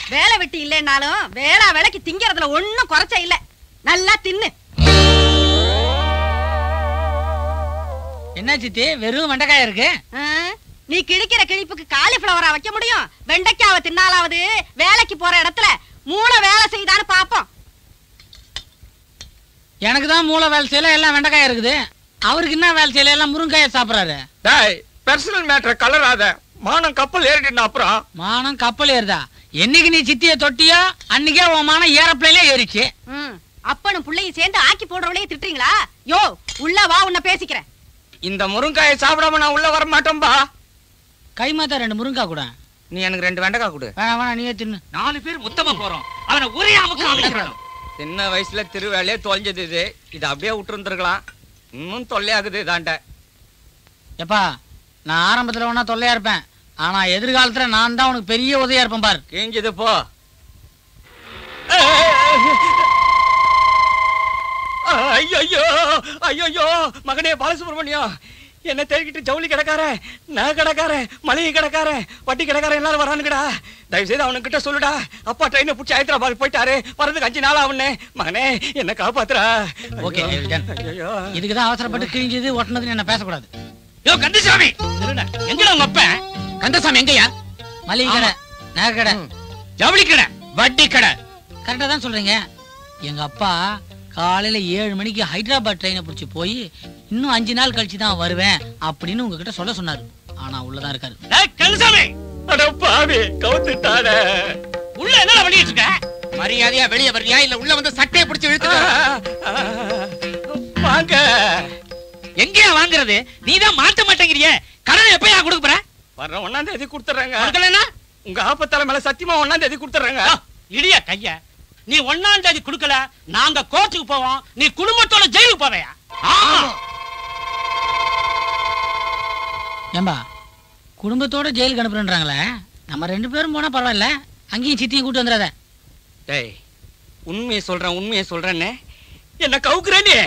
வேலை வெட்டி இல்லைன்னாலும் வேளா வேலைக்கு திங்கறதுல ஒண்ணும் குறைச்ச இல்ல நல்லா தின்னு என்ன சித்தி வெறும் வெண்டைக்காய் இருக்கு ஆ? நீ கிழிக்கிற கிழிப்புக்கு காலிஃபிளவரா வைக்க முடியும் வெண்டைக்காவை தின்னாலாவது வேலைக்கு போற இடத்துல மூளை வேலை செய்தான்னு பாப்போம் எனக்கு தான் மூளை வேலை செய்யல எல்லாம் வெண்டைக்காய் இருக்குது அவருக்கு என்ன வேலை செய்யல எல்லாம் முருங்காயை சாப்பிடுறாரு டேய் பர்சனல் மேட்டர் கலராத மானம் கப்பல் ஏறிட்டு அப்புறம் மானம் கப்பல் ஏறுதா என்னைக்கு நீ சித்திய தொட்டியோ அன்னைக்கே உன் மானம் ஏரோப்ளேன்ல ஏறிச்சு ம். அப்பனும் புள்ளையும் சேர்ந்து ஆக்கி போடுறவளையே திட்டுறீங்களா யோ உள்ள வா உன்னை பேசிக்கிறேன் இந்த முருங்காயை சாப்பிடாம நான் உள்ள வர மாட்டேன்பா கை மாத்தா ரெண்டு முருங்காய் கூட நீ எனக்கு ரெண்டு வெண்டைக்காய் கொடு வேணாம் வேணாம் நீயே தின்னு நாலு பேர் மொத்தமா போறோம் அவனை ஒரே அமுக்கு அமைக்கிறோம் சின்ன வயசுல திருவேலையே தொலைஞ்சது இது இது அப்படியே விட்டுருந்துருக்கலாம் இன்னும் தொல்லையாகுது இதாண்ட எப்பா நான் ஆரம்பத்துல வேணா தொல்லையா இருப்பேன் ஆனா எதிர்காலத்துல நான் தான் உனக்கு பெரிய உதவியா இருப்பேன் பார் கிழிஞ்சது போ ஐயோ ஐயோ மகனே பாலசுப்ரமணியம் என்ன தேடிக்கிட்டு ஜவுளி கிடக்கார நகை கிடக்கார மளிகை கிடக்கார வட்டி கிடக்கார எல்லாரும் வரானுங்கடா தயவு செய்து அவனுக்கிட்ட சொல்லுடா அப்பா ட்ரெயினை பிடிச்சி ஹைதராபாத் போயிட்டாரு வரதுக்கு அஞ்சு நாள் ஆகுன்னு மகனே என்ன காப்பாத்துறா ஓகே, டன். ஐயோ இதுக்கு தான் அவசரப்பட்டு கிழிஞ்சது ஒட்டினதுன்னு என்ன பேசக்கூடாது யோ கந்தசாமி எங்கடா உங்க அப்ப கந்தசாமி எங்கயா மளிகை கடை நகை கடை ஜவுளி கடை வட்டி கடை கரெக்டா தான் சொல்றீங்க எங்க அப்பா காலையில ஏழு மணிக்கு ஹைதராபாத் ட்ரெயினை பிடிச்சி போய் இன்னும் அஞ்சு நாள் கழிச்சு தான் வருவேன் அப்படின்னு உங்ககிட்ட சொல்ல சொன்னாரு ஆனா உள்ளதான் இருக்காரு டேய் கந்தசாமி அட பாவி கவுத்துட்டாட உள்ள என்னடா பண்ணிட்டு இருக்க மரியாதையா வெளிய வர்றியா இல்ல உள்ள வந்து சட்டையை பிடிச்சு இழுத்துட்டு வாங்க எங்கயா வாங்குறது நீ தான் மாட்ட மாட்டேங்கிறியே கடன் எப்பயா கொடுக்க போற வர்ற ஒன்னாம் தேதி கொடுத்துறாங்க கொடுக்கலன்னா உங்க ஆப்பத்தலை மேல சத்தியமா ஒன்னாம் தேதி கொடுத்துறாங்க இடிய கைய நீ ஒன்னாம் தேதி கொடுக்கல நாங்க கோர்ட்டுக்கு போவோம் நீ குடும்பத்தோட ஜெயிலுக்கு போவையா ஆமா ஏம்பா குடும்பத்தோட ஜெயிலுக்கு அனுப்புறேன்றாங்களே நம்ம ரெண்டு பேரும் போனா பரவாயில்ல அங்கேயும் சித்தியும் கூட்டு வந்துடாத டேய் உண்மையை சொல்றேன் உண்மையை சொல்றேன்னு என்ன கவுக்குறேனே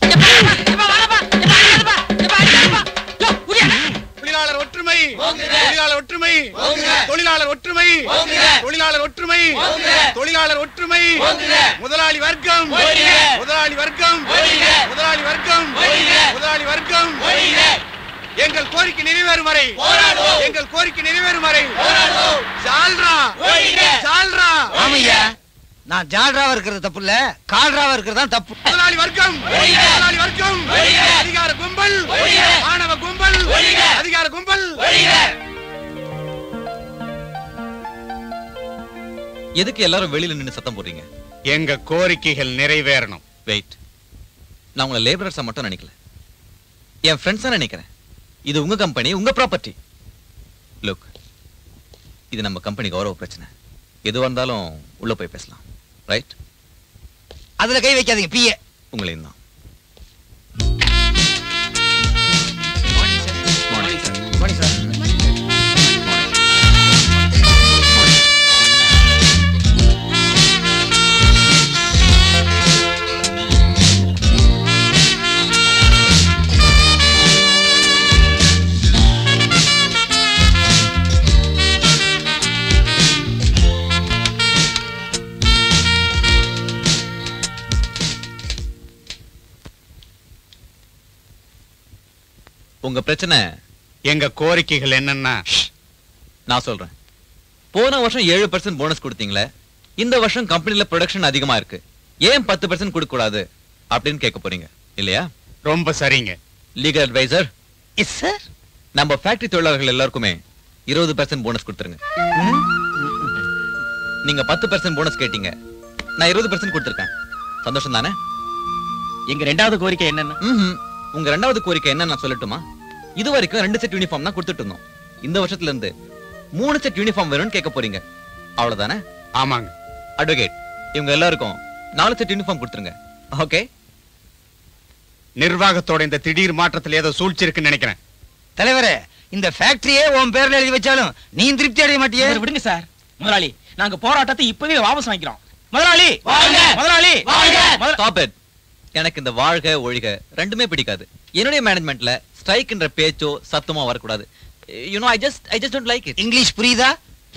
தொழிலாளர் ஒற்றுமை தொழிலாளர் ஒற்றுமை தொழிலாளர் ஒற்றுமை தொழிலாளர் ஒற்றுமை தொழிலாளர் ஒற்றுமை முதலாளி வர்க்கம் முதலாளி வர்க்கம் முதலாளி வர்க்கம் முதலாளி வர்க்கம் எங்கள் கோரிக்கை நிறைவேறும் வரை எங்கள் கோரிக்கை நிறைவேறும் வரை ஜால்ரா ஜால்ரா ஆமையா நான் ஜால்ராவா இருக்கிறது தப்பு இல்ல கால்ராவா இருக்கிறது தான் தப்பு முதலாளி வர்க்கம் முதலாளி வர்க்கம் அதிகார கும்பல் மாணவ கும்பல் அதிகார கும்பல் எதுக்கு எல்லாரும் வெளியில நின்னு சத்தம் போடுறீங்க எங்க கோரிக்கைகள் நிறைவேறணும் வெயிட் நான் உங்களை லேபரர்ஸா மட்டும் நினைக்கல என் ஃப்ரெண்ட்ஸா நினைக்கிறேன் இது உங்க கம்பெனி உங்க ப்ராப்பர்ட்டி லுக் இது நம்ம கம்பெனி கௌரவ பிரச்சனை எதுவா இருந்தாலும் உள்ள போய் பேசலாம் ரைட் அதுல கை வைக்காதீங்க பிஏ உங்களையும் தான் உங்க பிரச்சனை எங்க கோரிக்கைகள் என்னன்னா நான் சொல்றேன் போன வருஷம் ஏழு பர்சன்ட் போனஸ் கொடுத்தீங்களே இந்த வருஷம் கம்பெனில ப்ரொடக்ஷன் அதிகமா இருக்கு ஏன் பத்து பர்சன்ட் கொடுக்க கூடாது அப்படின்னு கேட்க போறீங்க இல்லையா ரொம்ப சரிங்க லீகல் அட்வைசர் எஸ் சார் நம்ம ஃபேக்டரி தொழிலாளர்கள் எல்லாருக்குமே இருபது பர்சன்ட் போனஸ் கொடுத்துருங்க நீங்க பத்து பர்சன்ட் போனஸ் கேட்டீங்க நான் இருபது பர்சன்ட் கொடுத்துருக்கேன் சந்தோஷம் தானே எங்க ரெண்டாவது கோரிக்கை என்னன்னு ம்ஹும். உங்க ரெண்டாவது கோரிக்கை என்ன நான் சொல்லட்டுமா இது வரைக்கும் ரெண்டு செட் யூனிஃபார்ம் தான் கொடுத்துட்டு இருந்தோம் இந்த வருஷத்துல இருந்து மூணு செட் யூனிஃபார்ம் வேணும்னு கேட்க போறீங்க அவ்வளவுதானே ஆமாங்க அட்வொகேட் இவங்க எல்லாருக்கும் நாலு செட் யூனிஃபார்ம் கொடுத்துருங்க ஓகே நிர்வாகத்தோட இந்த திடீர் மாற்றத்தில் ஏதோ சூழ்ச்சி இருக்குன்னு நினைக்கிறேன் தலைவரே இந்த ஃபேக்டரியே உன் பேர்ல எழுதி வச்சாலும் நீ திருப்தி அடைய மாட்டியே இவரை விடுங்க சார் முதலாளி நாங்க போராட்டத்தை இப்பவே வாபஸ் வாங்கிக்கிறோம் முதலாளி வாங்க. முதலாளி முதலா- ஸ்டாப் இட் எனக்கு இந்த வாழ்க ஒழிக ரெண்டுமே பிடிக்காது என்னுடைய மேனேஜ்மெண்ட்ல ஸ்ட்ரைக்ன்ற பேச்சோ சத்தமோ வரக்கூடாது you know I just I just don't like it English புரியுதா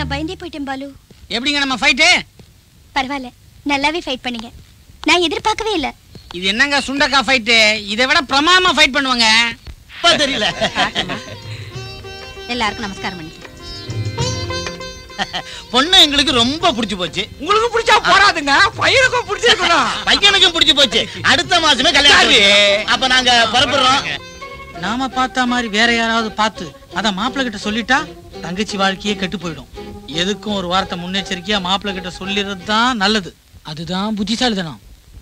நான் பயந்தே போயிட்டேன் பாலு எப்படிங்க நம்ம ஃபைட்டு பரவாயில்ல நல்லாவே ஃபைட் பண்ணீங்க நான் எதிர்பார்க்கவே இல்ல இது என்னங்க சுண்டக்காய் ஃபைட்டு இதை விட பிரமாதமா ஃபைட் பண்ணுவாங்க தெரியல எல்லாருக்கும் நமஸ்காரம் பண்ணிக்க பொண்ணு எங்களுக்கு ரொம்ப பிடிச்சு போச்சு உங்களுக்கு பிடிச்சா போறாதுங்க பையனுக்கும் பிடிச்சிருக்கணும் பையனுக்கும் பிடிச்சு போச்சு அடுத்த மாசமே கல்யாணம் சரி. அப்ப நாங்க புறப்படுறோம் நாம பார்த்த மாதிரி வேற யாராவது பார்த்து அத மாப்பிள்ளை கிட்ட சொல்லிட்டா தங்கச்சி வாழ்க்கையே கெட்டு போயிடும் எதுக்கும் ஒரு வார்த்தை முன்னெச்சரிக்கையா மாப்பிள்ளை கிட்ட சொல்லிடுறது தான் நல்லது அதுதான் புத்திசாலித்தனம்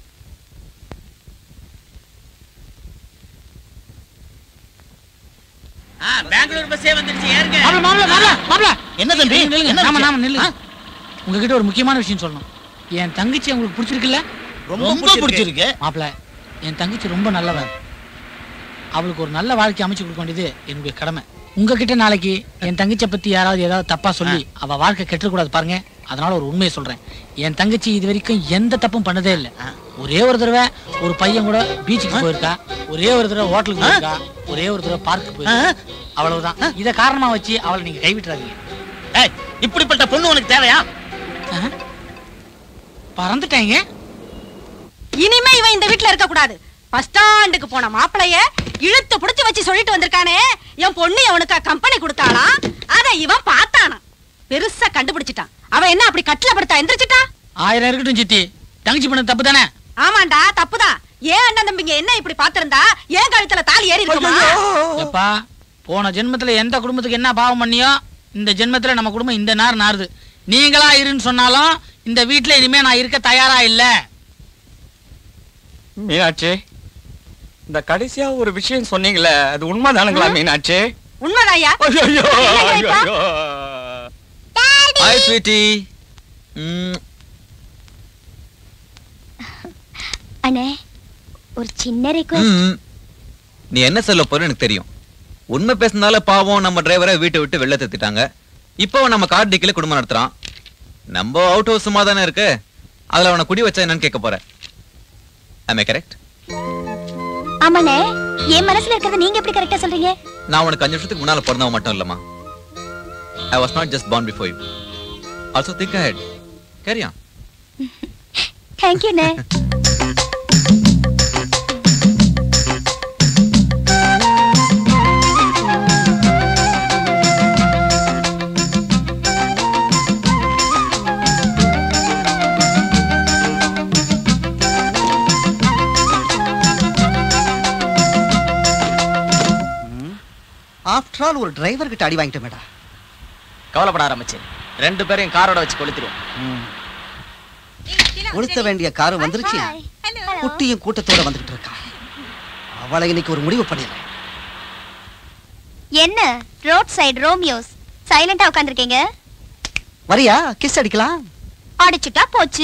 ஆ, பெங்களூர் பஸ்ஸே வந்துருச்சு ஏறுங்க மாப்பிள மாப்பிள மாப்பிள மாப்பிள என்ன தம்பி நில்லுங்க, நில்லுங்க. என்ன நாம விஷயம்? நாம நில்லு உங்ககிட்ட ஒரு முக்கியமான விஷயம் சொல்லணும் என் தங்கச்சி உங்களுக்கு பிடிச்சிருக்குல்ல ரொம்ப பிடிச்சிருக்கு மாப்பிள என் தங்கச்சி ரொம்ப நல்லவன் அவளுக்கு ஒரு நல்ல வாழ்க்கை அமைச்சு கொடுக்க வேண்டியது என்னுடைய கடமை உங்ககிட்ட நாளைக்கு என் தங்கச்சியை பத்தி யாராவது ஏதாவது தப்பா சொல்லி அவ வாழ்க்கை கெட்டுக்கூடாது பாருங்க அதனால ஒரு உண்மையை சொல்றேன் என் தங்கச்சி இது வரைக்கும் எந்த தப்பும் பண்ணதே இல்லை ஒரே ஒரு தடவை ஒரு பையன் கூட பீச்சுக்கு போயிருக்கா ஒரே ஒரு தடவை ஹோட்டலுக்கு போயிருக்கா ஒரே ஒரு தடவை பார்க்கு போயிருக்கா அவ்வளவுதான் இத காரணமா வச்சு அவளை நீங்க கைவிட்டுறாதீங்க ஏய், இப்படிப்பட்ட பொண்ணு உனக்கு தேவையா பறந்துட்டாங்க இனிமே இவன் இந்த வீட்ல இருக்க கூடாது பஸ் ஸ்டாண்டுக்கு போன மாப்பிளைய இழுத்து புடிச்சு வச்சு சொல்லிட்டு வந்திருக்கானே என் பொண்ணு அவனுக்கு கம்பெனி கொடுத்தாளா அத இவன் பார்த்தானா பெருசா கண்டுபிடிச்சிட்டான் அவன் என்ன அப்படி கட்டில படுத்தா எந்திரிச்சிட்டான் ஆயிரம் இருக்கட்டும் சித்தி தங்கச்சி பண்ண தப்பு தானே ஆமாண்டா தப்புதான் ஏன் அண்ணன் தம்பிங்க என்ன இப்படி பாத்திருந்தா ஏன் கழுத்துல தாலி ஏறி இருக்குமா எப்பா போன ஜென்மத்துல எந்த குடும்பத்துக்கு என்ன பாவம் பண்ணியோ இந்த ஜென்மத்துல நம்ம குடும்பம் இந்த நார் நாறுது நீங்களா இருன்னு சொன்னாலும் இந்த வீட்ல இனிமே நான் இருக்க தயாரா இல்ல மீனாட்சி இந்த கடைசியா ஒரு விஷயம் சொன்னீங்களே அது உண்மைதானுங்களா மீனாட்சி உண்மைதாயா ஐயோ என்னங்க இப்ப? ஐயோ ஹாய் ஸ்வீட்டி அண்ணே ஒரு சின்ன ரிக்வெஸ்ட் நீ என்ன சொல்ல போற எனக்கு தெரியும் உண்மை பேசினால பாவம் நம்ம டிரைவரை வீட்டை விட்டு வெளில தத்திட்டாங்க இப்போ அவன் நம்ம கார் டிக்கில குடும்பம் நடத்துறான் நம்ம அவுட் ஹவுஸ் சும்மா தானே இருக்கு அதுல அவனை குடி வச்சா என்னன்னு கேட்க போறேன் ஐ கரெக்ட் ஆமாண்ணே என் மனசுல இருக்கிறத நீங்க எப்படி கரெக்டா சொல்றீங்க நான் உனக்கு அஞ்சு வருஷத்துக்கு முன்னால பிறந்தவன் மட்டும் இல்லம்மா I was not just born before you also think ahead carry on தேங்க்யூண்ணே ஆஃப்டர் ஆல் ஒரு டிரைவர் கிட்ட அடி வாங்கிட்டேன் மேடா கவலைப்பட ஆரம்பிச்சு ரெண்டு பேரையும் காரோட வச்சு கொளுத்திடுவோம் கொளுத்த வேண்டிய காரு வந்துருச்சு குட்டியும் கூட்டத்தோட வந்துகிட்டு இருக்கா அவளை இன்னைக்கு ஒரு முடிவு பண்ணிடுறேன் என்ன ரோட் சைடு ரோமியோஸ் சைலண்டா உட்காந்துருக்கீங்க வரியா கிஸ் அடிக்கலாம் அடிச்சுட்டா போச்சு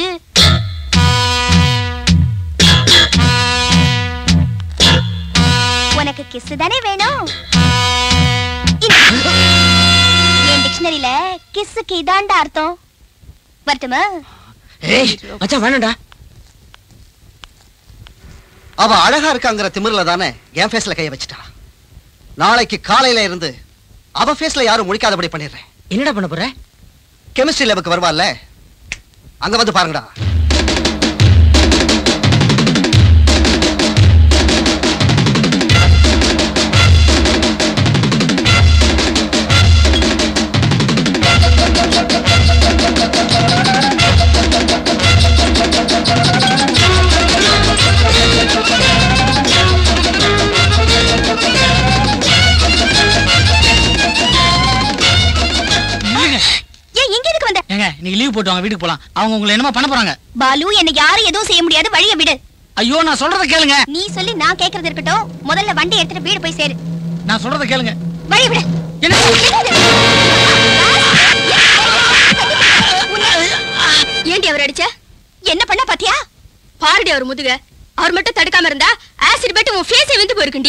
உனக்கு கிஸ் தானே வேணும் இந்தா. என் டிக்ஷனரியில கிஸ்ஸுக்கு இதாண்டா அர்த்தம் வரட்டுமா ஏய் மச்சான் வேணாம்டா அவ அழகா இருக்காங்கிற திமிர்ல தானே என் ஃபேஸ்ல கைய வச்சுட்டா நாளைக்கு காலையில இருந்து அவ ஃபேஸ்ல யாரும் முழிக்காதபடி பண்ணிடுறேன் என்னடா பண்ண போற கெமிஸ்ட்ரி லேபுக்கு வருவாள்ல அங்க வந்து பாருங்கடா ஏன் இங்க எதுக்கு வந்த ஏங்க நீங்க லீவ் போட்டு வாங்க வீட்டுக்கு போலாம் அவங்க உங்களை என்னமா பண்ண போறாங்க பாலு என்ன யாரும் எதுவும் செய்ய முடியாது வழிய விடு ஐயோ நான் சொல்றத கேளுங்க நீ சொல்லி நான் கேக்குறது இருக்கட்டும் முதல்ல வண்டி எடுத்துட்டு வீடு போய் சேரு நான் சொல்றத கேளுங்க வழி விடு என்ன ஏண்டி அவர் அடிச்ச என்ன பண்ண பாத்தியா பாருடி அவர் முதுக அவர் மட்டும் தடுக்காம இருந்தா ஆசிட் பட்டு உன் ஃபேஸே வெந்து போயிருக்குண்டி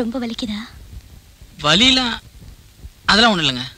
ரொம்ப வலிக்குதா வலிலாம் அதெல்லாம் ஒண்ணும் இல்லைங்க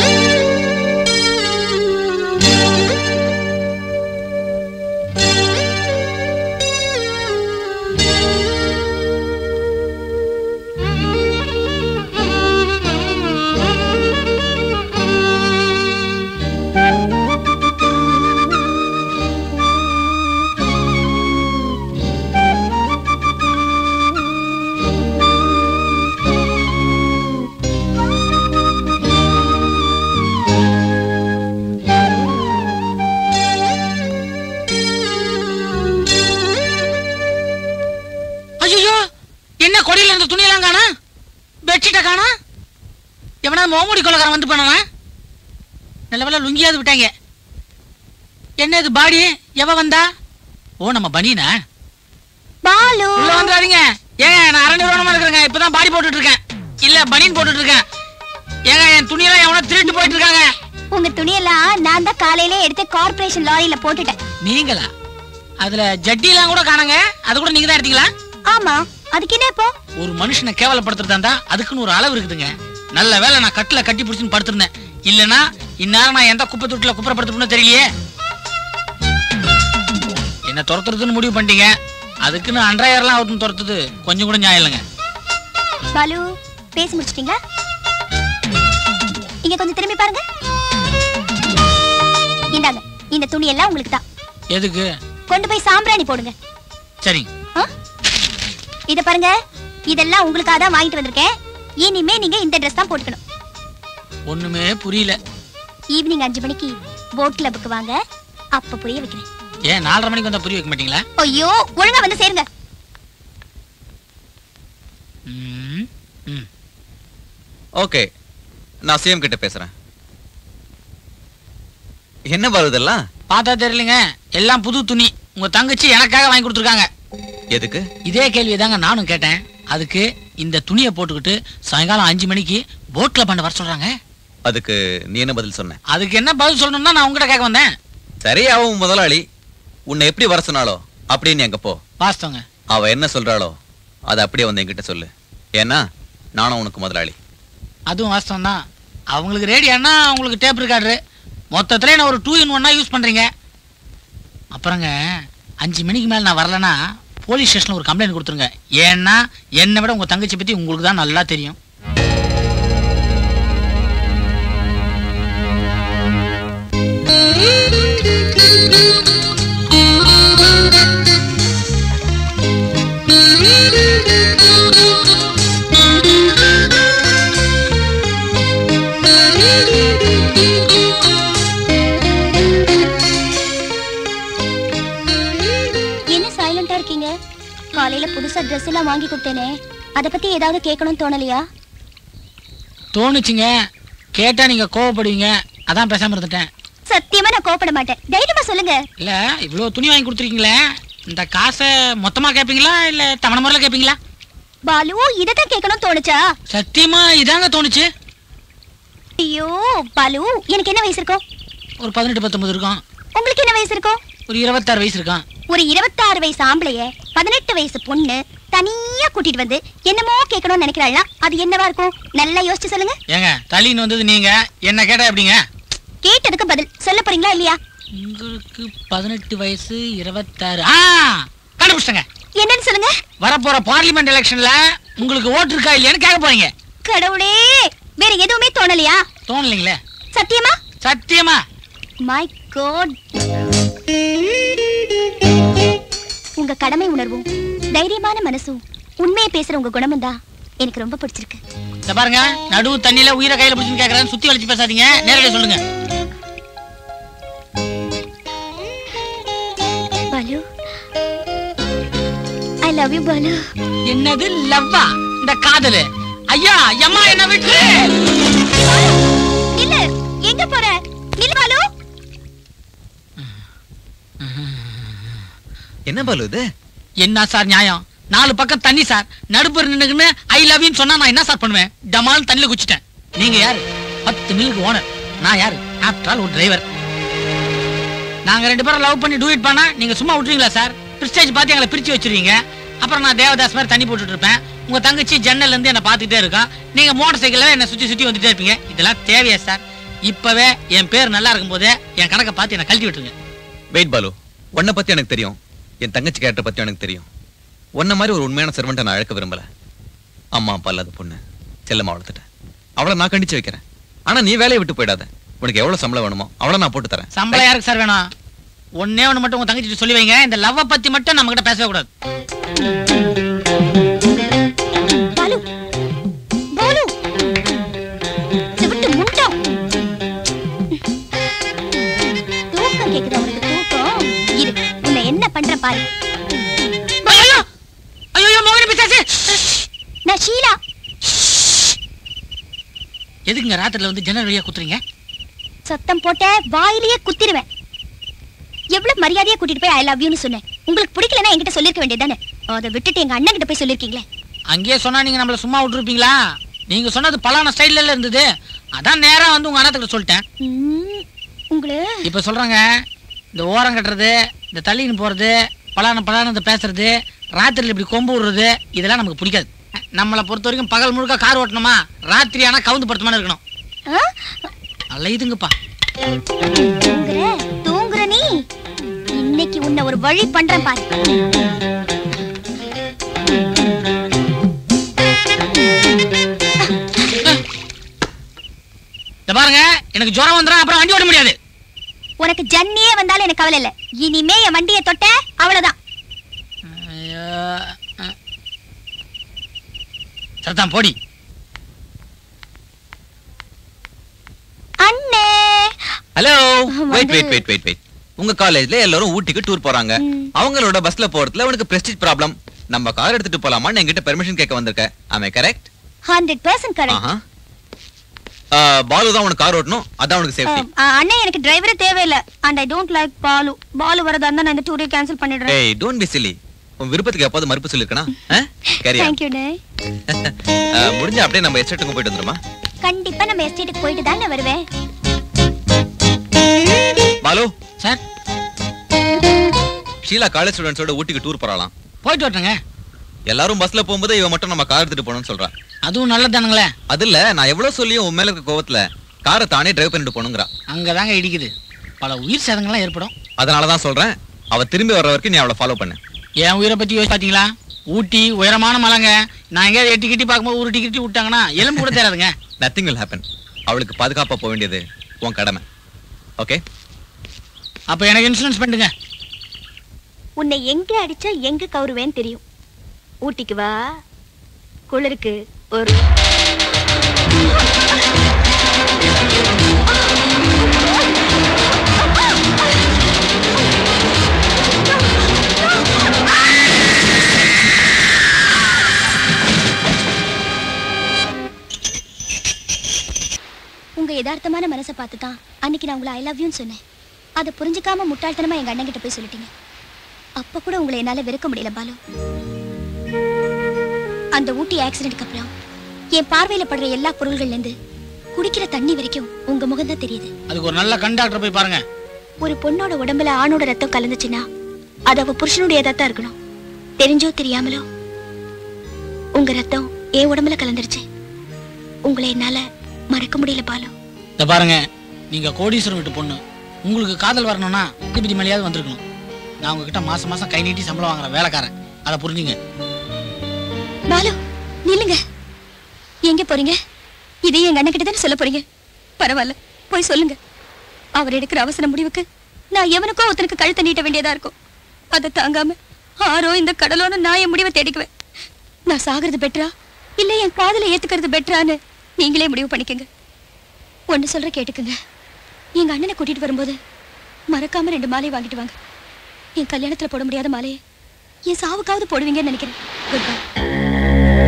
ஐயோ என்ன கொடியில இருந்த துணியெல்லாம் காணா பெட்ஷீட்டை காணா எவனா மோமுடி கொள்ளக்காரன் வந்து பண்ணனா நல்ல வேலை லுங்கியாவது விட்டாங்க என்ன இது பாடி எவ வந்தா ஓ நம்ம பனியனா பாலு உள்ள வந்துடாதீங்க ஏங்க நான் அரை நிறுவனமா இருக்கிறேங்க இப்பதான் பாடி போட்டுட்டு இருக்கேன் இல்ல பனியன் போட்டுட்டு இருக்கேன் ஏங்க என் துணியெல்லாம் எவனோ திருட்டு போயிட்டு இருக்காங்க உங்க துணியெல்லாம் நான் தான் காலையில எடுத்து கார்ப்பரேஷன் லாரியில போட்டுட்டேன் நீங்களா அதுல ஜட்டிலாம் கூட காணுங்க அது கூட நீங்க தான் எடுத்தீங்களா ஆமா அதுக்கு என்ன இப்போ ஒரு மனுஷனை கேவலப்படுத்துறதா இருந்தா அதுக்குன்னு ஒரு அளவு இருக்குதுங்க நல்ல வேளை நான் கட்டில கட்டி பிடிச்சுன்னு படுத்திருந்தேன் இல்லனா இந்நேரம் நான் எந்த குப்பை தொட்டில குப்புறப்படுத்தணும்னு தெரியலையே என்ன துரத்துறதுன்னு முடிவு பண்ணிட்டீங்க அதுக்குன்னு அன்றாயிரம்லாம் ஒருத்தன் துரத்துது கொஞ்சம் கூட நியாயம் இல்லைங்க பாலு பேசி முடிச்சிட்டீங்களா இங்க கொஞ்சம் திரும்பி பாருங்க இந்தாங்க இந்த துணி எல்லாம் உங்களுக்கு தான் எதுக்கு கொண்டு போய் சாம்பிராணி போடுங்க சரிங்க இத பாருங்க இதெல்லாம் உங்களுக்காக தான் வாங்கிட்டு வந்திருக்கேன் இனிமே நீங்க இந்த ட்ரெஸ் தான் போட்டுக்கணும் ஒண்ணுமே புரியல ஈவினிங் அஞ்சு மணிக்கு போட் கிளப்புக்கு வாங்க அப்ப புரிய வைக்கிறேன் ஏன் நாலரை மணிக்கு வந்தா புரிய வைக்க மாட்டீங்களா ஐயோ ஒழுங்கா வந்து சேருங்க ம், ம். ஓகே நான் சிஎம் கிட்ட பேசுறேன் என்ன பாரு இதெல்லாம் பார்த்தா தெரியலங்க எல்லாம் புது துணி உங்க தங்கச்சி எனக்காக வாங்கி கொடுத்துருக்காங்க எதுக்கு இதே கேள்வி தாங்க நானும் கேட்டேன் அதுக்கு இந்த துணியை போட்டுக்கிட்டு சாயங்காலம் அஞ்சு மணிக்கு போட்ல பண்ண வர சொல்றாங்க அதுக்கு நீ என்ன பதில் சொன்ன அதுக்கு என்ன பதில் சொல்லணும்னா நான் உங்ககிட்ட கேட்க வந்தேன் சரி அவ உன் முதலாளி உன்னை எப்படி வர சொன்னாலோ அப்படியே நீ அங்க போ வாஸ்தவங்க அவ என்ன சொல்றாளோ அதை அப்படியே வந்து என்கிட்ட சொல்லு ஏன்னா நானும் உனக்கு முதலாளி அதுவும் வாஸ்தவம் தான் அவங்களுக்கு ரேடியோன்னா அவங்களுக்கு டேப் ரெக்கார்டரு மொத்தத்துல என்ன ஒரு டூ இன் ஒன்னா யூஸ் பண்றீங்க அப்புறங்க அஞ்சு மணிக்கு மேல நான் வரலனா போலீஸ் ஸ்டேஷன்ல ஒரு கம்ப்ளைண்ட் கொடுத்துருங்க ஏன்னா என்னை விட உங்க தங்கச்சி பத்தி உங்களுக்கு தான் நல்லா தெரியும் என்ன சைலண்டா இருக்கீங்க காலையில புதுசா Dress எல்லாம் வாங்கி கொடுத்தேனே அத பத்தி ஏதாவது கேட்கணும்னு தோணலையா தோணுச்சுங்க கேட்டா நீங்க கோவப்படுவீங்க அதான் பேசாம இருந்துட்டேன் சத்தியமா நான் கோபப்பட மாட்டேன் தைரியமா சொல்லுங்க இல்ல இவ்வளவு துணி வாங்கி கொடுத்துருக்கீங்களே இந்த காசை மொத்தமா கேட்பீங்களா இல்ல தவணை முறையில கேட்பீங்களா பாலு இததான் கேட்கணும்னு தோணுச்சா சத்தியமா இதாங்க தோணுச்சு ஐயோ பாலு எனக்கு என்ன வயசு இருக்கும் ஒரு பதினெட்டு பத்தொன்பது இருக்கும் உங்களுக்கு என்ன வயசு இருக்கும் ஒரு இருபத்தாறு வயசு இருக்கும் ஒரு இருபத்தாறு வயசு ஆம்பளைய பதினெட்டு வயசு பொண்ணு தனியா கூட்டிட்டு வந்து என்னமோ கேட்கணும்னு நினைக்கிறாள்னா அது என்னவா இருக்கும் நல்லா யோசிச்சு சொல்லுங்க ஏங்க தள்ளின்னு வந்தது நீங்க என்ன கேட்டா எப்படிங்க கேட்டதுக்கு பதில் சொல்ல போறீங்களா இல்லையா உங்களுக்கு பதினெட்டு வயசு இருபத்தாறு ஆ கண்டுபிடிச்சிட்டங்க என்னன்னு சொல்லுங்க வரப்போற பார்லிமெண்ட் எலெக்ஷன்ல உங்களுக்கு ஓட்டு இருக்கா இல்லையான்னு கேட்க போறீங்க கடவுளே வேற எதுவுமே தோணலையா தோணலைங்களே சத்தியமா சத்தியமா மை காட் உங்க கடமை உணர்வும் தைரியமான மனசும் உண்மையை பேசுற உங்க குணமும் தான் எனக்கு ரொம்ப பிடிச்சிருக்கு இந்த பாருங்க நடுவு தண்ணியில உயிரை கையில பிடிச்சுன்னு கேக்குறேன் சுத்தி வலிச்சு பேசாதீங்க நேரடியா சொல்லுங்க Balu I love you Balu என்னது லவ்வா இந்த காதலு ஐயா எம்மா என்ன விட்டு இல்ல எங்க போற நில்லு பாலு என்ன பாலு இது என்ன சார் நியாயம் நாலு பக்கம் தண்ணி சார் நடுப்புற நின்னுக்குன்னு ஐ லவ் யூன்னு சொன்னா நான் என்ன சார் பண்ணுவேன் டமால் தண்ணில குச்சிட்டேன் நீங்க யாரு பத்து மில்லுக்கு ஓனர் நான் யாரு ஆஃப்டர் ஆல் ஒரு டிரைவர் நாங்க ரெண்டு பேரும் லவ் பண்ணி டூயிட் பண்ணா நீங்க சும்மா விட்டுறீங்களா சார் பிரிஸ்டேஜ் பார்த்து எங்களை பிரிச்சு வச்சிருவீங்க அப்புறம் நான் தேவதாஸ் மாதிரி தண்ணி போட்டுட்டு இருப்பேன் உங்க தங்கச்சி ஜன்னல்ல இருந்து என்ன பாத்துக்கிட்டே இருக்கா நீங்க மோட்டார் சைக்கிள்ல என்ன சுத்தி சுத்தி வந்துட்டே இருப்பீங்க இதெல்லாம் தேவையா சார் இப்பவே என் பேர் நல்லா இருக்கும் போதே என் கணக்கை பார்த்து என்ன கழட்டி விட்டுருங்க வெயிட் பாலு உன்னை பத்தி எனக்கு தெரியும் என் தங்கச்சி கேரக்டர் பத்தி எனக்கு தெரியும் உன்ன மாதிரி ஒரு உண்மையான சர்வெண்ட்டை நான் அழைக்க விரும்பல அம்மா அப்பா இல்லாத பொண்ணு செல்லம்மா வளர்த்துட்டேன் அவளை நான் கண்டிச்சு வைக்கிறேன் ஆனா நீ வேலையை விட்டு போயிடாத உனக்கு எவ்வளவு சம்பளம் வேணுமோ அவளை நான் போட்டு தரேன் சம்பளம் யாருக்கு சார் வேணும் ஒன்னே ஒண்ணு மட்டும் உங்க தங்கச்சி சொல்லி வைங்க இந்த லவ்வை பத்தி மட்டும் நம்ம கிட்ட பேசவே கூடாது பாலு பாலு சிவிட்டு முட்டம் தூக்கம் கேக்குது உனக்கு தூக்கம் இரு உன்னை என்ன பண்ற பாரு ஐயோ ஐயோ மோகினி பிசாசு நான் ஷீலா எதுக்குங்க ராத்திரில வந்து ஜன்னல் வழியா குத்துறீங்க சத்தம் போட்ட வாயிலேயே குத்திடுவேன் எவ்வளவு மரியாதையா கூட்டிட்டு போய் ஐ லவ் யூன்னு சொன்னேன் உங்களுக்கு பிடிக்கலன்னா என்கிட்ட சொல்லிருக்க வேண்டியதானே அதை விட்டுட்டு எங்க அண்ணன் கிட்ட போய் சொல்லிருக்கீங்களே அங்கேயே சொன்னா நீங்க நம்மள சும்மா விட்டுருப்பீங்களா நீங்க சொன்னது பலான ஸ்டைல்ல இருந்தது அதான் நேரா வந்து உங்க அண்ணத்துக்கிட்ட சொல்லிட்டேன் உங்களை இப்ப சொல்றாங்க இந்த ஓரம் கட்டுறது இந்த தள்ளின்னு போறது பலான பலான இந்த பேசுறது ராத்திரில இப்படி கொம்பு விடுறது இதெல்லாம் நமக்கு பிடிக்காது நம்மளை பொறுத்த வரைக்கும் பகல் முழுக்க கார் ஓட்டணுமா ராத்திரி ஆனா கவுந்து படுத்துமான இருக்கணும் அலையுதுங்கப்பா தூங்குற தூங்குற நீ இன்னைக்கு உன்னை ஒரு வழி பண்றேன் பாரு இந்த பாருங்க எனக்கு ஜுரம் வந்துடும் அப்புறம் வண்டி ஓட முடியாது உனக்கு ஜன்னியே வந்தாலும் எனக்கு கவலை இல்ல இனிமே என் வண்டியை தொட்ட அவ்வளவுதான் ஐயோ, அஹ். சரிதான் போடி அண்ணே ஹலோ வெயிட் வந்து- வெயிட் வெயிட் வெயிட் வெயிட் உங்க காலேஜ்ல எல்லாரும் ஊட்டிக்கு டூர் போறாங்க அவங்களோட பஸ்ல போறதுல உனக்கு பிரஸ்டீஜ் ப்ராப்ளம் நம்ம கார் எடுத்துட்டு போலாமான்னு என்கிட்ட பெர்மிஷன் கேட்க வந்திருக்க ஆமே கரெக்ட் ஹண்ட்ரட் பர்சன்ட் கரெக்ட் ஆஹா பாலு தான் உனக்கு கார் ஓட்டணும் அதான் உனக்கு சேஃப்டி அண்ணே எனக்கு டிரைவரே தேவையில்லை and I don't like Balu Balu வரதா இருந்தா நான் இந்த டூரே கேன்சல் பண்ணிடுறேன் ஏய் டோன்ட் பி சில்லி உன் விருப்பத்துக்கு எப்போது மறுப்பு சொல்லிருக்கனா கேரியா தேங்க்யூ டே முடிஞ்ச அப்படியே நம்ம எஸ்டேட்டுக்கு போயிட்டு வந்துருமா கண்டிப்பா நம்ம எஸ்டேட்டுக்கு போயிட்டு தானே வருவேன் பாலு சார் ஷீலா காலேஜ் ஸ்டூடெண்ட்ஸோட ஊட்டிக்கு டூர் போறாளாம் போயிட்டு வரட்டுங்க எல்லாரும் பஸ்ல போகும்போது இவன் மட்டும் நம்ம கார் எடுத்துட்டு போகணும்னு சொல்றா அதுவும் நல்லதானுங்களே அது இல்ல நான் எவ்வளவு சொல்லியும் உன் மேல இருக்க கோவத்துல காரை தானே டிரைவ் பண்ணிட்டு போகணுங்கிறா அங்கதாங்க இடிக்குது பல உயிர் சேதங்கள்லாம் ஏற்படும் அதனால தான் சொல்றேன் அவ திரும்பி வர்ற வரைக்கும் நீ அவளை ஃபாலோ பண்ணு என் உயிரை பத்தி யோசிச்சு பாத்தீங்களா ஊட்டி உயரமான மலைங்க நான் எங்கேயாவது எட்டி கிட்டி பார்க்கும்போது உருட்டி கிட்டி விட்டாங்கன்னா எலும்பு கூட தேராதுங்க நத்திங் வில் ஹேப்பன் அவளுக்கு பாதுகாப்பா போக வேண்டியது உன் கடமை ஓகே அப்ப எனக்கு இன்சூரன்ஸ் பண்ணுங்க உன்னை எங்க அடிச்சா எங்க கவுருவேன்னு தெரியும் ஊட்டிக்கு வா குளிருக்கு ஒரு உங்க யதார்த்தமான மனசை பார்த்து தான் அன்னைக்கு நான் உங்களை ஐ லவ் யூன்னு சொன்னேன் அதை புரிஞ்சுக்காம முட்டாள்தனமா எங்க அண்ணன் கிட்ட போய் சொல்லிட்டீங்க அப்ப கூட உங்களை என்னால வெறுக்க முடியல பாலு அந்த ஊட்டி ஆக்சிடென்ட்க்கு அப்புறம் என் பார்வையில படுற எல்லா பொருள்கள்ல இருந்து குடிக்கிற தண்ணி வரைக்கும் உங்க முகம் தான் தெரியுது அதுக்கு ஒரு நல்ல கண்டாக்டர் போய் பாருங்க ஒரு பொண்ணோட உடம்புல ஆணோட ரத்தம் கலந்துச்சுன்னா அது அவ புருஷனுடையதா தான் இருக்கணும் தெரிஞ்சோ தெரியாமலோ உங்க ரத்தம் என் உடம்புல கலந்துருச்சு உங்களை என்னால மறக்க முடியல பாலு இந்த பாருங்க நீங்க கோடீஸ்வரம் வீட்டு பொண்ணு உங்களுக்கு காதல் வரணும்னா திருப்பதி மேலேயாவது வந்திருக்கணும் நான் உங்ககிட்ட மாசம் மாசம் கை நீட்டி சம்பளம் வாங்குற வேலைக்காரன் அதை புரிஞ்சுங்க பாலு நில்லுங்க எங்க போறீங்க இதையும் எங்க அண்ணன் கிட்ட தானே சொல்ல போறீங்க பரவாயில்ல போய் சொல்லுங்க அவர் எடுக்கிற அவசர முடிவுக்கு நான் எவனுக்கோ ஒருத்தனுக்கு கழுத்தை நீட்ட வேண்டியதா இருக்கும் அதை தாங்காம ஆரோ இந்த கடலோன்னு நான் என் முடிவை தேடிக்குவேன் நான் சாகிறது பெட்டரா இல்ல என் காதலை ஏத்துக்கிறது பெட்டரான்னு நீங்களே முடிவு பண்ணிக்கங்க ஒண்ணு சொல்ற கேட்டுக்குங்க எங்க அண்ணனை கூட்டிட்டு வரும்போது மறக்காம ரெண்டு மாலை வாங்கிட்டு வாங்க என் கல்யாணத்துல போட முடியாத மாலையை என் சாவுக்காவது போடுவீங்கன்னு நினைக்கிறேன் குட் பை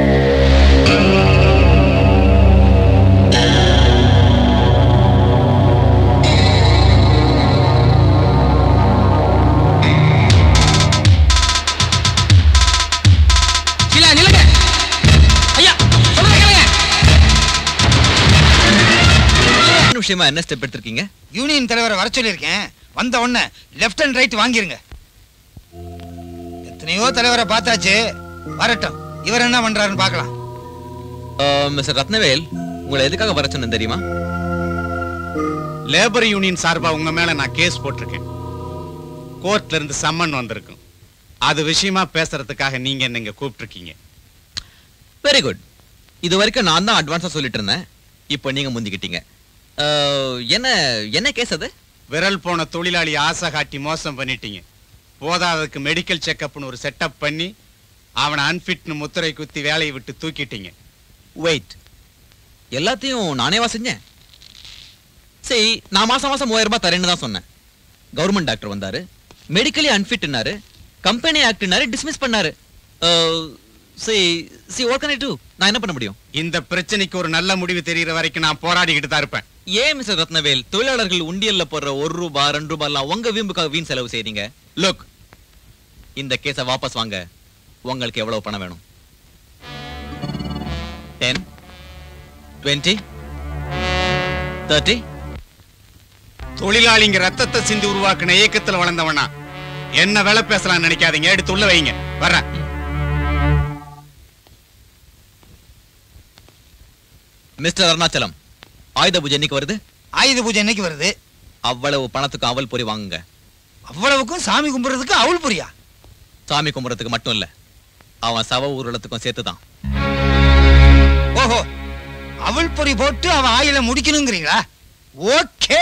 ஷீலா நில்லுங்க ஐயா சொல்லுங்க கேளுங்க என்ன விஷயமா என்ன ஸ்டெப் எடுத்திருக்கீங்க யூனியன் தலைவரை வர சொல்லியிருக்கேன் வந்த உடனே லெஃப்ட் அண்ட் ரைட் வாங்கிருங்க எத்தனையோ தலைவரை பார்த்தாச்சு வரட்டும் இவர் என்ன பண்றாருன்னு பார்க்கலாம் மிஸ்டர் ரத்னவேல் உங்களை எதுக்காக வர சொன்னேன் தெரியுமா லேபர் யூனியன் சார்பா உங்க மேல நான் கேஸ் போட்டிருக்கேன் கோர்ட்ல இருந்து சம்மன் வந்திருக்கும் அது விஷயமா பேசுறதுக்காக நீங்க என்ன இங்க கூப்பிட்டிருக்கீங்க வெரி குட் இது வரைக்கும் நான் தான் அட்வான்ஸா சொல்லிட்டு இருந்தேன் இப்போ நீங்க முந்திக்கிட்டீங்க அஹ், என்ன என்ன கேஸ் அது விரல் போன தொழிலாளி ஆசை காட்டி மோசம் பண்ணிட்டீங்க போதாததுக்கு மெடிக்கல் செக்கப்னு ஒரு செட்டப் பண்ணி அவனை அன்ஃபிட்னு முத்திரை குத்தி வேலையை விட்டு தூக்கிட்டீங்க வெயிட் எல்லாத்தையும் நானேவா செஞ்சேன் சரி நான் மாசம் மாசம் மூவாயிரம் ரூபாய் தரேன்னு தான் சொன்னேன் கவர்மெண்ட் டாக்டர் வந்தாரு மெடிக்கலி அன்ஃபிட்னாரு கம்பெனி ஆக்ட்னாரு டிஸ்மிஸ் பண்ணாரு சரி see what can I do நான் என்ன பண்ண முடியும் இந்த பிரச்சனைக்கு ஒரு நல்ல முடிவு தெரியற வரைக்கும் நான் போராடிக்கிட்டு தான் இருப்பேன் ஏன் மிஸ்டர் ரத்னவேல் தொழிலாளர்கள் உண்டியல்ல போடுற ஒரு ரூபாய் ரெண்டு ரூபாய் எல்லாம் உங்க வீம்புக்காக வீண் செலவு செய்றீங்க லுக் இந்த கேஸை வாபஸ் வாங்க உங்களுக்கு எவ்வளவு பணம் வேணும் டென் டுவெண்ட்டி தேர்ட்டி தொழிலாளிங்க ரத்தத்தை சிந்தி உருவாக்குன இயக்கத்துல வளர்ந்தவனா என்ன வேலை பேசலாம் நினைக்காதீங்க எடுத்து உள்ள வைங்க வர்றேன் மிஸ்டர் அருணாச்சலம் ஆயுத பூஜை என்னைக்கு வருது ஆயுத பூஜை என்னைக்கு வருது அவ்வளவு பணத்துக்கு அவல் பொரி வாங்குங்க அவ்வளவுக்கும் சாமி கும்பிடுறதுக்கு அவள் புரியா சாமி கும்பிட்றதுக்கு மட்டும் இல்ல அவன் சவ ஊர்வலத்துக்கும் சேர்த்து தான் ஓஹோ அவள் பொறி போட்டு அவன் ஆயில முடிக்கணுங்கிறீங்களா ஓகே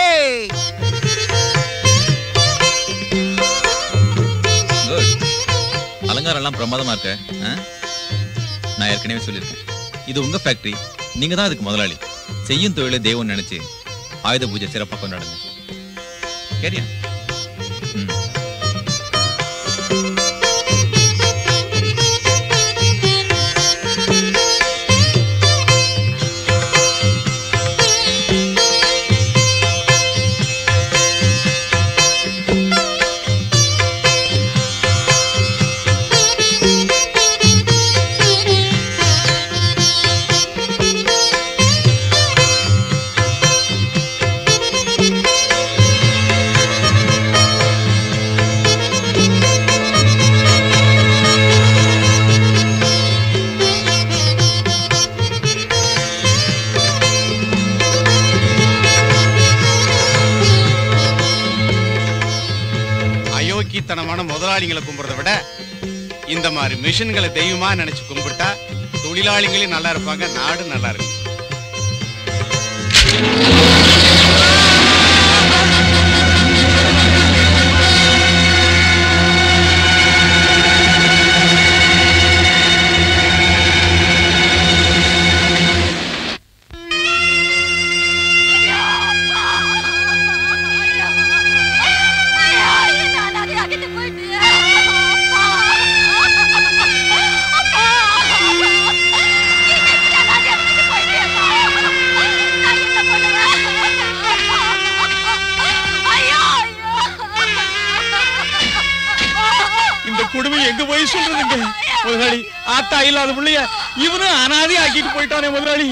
குட் அலங்காரம் எல்லாம் பிரமாதமா இருக்கு ஆ? நான் ஏற்கனவே சொல்லியிருக்கேன் இது உங்க ஃபேக்டரி நீங்க தான் அதுக்கு முதலாளி செய்யும் தொழிலை தெய்வம் நினைச்சு ஆயுத பூஜை சிறப்பா கொண்டாடுங்க கேரியா ம் அயோக்கியத்தனமான முதலாளிகளை கும்பிடுறத விட இந்த மாதிரி மிஷின்களை தெய்வமா நினைச்சு கும்பிட்டா தொழிலாளிகளும் நல்லா இருப்பாங்க நாடு நல்லா இருக்கும் இந்த குடும்பம் எங்க போய் சொல்றதுங்க முதலாளி ஆத்தா இல்லாத பிள்ளைய இவனும் அனாதி ஆக்கிட்டு போயிட்டானே முதலாளி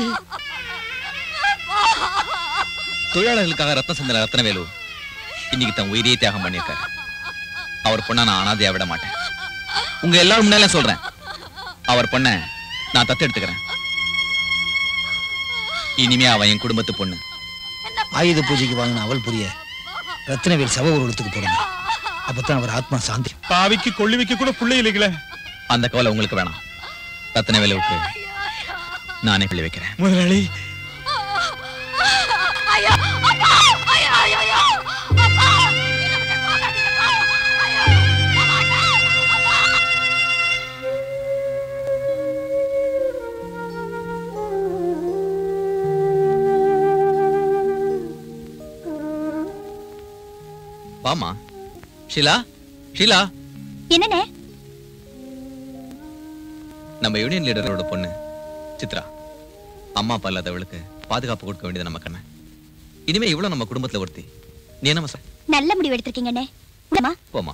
தொழிலாளர்களுக்காக ரத்தம் சிந்தின ரத்னவேலு இன்னைக்கு தன் உயிரையே தியாகம் பண்ணியிருக்காரு அவர் பொண்ணை நான் அனாதையா விட மாட்டேன் உங்க எல்லாரும் முன்னால சொல்றேன் அவர் பொண்ணை நான் தத்து எடுத்துக்கிறேன் இனிமே அவன் என் குடும்பத்து பொண்ணு ஆயுத பூஜைக்கு வாங்கின அவள் புரிய ரத்னவேல் சவ ஊர்வலத்துக்கு போடுங்க அப்பதான் அவர் ஆத்மா சாந்தி பாவிக்கு கொள்ளி வைக்க கூட பிள்ளை இல்லைங்களே அந்த கவலை உங்களுக்கு வேணாம் ரத்னவேலுவுக்கு நானே பிள்ளை வைக்கிறேன் முதலாளி வாமா ஷீலா ஷீலா என்னண்ணே நம்ம யூனியன் லீடரோட பொண்ணு சித்ரா அம்மா அப்பா இல்லாதவளுக்கு பாதுகாப்பு கொடுக்க வேண்டியது நம்ம கண்ணன் இனிமே இவ்வளவு நம்ம குடும்பத்துல ஒருத்தி நீ என்ன சார் நல்ல முடிவு எடுத்திருக்கீங்கண்ணே உடமா போமா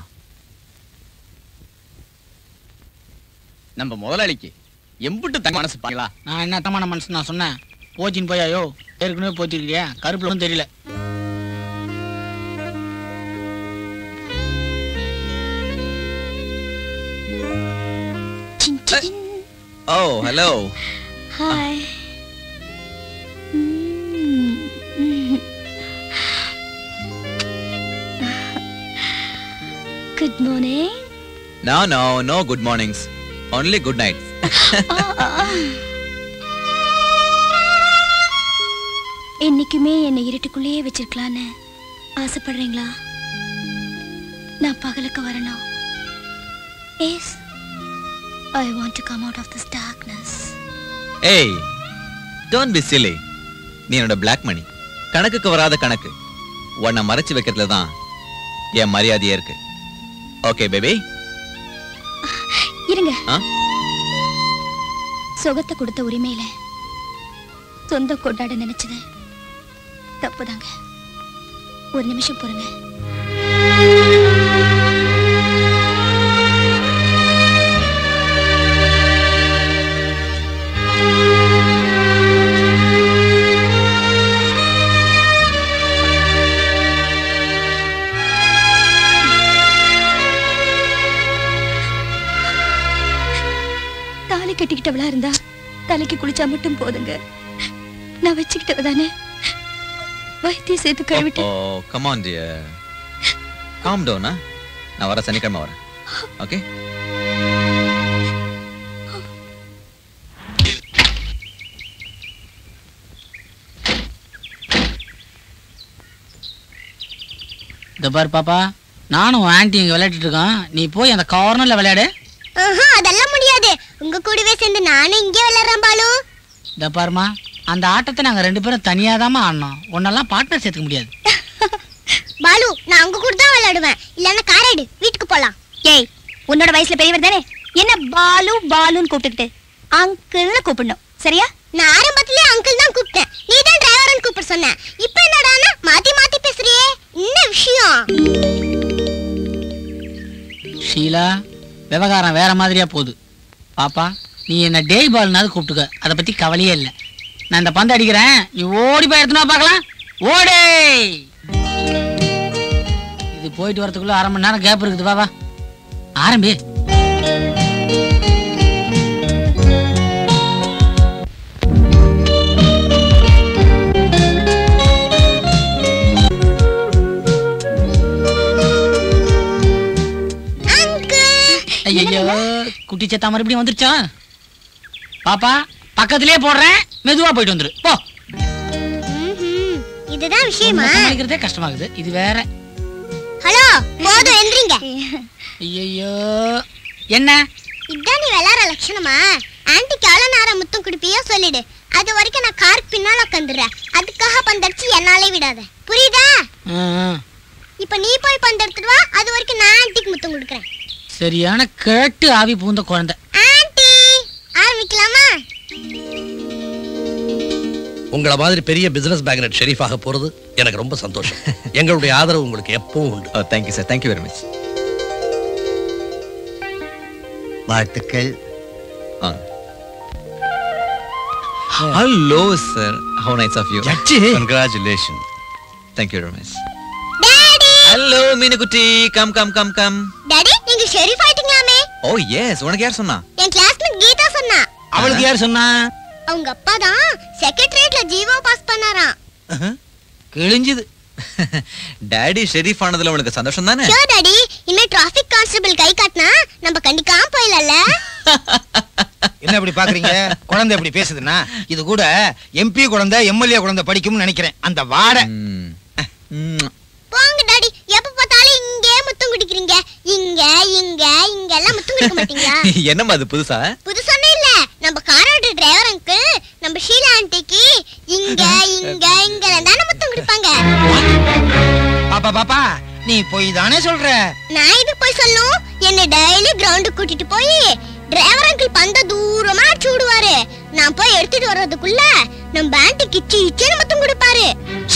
நம்ம முதலாளிக்கு எம்புட்டு தங்க மனசு பாங்களா நான் என்ன தமான மனுஷன் நான் சொன்னேன் போச்சின்னு போயாயோ ஏற்கனவே போச்சிருக்கியா கருப்புல ஒன்றும் தெரியல oh hello hi good morning no no no good mornings only good night என்னைக்குமே என்னை இருட்டுக்குள்ளேயே வச்சிருக்கலான்னு ஆசைப்படுறீங்களா நான் பகலுக்கு வரணும் yes I want to come out of this darkness ஏய் டோன்ட் பி சிலி நீ என்னோட பிளாக் மணி கணக்குக்கு வராத கணக்கு உன்னை மறைச்சு வைக்கிறதுல தான் என் மரியாதையே இருக்கு ஓகே பேபி இருங்க ஆ சுகத்தை கொடுத்த உரிமையில சொந்தம் கொண்டாட நினைச்சது தப்புதாங்க ஒரு நிமிஷம் பொறுங்க தாலி கட்டிக்கிட்டவளா இருந்தா தலைக்கு குளிச்சா மட்டும் போதுங்க நான் வச்சுக்கிட்டவ தானே வைத்தியம் சேர்த்து கழுவிட்டு oh come on dear calm down நான் வர சனிக்கிழமை வரேன் ஓகே இந்த பாரு பாப்பா நானும் ஆன்ட்டி இங்க விளையாடிட்டு இருக்கோம் நீ போய் அந்த கார்னர்ல விளையாடு ஆஹா, அதெல்லாம் முடியாது உங்க கூடவே சேர்ந்து நானும் இங்கே விளையாடுறேன் பாலு இந்த பாருமா அந்த ஆட்டத்தை நாங்க ரெண்டு பேரும் தனியா ஆடினோம் உன்னெல்லாம் பார்ட்னர் சேர்த்துக்க முடியாது பாலு நான் உங்க கூட தான் விளையாடுவேன் இல்லன்னா காராடு வீட்டுக்கு போலாம் ஏய் உன்னோட வயசுல பெரியவர் தானே என்ன பாலு பாலுன்னு கூப்பிட்டுக்கிட்டு அங்கிள்னு கூப்பிடணும் சரியா நான் ஆரம்பத்திலே அங்கிள் தான் கூப்பிட்டேன் நீ தான் டிரைவர்னு கூப்பிட சொன்ன இப்போ என்னடானா மாத்தி மாத்தி பேசுறியே என்ன விஷயம் ஷீலா விவகாரம் வேற மாதிரியா போகுது பாப்பா நீ என்ன டேய் பால்னாவது கூப்பிட்டுக்க அதை பத்தி கவலையே இல்லை நான் இந்த பந்து அடிக்கிறேன் நீ ஓடி போய் எடுத்துனா பார்க்கலாம் ஓடே இது போயிட்டு வரதுக்குள்ள அரை மணி நேரம் கேப் இருக்குது வா வா ஆரம்பி ஐயோ குட்டி சேத்தா மறுபடியும் வந்துருச்சா பாப்பா பக்கத்திலே போடுறேன் மெதுவா போயிட்டு வந்துரு போ ம்ஹும். இதுதான் விஷயமா சமாளிக்கிறதே கஷ்டமாகுது இது வேற ஹலோ போதும் எந்திரிங்க ஐயோ என்ன இதான் நீ விளையாடுற லட்சணமா ஆன்ட்டிக்கு எவ்வளவு நேரம் முத்தம் குடுப்பியோ சொல்லிடு அது வரைக்கும் நான் காருக்கு பின்னால உட்காந்துடுறேன் அதுக்காக பந்தடிச்சு என்னாலே விடாத புரியுதா ஆ, ஆ. இப்ப நீ போய் பந்தெடுத்துட்டு வா அது வரைக்கும் நான் ஆன்ட்டிக்கு முத்தம் கொடுக்குறேன் சரியான கேட்டு ஆவி பூந்த குழந்தை ஆன்ட்டி ஆரம்பிக்கலாமா உங்கள மாதிரி பெரிய பிசினஸ் மேக்னெட் ஷெரீஃபாக போறது எனக்கு ரொம்ப சந்தோஷம் எங்களுடைய ஆதரவு உங்களுக்கு எப்பவும் உண்டு oh thank you sir thank you very much வாழ்த்துக்கள் hello sir how nice of you ஜட்ஜி. Congratulation thank you very much hello மீனுக்குட்டி come come come come daddy நீங்க ஷெரீஃப் ஆயிட்டீங்களாமே ஓ எஸ் உனக்கு யார் சொன்னா என் கிளாஸ்மேட் கீதா சொன்னா அவளுக்கு யார் சொன்னா அவங்க அப்பா தான் செக்ரட்டரியேட்ல ஜீவோ பாஸ் பண்ணாராம் கிழிஞ்சுது டாடி ஷெரீஃப் ஆனதுல உனக்கு சந்தோஷம் தானே ஷோ டாடி இனிமே டிராஃபிக் கான்ஸ்டபிள் கை காட்டினா நம்ம கண்டிக்காம போயிடலாம்ல என்ன இப்படி பாக்குறீங்க குழந்தை இப்படி பேசுதுன்னா இது கூட எம்பி குழந்தை எம்எல்ஏ குழந்தை படிக்கும்னு நினைக்கிறேன் அந்த வாடை போங்க டாடி எப்ப பார்த்தாலும் இங்கே முத்தம் குடிக்கிறீங்க இங்க இங்க இங்க எல்லாம் முத்தம் குடிக்க மாட்டீங்களா என்னம்மா அது புதுசா புதுசானே இல்ல நம்ம காரோட டிரைவர் அங்கிள் நம்ம ஷீலா ஆண்டிக்கு இங்க இங்க இங்க தானே முத்தம் குடிப்பாங்க பாப்பா பாப்பா நீ போய் தானே சொல்ற நான் இது போய் சொல்லும் என்ன டெய்லி கிரவுண்டுக்கு கூட்டிட்டு போய் டிரைவர் அங்கிள் பந்த தூரமா அடிச்சு விடுவாரு நான் போய் எடுத்துட்டு வர்றதுக்குள்ள நம்ம ஆண்டி கிச்சி இச்சின்னு முத்தம் கொடுப்பாரு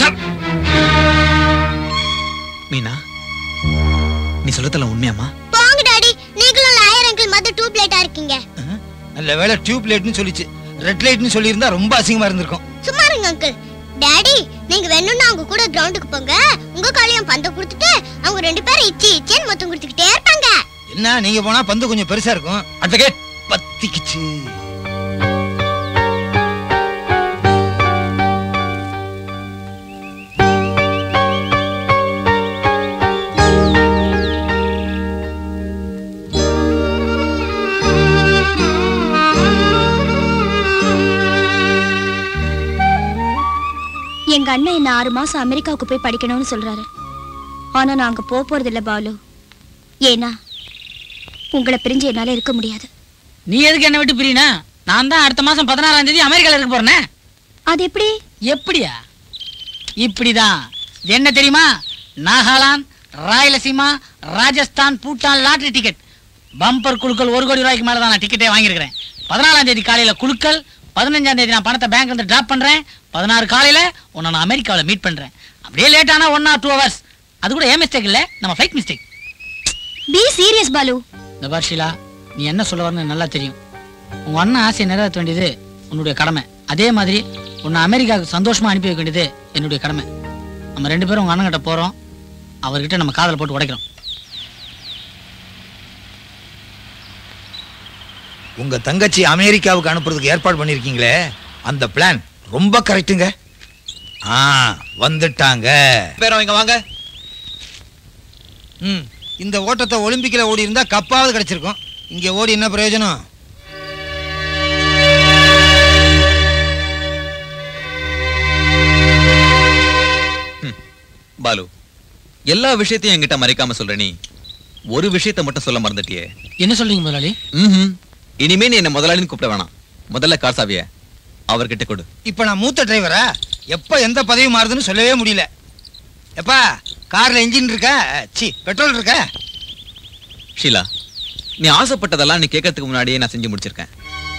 மீனா நீ சொல்றதெல்லாம் உண்மையாமா போங்க டாடி நீங்களும் லாயர் அங்கிள் மத டியூப் லைட்டா இருக்கீங்க நல்ல வேளை டியூப் லைட்னு சொல்லிச்சு ரெட் லைட்னு சொல்லியிருந்தா ரொம்ப அசிங்கமா இருந்திருக்கும் சும்மா இருங்க அங்கிள் டாடி நீங்க வேணும்னா அவங்க கூட கிரவுண்டுக்கு போங்க உங்க காலையும் பந்த கொடுத்துட்டு அவங்க ரெண்டு பேரும் இச்சி இச்சின்னு மொத்தம் கொடுத்துக்கிட்டே இருப்பாங்க என்ன நீங்க போனா பந்து கொஞ்சம் பெருசா இருக்கும் அட்வொகேட் பத்திக்குச்சு எங்க அண்ணன் என்ன ஆறு மாசம் அமெரிக்காவுக்கு போய் படிக்கணும்னு சொல்றாரு ஆனா நான் அங்க போக போறது இல்ல பாலு ஏன்னா உங்களை பிரிஞ்சு என்னால இருக்க முடியாது நீ எதுக்கு என்ன விட்டு பிரியனா நான் தான் அடுத்த மாசம் பதினாறாம் தேதி அமெரிக்கால இருக்க போறேனே அது எப்படி எப்படியா இப்படிதான் இது என்ன தெரியுமா Nagaland Rayalaseema Rajasthan Bhutan lottery ticket bumper குழுக்கள் ஒரு கோடி ரூபாய்க்கு மேல தான் நான் டிக்கெட்டே வாங்கியிருக்கிறேன் பதினாலாம் தேதி காலையில குழுக்கள் பதினஞ்சாம் தேதி நான் பணத்தை பேங்க்ல இருந்து டிராப் பண்றேன் பதினாறு காலையில உன்னை நான் அமெரிக்காவில் மீட் பண்றேன் அப்படியே லேட் ஆனா ஒன் ஆர் டூ ஹவர்ஸ் அது கூட ஏன் மிஸ்டேக் இல்ல நம்ம flight mistake be serious Balu இந்த பார் ஷீலா நீ என்ன சொல்ல வரன்னு நல்லா தெரியும் உங்க அண்ணன் ஆசையை நிறைவேற்ற வேண்டியது உன்னுடைய கடமை அதே மாதிரி உன்னை அமெரிக்காவுக்கு சந்தோஷமா அனுப்பி வைக்க வேண்டியது என்னுடைய கடமை நம்ம ரெண்டு பேரும் உங்க அண்ணன் கிட்ட போறோம் அவர்கிட்ட நம்ம காதலை போட்டு உடைக்கிறோம் உங்க தங்கச்சி அமெரிக்காவுக்கு அனுப்புறதுக்கு ஏற்பாடு பண்ணிருக்கீங்களே அந்த பிளான் ரொம்ப கரெக்ட்டுங்க ஆ வந்துட்டாங்க பேரம் இங்க வாங்க ம் இந்த ஓட்டத்தை ஒலிம்பிக்ல ஓடி இருந்தா கப்பாவது கிடைச்சிருக்கும் இங்க ஓடி என்ன பிரயோஜனம் பாலு எல்லா விஷயத்தையும் என்கிட்ட மறைக்காம சொல்ற நீ ஒரு விஷயத்தை மட்டும் சொல்ல மறந்துட்டியே என்ன சொல்றீங்க முதலாளி ம்ஹும். இனிமே நீ என்ன முதலாளின்னு கூப்பிட வேணாம் முதல்ல கார் சாவிய அவர்கிட்ட கொடு இப்ப நான் மூத்த டிரைவரா எப்ப எந்த பதவி மாறுதுன்னு சொல்லவே முடியல எப்பா கார்ல இன்ஜின் இருக்கா சி பெட்ரோல் இருக்கா ஷீலா நீ ஆசைப்பட்டதெல்லாம் நீ கேட்கறதுக்கு முன்னாடியே நான் செஞ்சு முடிச்சிருக்கேன்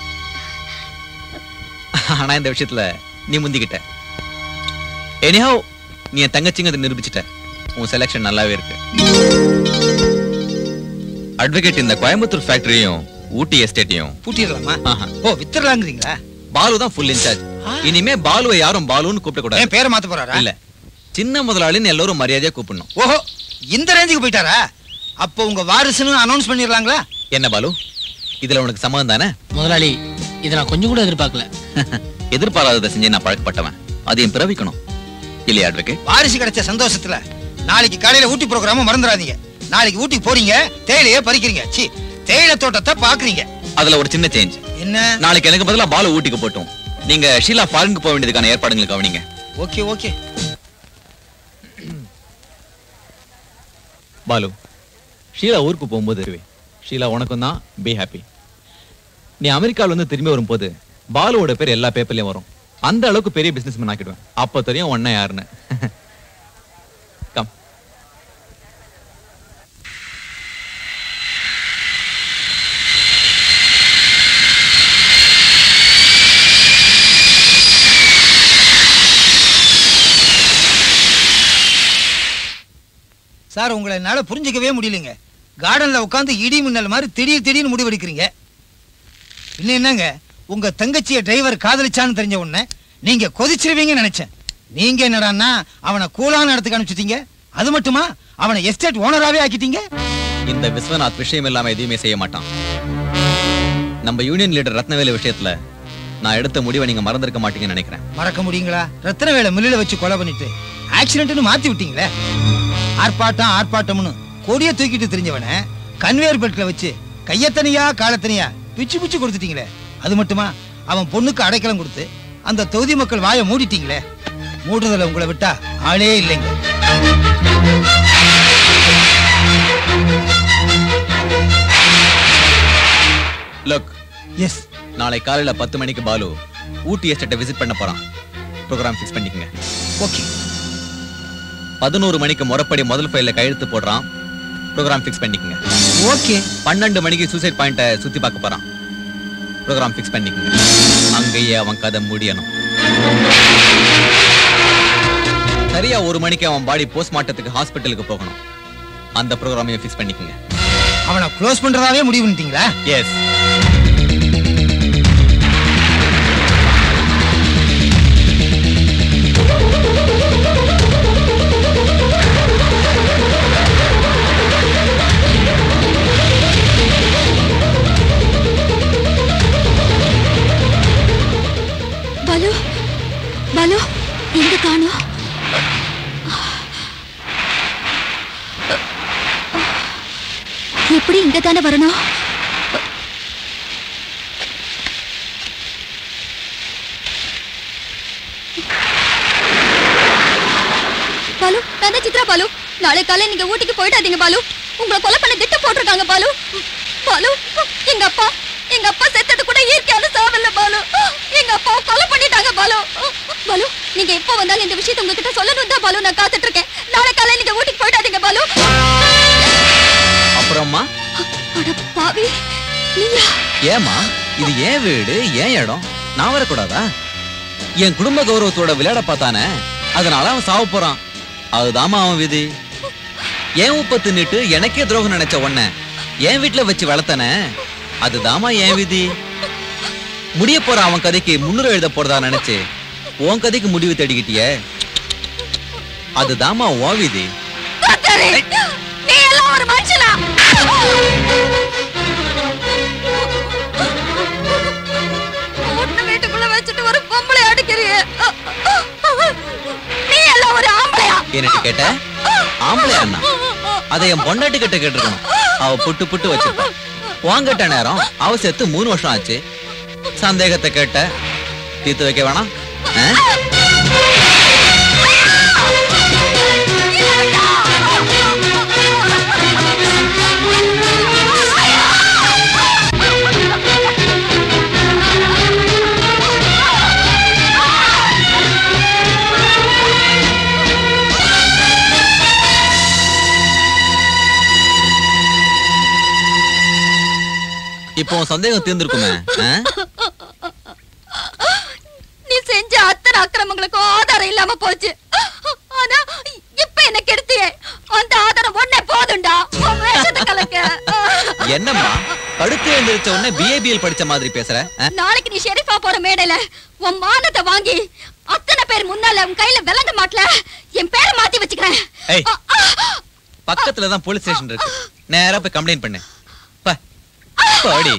ஆனா இந்த விஷயத்துல நீ முந்திக்கிட்ட எனிஹாவ் நீ என் தங்கச்சிங்க நிரூபிச்சிட்ட உன் செலெக்ஷன் நல்லாவே இருக்கு அட்வொகேட் இந்த கோயம்புத்தூர் ஃபேக்டரியும் ஊட்டி எஸ்டேட்டையும் பூட்டிடலாமா ஓ வித்துடலாங்கிறீங்களா பாலு தான் ஃபுல் இன்சார்ஜ் இனிமே பாலுவை யாரும் பாலுன்னு கூப்பிட கூடாது என் பேரை மாத்த போறாரா இல்ல சின்ன முதலாளின்னு எல்லாரும் மரியாதையா கூப்பிடணும் ஓஹோ இந்த ரேஞ்சுக்கு போயிட்டாரா அப்போ உங்க வாரிசுன்னு அனௌன்ஸ் பண்ணிடலாங்களா என்ன பாலு இதுல உனக்கு சம்மதம் தானே முதலாளி இதை நான் கொஞ்சம் கூட எதிர்பார்க்கல எதிர்பாராததை செஞ்சு நான் பழக்கப்பட்டவன் அதையும் பிறவிக்கணும் இல்லையா அட்வொகேட் வாரிசு கிடைச்ச சந்தோஷத்துல நாளைக்கு காலையில ஊட்டி ப்ரோக்ராம மறந்துடாதீங்க நாளைக்கு ஊட்டி போறீங்க தேயிலையே பறிக்கிறீங்க சி தேயிலை தோட்டத்தை பாக்குறீங்க அதுல ஒரு சின்ன சேஞ்ச் என்ன நாளைக்கு எனக்கு பதிலா பாலு ஊட்டிக்கு போட்டும் நீங்க ஷீலா ஃபாரினுக்கு போக வேண்டியதுக்கான ஏற்பாடுகளை கவனிங்க ஓகே ஓகே பாலு ஷீலா ஊருக்கு போகும்போது இருவே ஷீலா உனக்கும் தான் பி ஹாப்பி நீ அமெரிக்கால வந்து திரும்பி வரும்போது பாலுவோட பேர் எல்லா பேப்பர்லயும் வரும் அந்த அளவுக்கு பெரிய பிசினஸ் மேன் ஆக்கிடுவேன் அப்ப தெரியும் ஒன்ன யாருன்னு கம் சார் உங்களை என்னால புரிஞ்சுக்கவே முடியலங்க கார்டன்ல உட்காந்து இடி மின்னல் மாதிரி திடீர் திடீர்னு முடிவெடுக்கிறீங்க இன்னும் என்னங்க உங்க தங்கச்சியை டிரைவர் காதலிச்சான்னு தெரிஞ்ச உடனே நீங்க கொதிச்சிருவீங்கன்னு நினைச்சேன் நீங்க என்னடான்னா அவனை கூலான இடத்துக்கு அனுப்பிச்சிட்டீங்க அது மட்டுமா அவனை எஸ்டேட் ஓனராவே ஆக்கிட்டீங்க இந்த விஸ்வநாத் விஷயம் இல்லாம எதையுமே செய்ய மாட்டான் நம்ம யூனியன் லீடர் ரத்னவேலு விஷயத்துல நான் எடுத்த முடிவை நீங்க மறந்திருக்க மாட்டீங்கன்னு நினைக்கிறேன் மறக்க முடியுங்களா ரத்தனவேலை மில்லில வச்சு கொலை பண்ணிட்டு ஆக்சிடென்ட்னு மாத்தி விட்டீங்களே ஆர்ப்பாட்டம் ஆர்ப்பாட்டம்னு கொடிய தூக்கிட்டு தெரிஞ்சவனை கன்வேயர் பெல்ட்ல வச்சு கையத்தனியா காலத்தனியா பிச்சு பிச்சு கொடுத்துட்டீங்களே அது மட்டுமா அவன் பொண்ணுக்கு அடைக்கலம் கொடுத்து அந்த தொகுதி மக்கள் வாயை மூடிட்டீங்களே மூடுறதுல உங்களை விட்டா ஆளே இல்லைங்க லுக் எஸ் நாளை காலையில பத்து மணிக்கு பாலு ஊட்டி எஸ்டேட்டை விசிட் பண்ண போறான் ப்ரோக்ராம் ஃபிக்ஸ் பண்ணிக்கங்க ஓகே பதினோரு மணிக்கு முறப்படி முதல் ஃபைல்ல கையெழுத்து போடுறான் ப்ரோக்ராம் ஃபிக்ஸ் பண்ணிக்கங்க ஓகே பன்னெண்டு மணிக்கு சூசைட் பாயிண்ட்டை சுத்தி பார்க்க போறான் ப்ரோக்ராம் ஃபிக்ஸ் பண்ணிக்கங்க அங்கேயே அவன் கதை முடியணும் சரியா ஒரு மணிக்கு அவன் பாடி போஸ்ட்மார்ட்டத்துக்கு ஹாஸ்பிட்டலுக்கு போகணும் அந்த ப்ரோக்ராமையும் ஃபிக்ஸ் பண்ணிக்கங்க அவனை க்ளோஸ் பண்றதாவே முடிவு பண்ணிட்டீங்களா எஸ் பாலு பாலு எங்க காணோம் எப்படி இங்க தானே வரணும் சித்ரா பாலு நாளை காலை நீங்க ஊட்டிக்கு போயிடாதீங்க பாலு உங்களை கொலை பண்ண திட்டம் போட்டிருக்காங்க பாலு பாலு எங்க அப்பா எங்க அப்பா செத்தது கூட இயற்கையான சாவல்ல பாலு எங்க அப்பா கொலை பண்ணிட்டாங்க பாலு பாலு நீங்க எப்போ வந்தாலும் இந்த விஷயத்தை உங்ககிட்ட சொல்லணும் தான் பாலு நான் காத்துட்டு இருக்கேன் நாளை காலை நீங்க ஊட்டிக்கு போயிடாதீங்க பாலு அப்புறம்மா அட பாவி நீயா ஏமா இது ஏன் வீடு ஏன் இடம் நான் வரக்கூடாதா என் குடும்ப கௌரவத்தோட விளையாட பார்த்தானே அதனால அவன் சாவ போறான் அதுதாம்மா அவன் விதி ஏன் உப்ப தின்னுட்டு எனக்கே துரோகம் நினைச்ச உன்னை என் வீட்டுல வச்சு வளர்த்தனே அதுதாம்மா என் விதி முடிய போற அவன் கதைக்கு முன்னுரை எழுத போறதா நினைச்சு உன் கதைக்கு முடிவு தேடிக்கிட்டியே அதுதாம்மா உன் விதி காத்தாரே, நீ எல்லாம் ஒரு மனுஷனா ஒட்டு வீட்டுக்குள்ள வச்சுட்டு ஒரு பொம்பளை அடிக்கிறிய நீ எல்லாம் ஒரு ஆம்பளையா என்னட்டு கேட்ட ஆம்பளை அண்ணா அதை என் பொண்டாட்டி கிட்ட கேட்டிருக்கணும் அவ புட்டு புட்டு வச்சிருப்பா வாங்கட்ட நேரம் அவ செத்து மூணு வருஷம் ஆச்சு சந்தேகத்தை கேட்ட தீர்த்து வைக்க வேணாம் ஆ? இப்போ உன் சந்தேகம் தீர்ந்திருக்குமே ஆ? நீ செஞ்ச அத்தனை அக்கிரமங்களுக்கும் ஆதாரம் இல்லாம போச்சு ஆனா இப்ப என்ன கெடுத்தியே அந்த ஆதாரம் ஒன்னே போதும்டா உன் வேஷத்தை கலக்க என்னம்மா படுத்து எழுந்திருச்ச உடனே பிஏபிஎல் படிச்ச மாதிரி பேசுற ஆ? நாளைக்கு நீ ஷெரீஃபா போற மேடையில உன் மானத்தை வாங்கி அத்தனை பேர் முன்னால உன் கையில விளங்க மாட்டல என் பேரை மாத்தி வச்சுக்கிறேன் ஏய் பக்கத்துல தான் போலீஸ் ஸ்டேஷன் இருக்கு நேரா போய் கம்ப்ளைண்ட் பண்ணு பா பாடி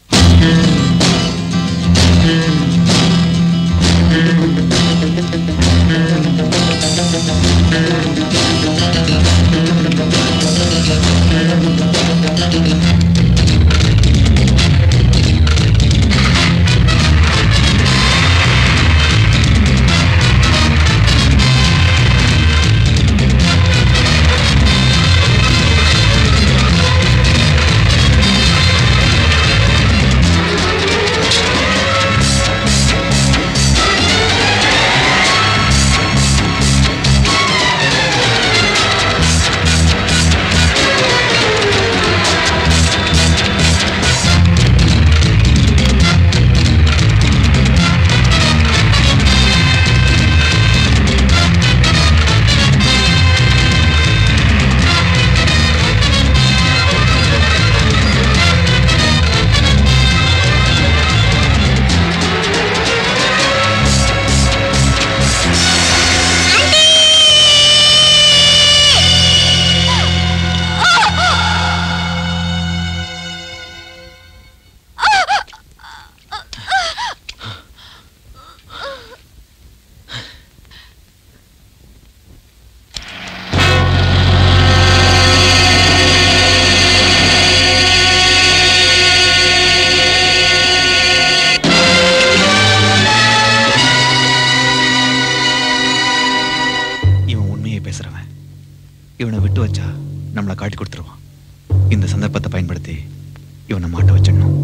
இவன் உண்மையை பேசுறவன் இவனை விட்டு வச்சா நம்மளை காட்டி கொடுத்துருவான் இந்த சந்தர்ப்பத்தை பயன்படுத்தி இவனை மாட்ட வச்சிடணும்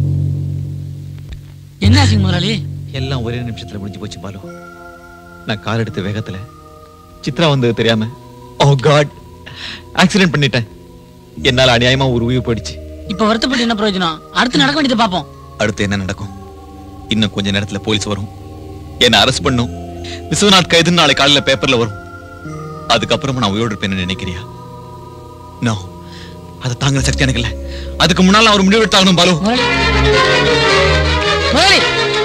என்ன ஆச்சு முதலாளி எல்லாம் ஒரே நிமிஷத்துல முடிஞ்சு போச்சு பாலு நான் கார் எடுத்த வேகத்துல சித்ரா வந்தது தெரியாம ஓ காட் ஆக்சிடென்ட் பண்ணிட்டேன் என்னால அநியாயமா ஒரு உயிர் போயிடுச்சு இப்ப வருத்தப்பட்டு என்ன பிரயோஜனம் அடுத்து நடக்க வேண்டியதை பாப்போம் அடுத்து என்ன நடக்கும் இன்னும் கொஞ்ச நேரத்துல போலீஸ் வரும் என்ன அரெஸ்ட் பண்ணும் விஸ்வநாத் கைதுன்னு நாளை காலையில பேப்பர்ல வரும் அதுக்கப்புறமா நான் உயிரோடு இருப்பேன்னு நினைக்கிறியா நோ அதை தாங்குற சக்தி எனக்கு இல்ல அதுக்கு முன்னால நான் ஒரு முடிவு எடுத்தாகணும் பாலு முதலாளி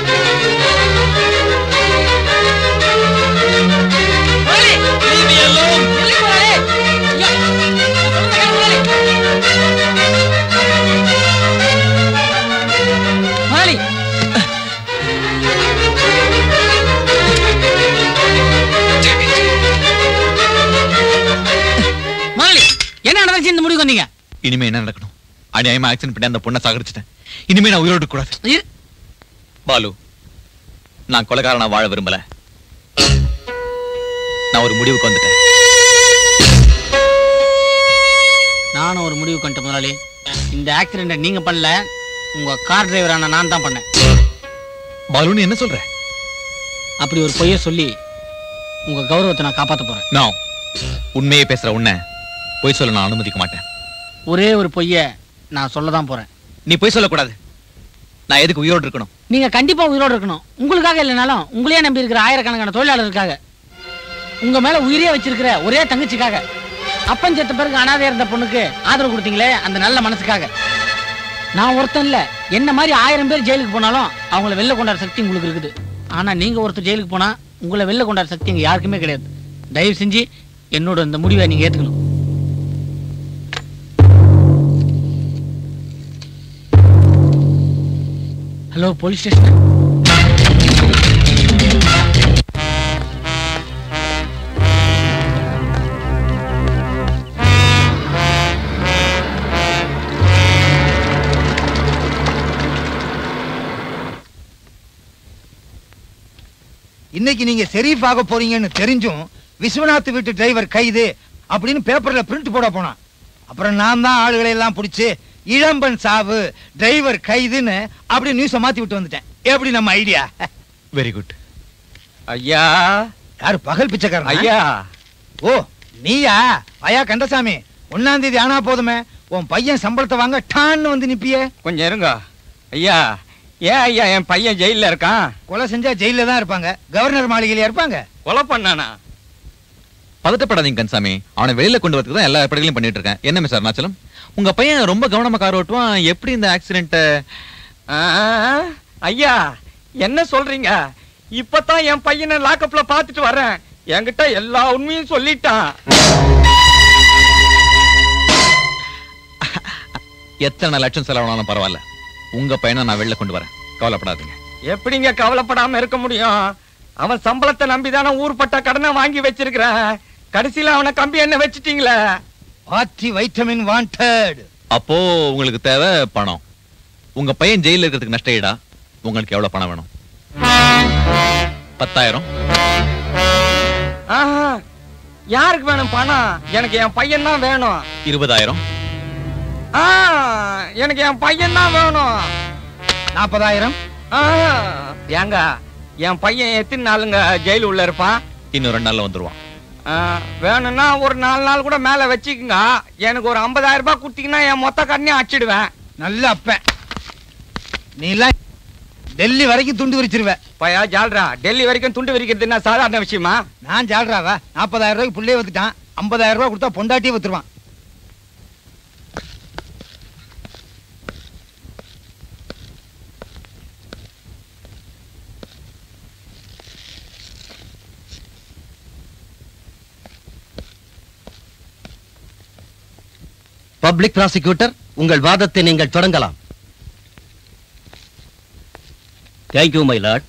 முதலாளி முதலாளி என்ன நடந்துச்சு இந்த முடிவுக்கு வந்தீங்க இனிமே என்ன நடக்கணும் அநியாயமா ஆக்சிடென்ட் பண்ணி அந்த பொண்ணை சாகடிச்சிட்டேன் இனிமே நான் உயிரோடு இருக்க கூடாது இரு. பாலு நான் கொலைகாரனா வாழ விரும்பல நான் ஒரு முடிவுக்கு வந்துட்டேன் நானும் ஒரு முடிவு பண்ணிட்டேன் முதலாளி இந்த ஆக்சிடென்ட்டை நீங்க பண்ணல உங்க கார் டிரைவரான நான் தான் பண்ணேன் பாலு என்ன சொல்ற அப்படி ஒரு பொய்ய சொல்லி உங்க கௌரவத்தை நான் காப்பாத்த போறேன் நான் உண்மையை பேசுற உன்னை பொய் சொல்ல நான் அனுமதிக்க மாட்டேன் ஒரே ஒரு பொய்ய நான் சொல்ல தான் போறேன் நீ பொய் சொல்லக்கூடாது நான் எதுக்கு உயிரோடு இருக்கணும் நீங்க கண்டிப்பா உயிரோட இருக்கணும் உங்களுக்காக இல்லைனாலும் உங்களையே நம்பி இருக்கிற ஆயிரக்கணக்கான தொழிலாளர்களுக்காக உங்க மேல உயிரே வச்சிருக்கிற ஒரே தங்கச்சிக்காக அப்பன் செத்த பிறகு அனாதையா இருந்த பொண்ணுக்கு ஆதரவு கொடுத்தீங்களே அந்த நல்ல மனசுக்காக நான் ஒருத்தன் இல்ல என்ன மாதிரி ஆயிரம் பேர் ஜெயிலுக்கு போனாலும் அவங்கள வெளில கொண்டாட சக்தி உங்களுக்கு இருக்குது ஆனா நீங்க ஒருத்தர் ஜெயிலுக்கு போனா உங்களை வெளில கொண்டாட சக்தி இங்க யாருக்குமே கிடையாது தயவு செஞ்சு என்னோட இந்த முடிவை நீங்க ஏத்துக்கணும் ஹலோ போலீஸ் ஸ்டேஷன் இன்னைக்கு நீங்க ஷெரீஃப் ஆக போறீங்கன்னு தெரிஞ்சும் விஸ்வநாத் வீட்டு டிரைவர் கைது அப்படின்னு பேப்பர்ல பிரிண்ட் போட போனான் அப்புறம் நான் தான் ஆளுகளை எல்லாம் பிடிச்சு இளம்பன் சாவு டிரைவர் கைதுன்னு அப்படி நியூஸை மாத்தி விட்டு வந்துட்டேன் எப்படி நம்ம ஐடியா வெரி குட் ஐயா யாரு பகல் பிச்சைக்காரன் ஐயா ஓ நீயா ஐயா கந்தசாமி ஒன்னாம் தேதி ஆனா போதுமே உன் பையன் சம்பளத்தை வாங்க டான்னு வந்து நிப்பியே கொஞ்சம் இருங்க ஐயா ஏன் ஐயா என் பையன் ஜெயில்ல இருக்கான் கொலை செஞ்சா ஜெயில தான் இருப்பாங்க கவர்னர் மாளிகையில இருப்பாங்க கொலை பண்ணானா பதட்டப்படாதீங்க கன்சாமி அவனை வெளியில கொண்டு வரதுக்கு தான் எல்லா ஏற்பாடுகளையும் பண்ணிட்டு இருக்கேன் என்ன மிஸ் அருணாச்சலம் உங்க பையன் ரொம்ப கவனமா கார் ஓட்டுவான் எப்படி இந்த ஆக்சிடென்ட்டை ஐயா என்ன சொல்றீங்க இப்பதான் என் பையனை லாக்கப்ல பாத்துட்டு வரேன் என்கிட்ட எல்லா உண்மையும் சொல்லிட்டான் எத்தனை லட்சம் செலவானாலும் பரவாயில்ல உங்க பையனை நான் வெளில கொண்டு வரேன் கவலைப்படாதீங்க எப்படிங்க கவலைப்படாம இருக்க முடியும் அவன் சம்பளத்தை நம்பிதானே ஊர்பட்ட கடனை வாங்கி வச்சிருக்கிறேன் கடைசியில அவனை கம்பி என்ன வச்சிட்டீங்களே பார்ட்டி வைட்டமின் வாண்டட் அப்போ உங்களுக்கு தேவை பணம் உங்க பையன் ஜெயில இருக்கிறதுக்கு நஷ்ட ஈடா உங்களுக்கு எவ்வளவு பணம் வேணும் பத்தாயிரம் ஆஹா, யாருக்கு வேணும் பணம் எனக்கு என் பையன் தான் வேணும் இருபதாயிரம் ஆ, எனக்கு என் பையன் தான் வேணும் நாற்பதாயிரம் ஏங்க என் பையன் எத்தனை நாளுங்க ஜெயில் உள்ள இருப்பான் இன்னும் ரெண்டு நாள்ல வந்துருவான் ஆ, வேணும்னா ஒரு நாலு நாள் கூட மேல வச்சுக்கோங்க எனக்கு ஒரு ஐம்பதாயிரம் ரூபாய் கொடுத்தீங்கன்னா என் மொத்த கண்ணையும் அடிச்சிடுவேன் நல்ல அப்பன் நீ எல்லாம் டெல்லி வரைக்கும் துண்டு விரிச்சிருவ பையா ஜால்ரா டெல்லி வரைக்கும் துண்டு விரிக்கிறது என்ன சாதாரண விஷயமா நான் ஜால்ராவா நாற்பதாயிரம் ரூபாய்க்கு புள்ளைய வந்துட்டான் ஐம்பதாயிரம் ரூபாய் கொடுத்தா பொண்டாட்டியே வித்துருவான் பப்ளிக் ப்ராசிக்யூட்டர் உங்கள் வாதத்தை நீங்கள் தொடங்கலாம் தேங்க்யூ மை லார்ட்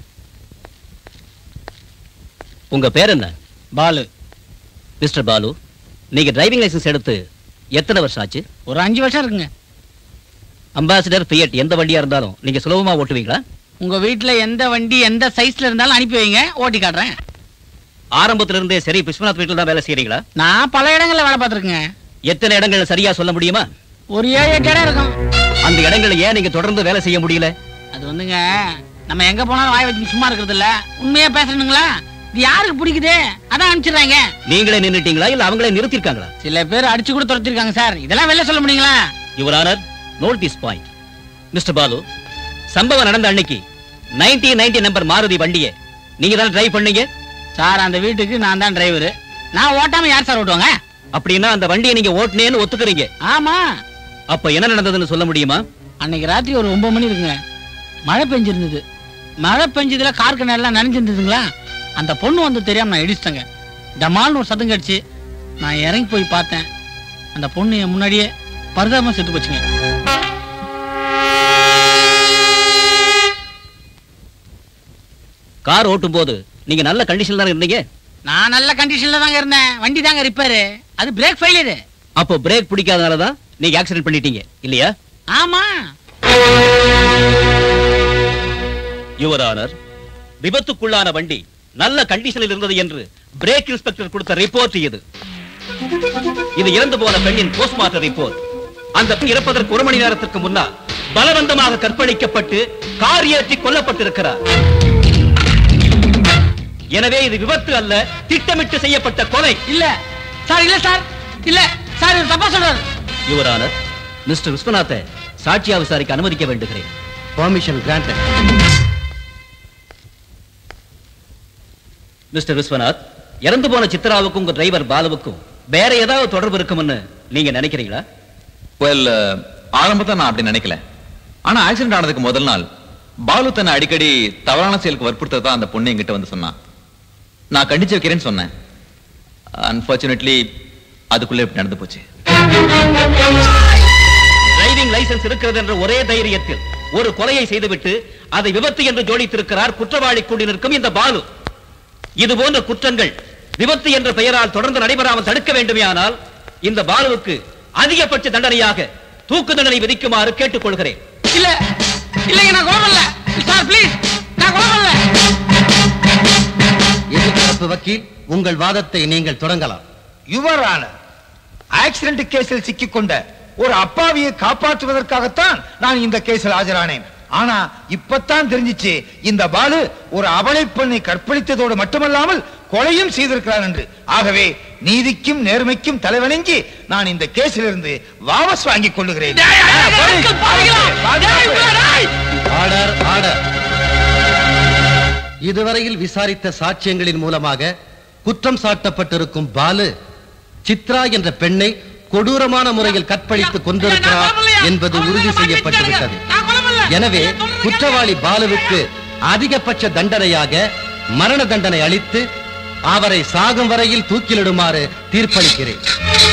உங்க பேர் என்ன பாலு மிஸ்டர் பாலு நீங்க டிரைவிங் லைசென்ஸ் எடுத்து எத்தனை வருஷம் ஆச்சு ஒரு அஞ்சு வருஷம் இருக்குங்க அம்பாசிடர் ஃபியட் எந்த வண்டியா இருந்தாலும் நீங்க சுலபமா ஓட்டுவீங்களா உங்க வீட்ல எந்த வண்டி எந்த சைஸ்ல இருந்தாலும் அனுப்பி வைங்க ஓட்டி காட்டுறேன் ஆரம்பத்துல இருந்தே சரி விஸ்வநாத் வீட்டில் தான் வேலை செய்றீங்களா நான் பல இடங்கள்ல வேலை பார்த்திருக்கேங்க எத்தனை இடங்கள் சரியா சொல்ல முடியுமா ஒரு ஏழு எட்டு இடம் இருக்கும் அந்த இடங்களை ஏன் நீங்க தொடர்ந்து வேலை செய்ய முடியல அது வந்துங்க நம்ம எங்க போனாலும் வாய் வச்சு சும்மா இருக்கிறது இல்ல உண்மையா பேசணுங்களா இது யாருக்கு பிடிக்குது அதான் அனுப்பிச்சிடுறாங்க நீங்களே நின்னுட்டீங்களா இல்ல அவங்களே நிறுத்திருக்காங்களா சில பேர் அடிச்சு கூட துரத்திருக்காங்க சார் இதெல்லாம் வெளில சொல்ல முடியுங்களா your honour note this point mister Balu சம்பவம் நடந்த அன்னைக்கு 1990 நம்பர் மாருதி வண்டியை நீங்க தான் டிரைவ் பண்ணீங்க சார் அந்த வீட்டுக்கு நான் தான் டிரைவர் நான் ஓட்டாம யார் சார் ஓட்டுவாங்க அப்படின்னா அந்த வண்டியை நீங்க ஓட்டுனேன்னு ஒத்துக்கிறீங்க ஆமா அப்ப என்ன நடந்ததுன்னு சொல்ல முடியுமா அன்னைக்கு ராத்திரி ஒரு ஒன்பது மணி இருக்குங்க மழை பெஞ்சிருந்தது மழை பெஞ்சதுல கார் எல்லாம் நனைஞ்சிருந்ததுங்களா அந்த பொண்ணு வந்து தெரியாம நான் இடிச்சிட்டேங்க டமால்னு ஒரு சத்தம் கடிச்சு நான் இறங்கி போய் பார்த்தேன் அந்த பொண்ணு என் முன்னாடியே பரிதாபமா செத்து போச்சுங்க கார் ஓட்டும் போது நீங்க நல்ல கண்டிஷன்ல தான் இருந்தீங்க நான் நல்ல கண்டிஷன்ல தாங்க இருந்தேன் வண்டி தாங்க ரிப்பேரு அது பிரேக் ஃபெயிலியரு அப்போ பிரேக் பிடிக்காதனால தான் நீங்க ஆக்சிடென்ட் பண்ணிட்டீங்க இல்லையா ஆமா யுவர் ஆனர் விபத்துக்குள்ளான வண்டி நல்ல கண்டிஷனில் இருந்தது என்று பிரேக் இன்ஸ்பெக்டர் கொடுத்த ரிப்போர்ட் இது இது இறந்து போன பெண்ணின் போஸ்ட்மார்ட்டம் ரிப்போர்ட் அந்த பெண் இறப்பதற்கு ஒரு மணி நேரத்திற்கு முன்னால் பலவந்தமாக கற்பழிக்கப்பட்டு கார் ஏற்றி கொல்லப்பட்டிருக்கிறார் எனவே இது விபத்து அல்ல திட்டமிட்டு செய்யப்பட்ட கொலை இல்ல சார் இல்ல சார் இல்ல சார் இவர் தப்பா சொல்றாரு யுவரானர் மிஸ்டர் விஸ்வநாத்தை சாட்சியா விசாரிக்க அனுமதிக்க வேண்டுகிறேன் பர்மிஷன் கிராண்டட் மிஸ்டர் விஸ்வநாத் இறந்து போன சித்ராவுக்கும் உங்க டிரைவர் பாலுவுக்கும் வேற ஏதாவது தொடர்பு இருக்கும்னு நீங்க நினைக்கிறீங்களா வெல் ஆரம்பத்தை நான் அப்படி நினைக்கல ஆனா ஆக்சிடென்ட் ஆனதுக்கு முதல் நாள் பாலு தன்னை அடிக்கடி தவறான செயலுக்கு வற்புறுத்ததான் அந்த பொண்ணு என்கிட்ட வந்து சொன்னான் நான் கண்டிச்சு வைக்கிறேன்னு சொன்னேன் அன்பார்ச்சுனேட்லி அதுக்குள்ள இப்படி நடந்து போச்சு டிரைவிங் லைசென்ஸ் இருக்கிறது என்ற ஒரே தைரியத்தில் ஒரு கொலையை செய்துவிட்டு அதை விபத்து என்று ஜோடித்திருக்கிறார் குற்றவாளி கூடியிருக்கும் இந்த பாலு இது போன்ற குற்றங்கள் விபத்து என்ற பெயரால் தொடர்ந்து நடைபெறாமல் தடுக்க வேண்டுமேயானால் இந்த பாலுவுக்கு அதிகபட்ச தண்டனையாக தூக்கு தண்டனை விதிக்குமாறு கேட்டுக்கொள்கிறேன் இல்ல இல்லைங்க நான் கொலை பண்ணல சார் ப்ளீஸ் நான் கொலை பண்ணல எதிர்த்தரப்பு வக்கீல் உங்கள் வாதத்தை நீங்கள் தொடங்கலாம் யுவர் ஆனர் ஆக்சிடென்ட் கேஸில் சிக்கிக்கொண்ட ஒரு அப்பாவியை காப்பாற்றுவதற்காகத்தான் நான் இந்த கேஸில் ஆஜரானேன் ஆனா இப்பத்தான் தெரிஞ்சிச்சு இந்த பாலு ஒரு அவளை பெண்ணை கற்பழித்ததோடு மட்டுமல்லாமல் கொலையும் செய்திருக்கிறான் என்று ஆகவே நீதிக்கும் நேர்மைக்கும் தலைவணங்கி நான் இந்த கேஸிலிருந்து வாபஸ் வாங்கிக் கொள்ளுகிறேன் ஆர்டர் ஆர்டர் இதுவரையில் விசாரித்த சாட்சியங்களின் மூலமாக குற்றம் சாட்டப்பட்டிருக்கும் பாலு சித்ரா என்ற பெண்ணை கொடூரமான முறையில் கற்பழித்து கொண்டிருக்கிறார் என்பது உறுதி செய்யப்பட்டிருக்கிறது எனவே குற்றவாளி பாலுவுக்கு அதிகபட்ச தண்டனையாக மரண தண்டனை அளித்து அவரை சாகும் வரையில் தூக்கிலிடுமாறு தீர்ப்பளிக்கிறேன்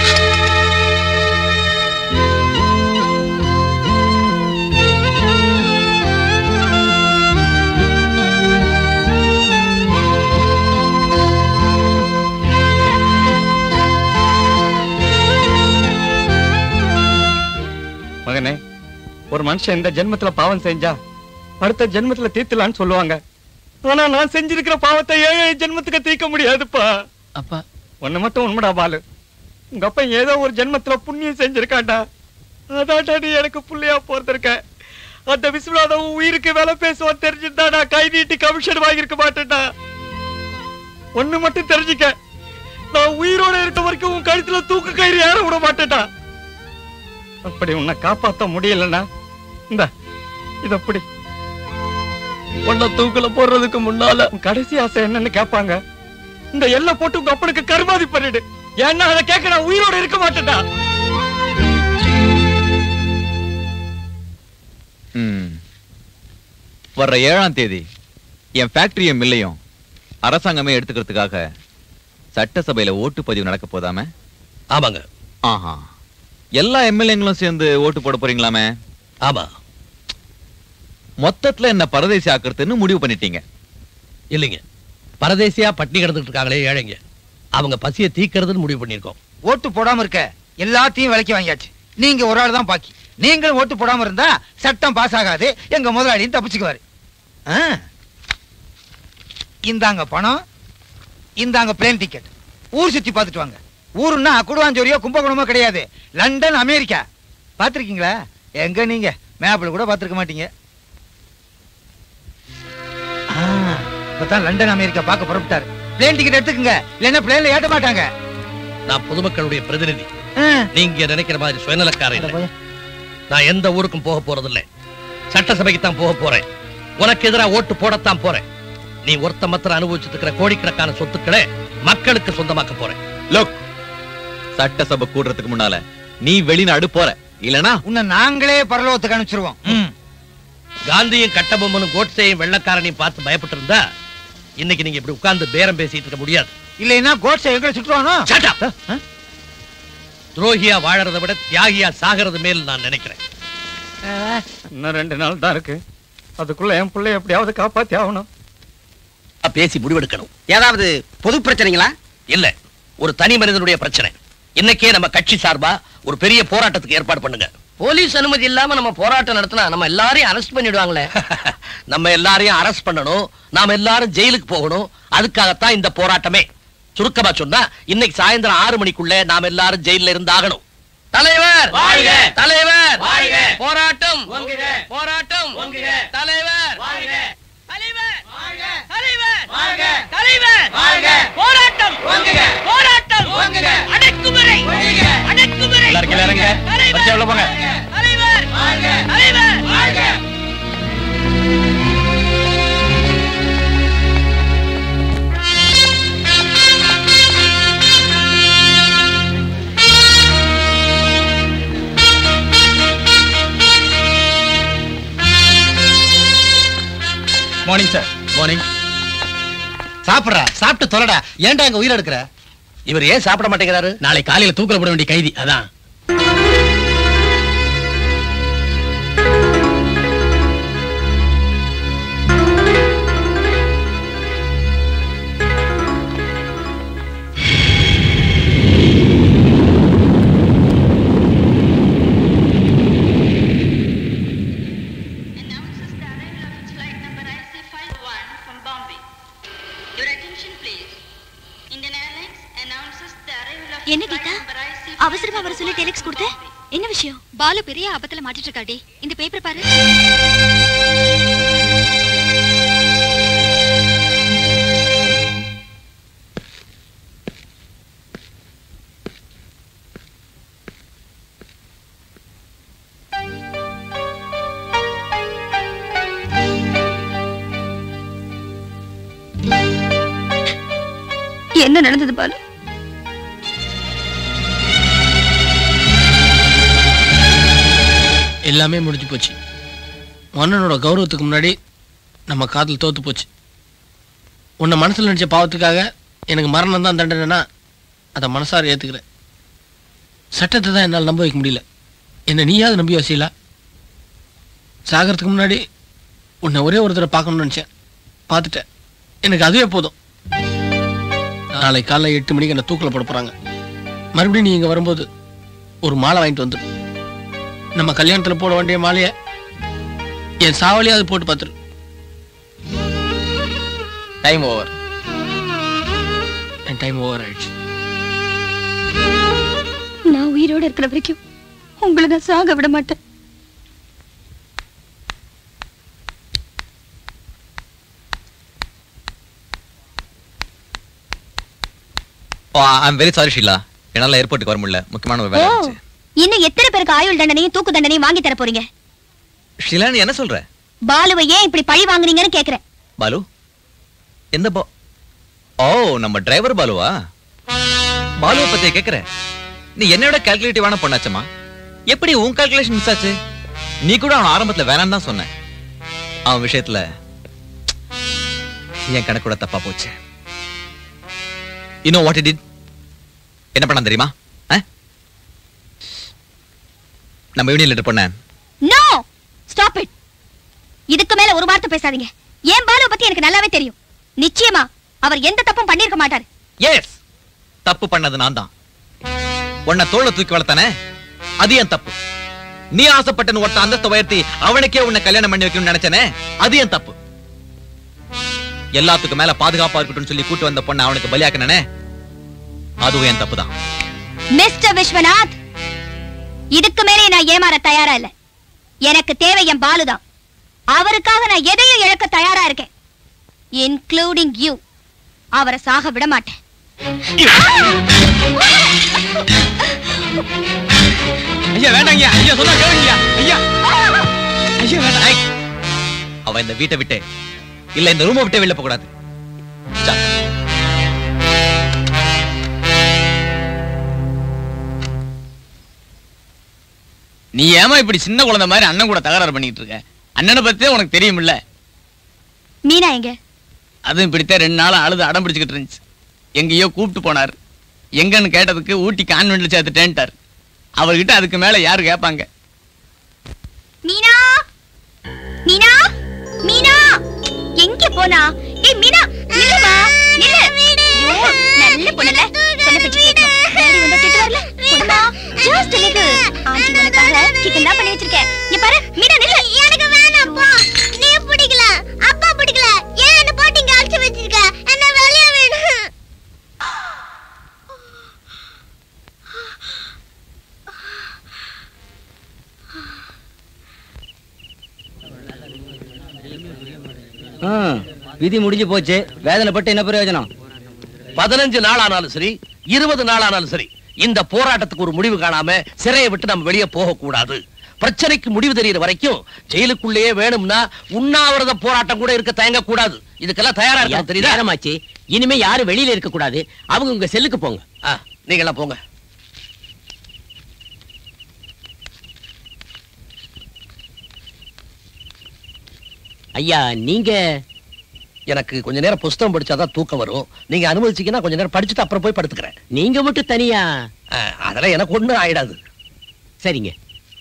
மகனே ஒரு மனுஷன் இந்த ஜென்மத்துல பாவம் செஞ்சா அடுத்த ஜென்மத்துல தீர்த்தலான்னு சொல்லுவாங்க ஆனா நான் செஞ்சிருக்கிற பாவத்தை ஏழு ஏழு ஜென்மத்துக்கு தீர்க்க முடியாதுப்பா அப்பா ஒண்ணு மட்டும் உண்மைடா பாலு உங்க அப்பா ஏதோ ஒரு ஜென்மத்துல புண்ணியம் செஞ்சிருக்காண்டா அதான்டா நீ எனக்கு புள்ளையா போறதிருக்க அந்த விஸ்வநாதம் உன் உயிருக்கு வேலை பேசுவான் தெரிஞ்சிருந்தா நான் கை நீட்டி கமிஷன் வாங்கியிருக்க மாட்டேன்டா ஒண்ணு மட்டும் தெரிஞ்சுக்க நான் உயிரோட இருக்க வரைக்கும் உன் கழுத்துல தூக்கு கயிறு ஏற விட மாட்டேன்டா அப்படி உன்னை காப்பாத்த முடியலன்னா இந்த இது அப்படி உன்னை தூக்குல போடுறதுக்கு முன்னால உன் கடைசி ஆசை என்னன்னு கேட்பாங்க இந்த எல்லை போட்டு உங்க அப்பனுக்கு கருமாதி பண்ணிடு ஏன்னா அதை கேட்க நான் உயிரோட இருக்க மாட்டேன்டா ம். வர்ற ஏழாம் தேதி என் ஃபேக்டரியும் மில்லையும் அரசாங்கமே எடுத்துக்கிறதுக்காக சட்டசபையில ஓட்டு பதிவு நடக்க போதாமே ஆமாங்க ஆஹா எல்லா எம்எல்ஏங்களும் சேர்ந்து ஓட்டு போட போறீங்களாமே ஆமா மொத்தத்துல என்ன பரதேசி ஆக்குறதுன்னு முடிவு பண்ணிட்டீங்க இல்லைங்க பரதேசியா பட்டினி கிடந்துட்டு இருக்காங்களே ஏழைங்க அவங்க பசியை தீக்கிறதுன்னு முடிவு பண்ணியிருக்கோம் ஓட்டு போடாம இருக்க எல்லாத்தையும் விலைக்கு வாங்கியாச்சு நீங்க ஒரு ஆள் தான் பாக்கி நீங்களும் ஓட்டு போடாம இருந்தா சட்டம் பாஸ் ஆகாது எங்க முதலாளியும் தப்பிச்சுக்குவாரு ஆ. இந்தாங்க பணம் இந்தாங்க பிளேன் டிக்கெட் ஊர் சுத்தி பார்த்துட்டு வாங்க ஊருன்னா குடுவாஞ்சோரியோ கும்பகோணமோ கிடையாது லண்டன் அமெரிக்கா பார்த்திருக்கீங்களா எங்க நீங்க மேப்ல கூட பார்த்திருக்க மாட்டீங்க ஆ, இப்பதான் லண்டன் அமெரிக்கா பார்க்க புறப்பட்டாரு பிளேன் டிக்கெட் எடுத்துக்கங்க இல்லைன்னா பிளேன்ல ஏட்ட மாட்டாங்க நான் பொதுமக்களுடைய பிரதிநிதி நீங்க நினைக்கிற மாதிரி சுயநலக்காரன் இல்லை நான் எந்த ஊருக்கும் போக போறதில்லை சட்டசபைக்கு தான் போக போறேன் உனக்கு எதிரா ஓட்டு போடத்தான் போறேன் நீ ஒருத்த மாத்திரம் அனுபவிச்சுட்டு இருக்கிற கோடிக்கணக்கான சொத்துக்களை மக்களுக்கு சொந்தமாக்க போறேன் லோக் சட்டசபை கூடுறதுக்கு முன்னால நீ வெளிநாடு போற இல்லனா உன்னை நாங்களே பரலோகத்துக்கு அனுப்பிச்சிருவோம் ம். காந்தியும் கட்டபொம்மனும் கோட்சேயும் வெள்ளக்காரனையும் பார்த்து பயப்பட்டு இருந்தா இன்னைக்கு நீங்க இப்படி உட்கார்ந்து பேரம் பேசிட்டு இருக்க முடியாது இல்லைன்னா கோட்ஸை எங்களை சுற்றுவானோ Shut up. துரோகியா வாழறதை விட தியாகியா சாகிறது மேல் நான் நினைக்கிறேன் இன்னும் ரெண்டு நாள் தான் இருக்கு அதுக்குள்ள என் பிள்ளை எப்படியாவது காப்பாத்தி ஆகணும் பேசி முடிவெடுக்கணும் ஏதாவது பொது பிரச்சனைங்களா இல்ல ஒரு தனி மனிதனுடைய பிரச்சனை இன்னைக்கே நம்ம கட்சி சார்பா ஒரு பெரிய போராட்டத்துக்கு ஏற்பாடு பண்ணுங்க போலீஸ் அனுமதி இல்லாம நம்ம போராட்டம் நடத்தினா நம்ம எல்லாரையும் அரெஸ்ட் பண்ணிடுவாங்களே நம்ம எல்லாரையும் அரெஸ்ட் பண்ணணும் நாம எல்லாரும் ஜெயிலுக்கு போகணும் அதுக்காகத்தான் இந்த போராட்டமே சுருக்கமா சொன்னா இன்னைக்கு சாயந்தரம் ஆறு மணிக்குள்ள நாம எல்லாரும் ஜெயில இருந்து ஆகணும் தலைவர் வாழ்க! தலைவர் வாழ்க! போராட்டம் ஓங்குக! போராட்டம் ஓங்குக! தலைவர் வாழ்க! தலைவர் வாழ்க! தலைவர் வாழ்க! தலைவர் வாழ்க! போராட்டம் ஓங்குக! போராட்டம் ஓங்குக! அடக்குமுறை ஓங்குக! அடக்குமுறை எல்லாரும் கீழ இறங்குங்க. தலைவர் வரிசையா உள்ள போங்க. தலைவர் வாழ்க! தலைவர் வாழ்க! மார்னிங் சார் மார்னிங் சாப்பிடுறா சாப்பிட்டு தொலைடா ஏன்டா எங்க உயிர் எடுக்கிற இவர் ஏன் சாப்பிட மாட்டேங்கிறாரு நாளை காலையில தூக்கில போட வேண்டிய கைதி அதான் announces the arrival of its flight number IC51 from Bombay. Your attention please. Indian Airlines announces the arrival of என்ன its flight Geetha number IC அவசரமா வர சொல்லி டெலிக்ஸ் கொடுத்த என்ன விஷயம் பாலு பெரிய ஆபத்துல மாட்டிட்டு இருக்காடி இந்த பேப்பர் பாரு என்ன நடந்தது பாலு எல்லாமே முடிஞ்சு போச்சு மன்னனோட கௌரவத்துக்கு முன்னாடி நம்ம காதல் தோத்து போச்சு உன்னை மனசுல நினைச்ச பாவத்துக்காக எனக்கு மரணம் தான் தண்டனைனா அதை மனசார ஏத்துக்கிறேன் சட்டத்தை தான் என்னால் நம்ப வைக்க முடியல என்ன நீயாவது நம்பி வசீலா சாகிறதுக்கு முன்னாடி உன்னை ஒரே ஒரு தடவை பார்க்கணும்னு நினச்சேன் பார்த்துட்டேன் எனக்கு அதுவே போதும் நாளை காலைல எட்டு மணிக்கு என்னை தூக்கில் போட போகிறாங்க மறுபடியும் நீ இங்கே வரும்போது ஒரு மாலை வாங்கிட்டு வந்துரு நம்ம கல்யாணத்தில் போட வேண்டிய மாலையை என் சாவலியே அது போட்டு பார்த்துரு டைம் ஓவர் என் டைம் ஓவர் ஆயிடுச்சு நான் உயிரோட இருக்கிற வரைக்கும் உங்களை நான் சாக விட மாட்டேன் ஐம் வெரி சாரி ஷீலா என்னால ஏர்போர்ட்டுக்கு வர முடியல முக்கியமான ஒரு ஓ வேலை இருந்துச்சு இன்னும் எத்தனை பேருக்கு ஆயுள் தண்டனையும் தூக்கு தண்டனையும் வாங்கி தர போறீங்க ஷீலா நீ என்ன சொல்ற பாலுவை ஏன் இப்படி பழி வாங்குறீங்கன்னு கேக்குறேன் பாலு எந்த பா ஓ நம்ம டிரைவர் பாலுவா பாலுவை பத்தி கேக்குற நீ என்னோட கால்குலேட்டிவான பொண்ணாச்சம்மா எப்படி உன் கால்குலேஷன் மிஸ் ஆச்சு நீ கூட அவன் ஆரம்பத்துல வேணாம் தான் சொன்ன அவன் விஷயத்துல என் கணக்கு கூட தப்பா போச்சு இன்னும் வாட் டிட் என்ன பண்ண தெரியுமா ஆ? நம்ம யூனியன் லெட்டர் பண்ண நோ ஸ்டாப் இட் இதுக்கு மேல ஒரு வார்த்தை பேசாதீங்க ஏன் பாலுவை பத்தி எனக்கு நல்லாவே தெரியும் நிச்சயமா அவர் எந்த தப்பும் பண்ணிருக்க மாட்டாரு எஸ் தப்பு பண்ணது நான் தான் உன்னை தோள தூக்கி வளர்த்தானே அது என் தப்பு நீ ஆசைப்பட்ட ஒருத்த அந்தஸ்தை உயர்த்தி அவனுக்கே உன்னை கல்யாணம் பண்ணி வைக்கணும்னு நினைச்சனே அது என் தப்பு எல்லாத்துக்கும் மேல பாதுகாப்பா இருக்கட்டும்னு சொல்லி கூட்டு வந்த பொண்ணை அவனுக்கு பலியாக்கினே அதுவும் என் தப்பு தான் மிஸ்டர் விஸ்வநாத் இதுக்கு மேலே நான் ஏமாற தயாரா இல்ல எனக்கு தேவை என் பாலுதான் அவருக்காக நான் எதையும் இழக்க தயாரா இருக்கேன் இன்க்ளூடிங் யூ அவரை சாக விட மாட்டேன் ஐயா வேண்டாங்க ஐயா சொன்னா கேளுங்க ஐயா ஐயோ வேண்டாம் அவ இந்த வீட்டை விட்டு இல்ல இந்த ரூமை விட்டு வெளில போக கூடாது நீ ஏமா இப்படி சின்ன குழந்தை மாதிரி அண்ணன் கூட தகராறு பண்ணிட்டு இருக்க அண்ணனை பத்தியே உனக்கு தெரியுமில்ல மீனா எங்க அதுவும் இப்படித்தான் ரெண்டு நாள் அழுது அடம் பிடிச்சுக்கிட்டு இருந்துச்சு எங்கேயோ கூப்பிட்டு போனார் எங்கன்னு கேட்டதுக்கு ஊட்டி கான்வென்ட்ல சேர்த்துட்டேன்ட்டார் அவர்கிட்ட அதுக்கு மேல யாரு கேட்பாங்க மீனா மீனா மீனா எங்க போனா ஏய் மீனா நில்லுமா நில்லு ஐயோ, நல்ல பொண்ணுல சொன்ன பேச்சு கேட்கணும் டாடி வந்து திட்டு வரல குடுமா ஜஸ்ட் லிட்டில் ஆண்டி உனக்காக சிக்கன் தான் பண்ணி வச்சிருக்கேன் இங்க பாரு மீனா நில்லு எனக்கு வேணாம் போ நீ பிடிக்கல அப்பா பிடிக்கல ஏன் என்ன போட்டு இங்க அழைச்சு வச்சிருக்க என்ன வெளியே விடு விதி முடிஞ்சு போச்சு வேதனைப்பட்டு என்ன பிரயோஜனம் பதினஞ்சு நாள் ஆனாலும் சரி இருபது நாள் ஆனாலும் சரி இந்த போராட்டத்துக்கு ஒரு முடிவு காணாம சிறையை விட்டு நம்ம வெளியே போக கூடாது பிரச்சனைக்கு முடிவு தெரியற வரைக்கும் ஜெயிலுக்குள்ளேயே வேணும்னா உண்ணாவிரத போராட்டம் கூட இருக்க தயங்க கூடாது இதுக்கெல்லாம் தயாரா இருக்கணும் தெரியுதா நேரமாச்சு இனிமே யாரும் வெளியில இருக்க கூடாது அவங்க உங்க செல்லுக்கு போங்க ஆ, நீங்க எல்லாம் போங்க ஐயா நீங்க எனக்கு கொஞ்ச நேரம் புஸ்தகம் படிச்சாதான் தூக்கம் வரும் நீங்க அனுமதிச்சீங்கன்னா கொஞ்ச நேரம் படிச்சுட்டு அப்புறம் போய் படுத்துக்கிறேன் நீங்க மட்டும் தனியா ஆ, அதெல்லாம் எனக்கு ஒண்ணும் ஆயிடாது சரிங்க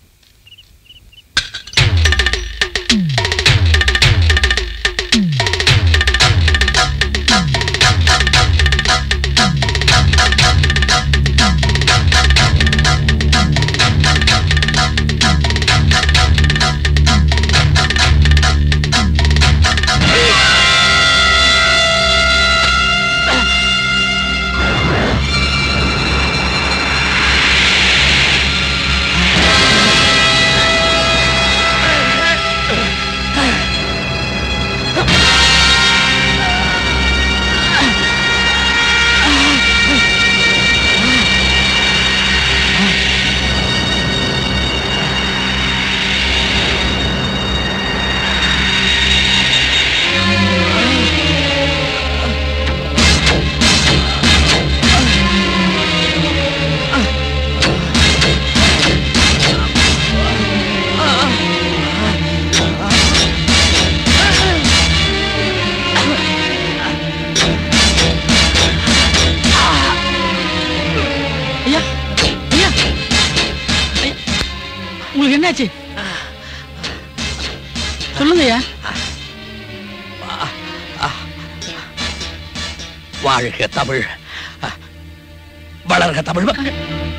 ஐயா ஐயா ஐயா, உங்களுக்கு என்னாச்சு சொல்லுங்க ஐயா வாழ்க தமிழ் வளர்க தமிழ் மக்கள்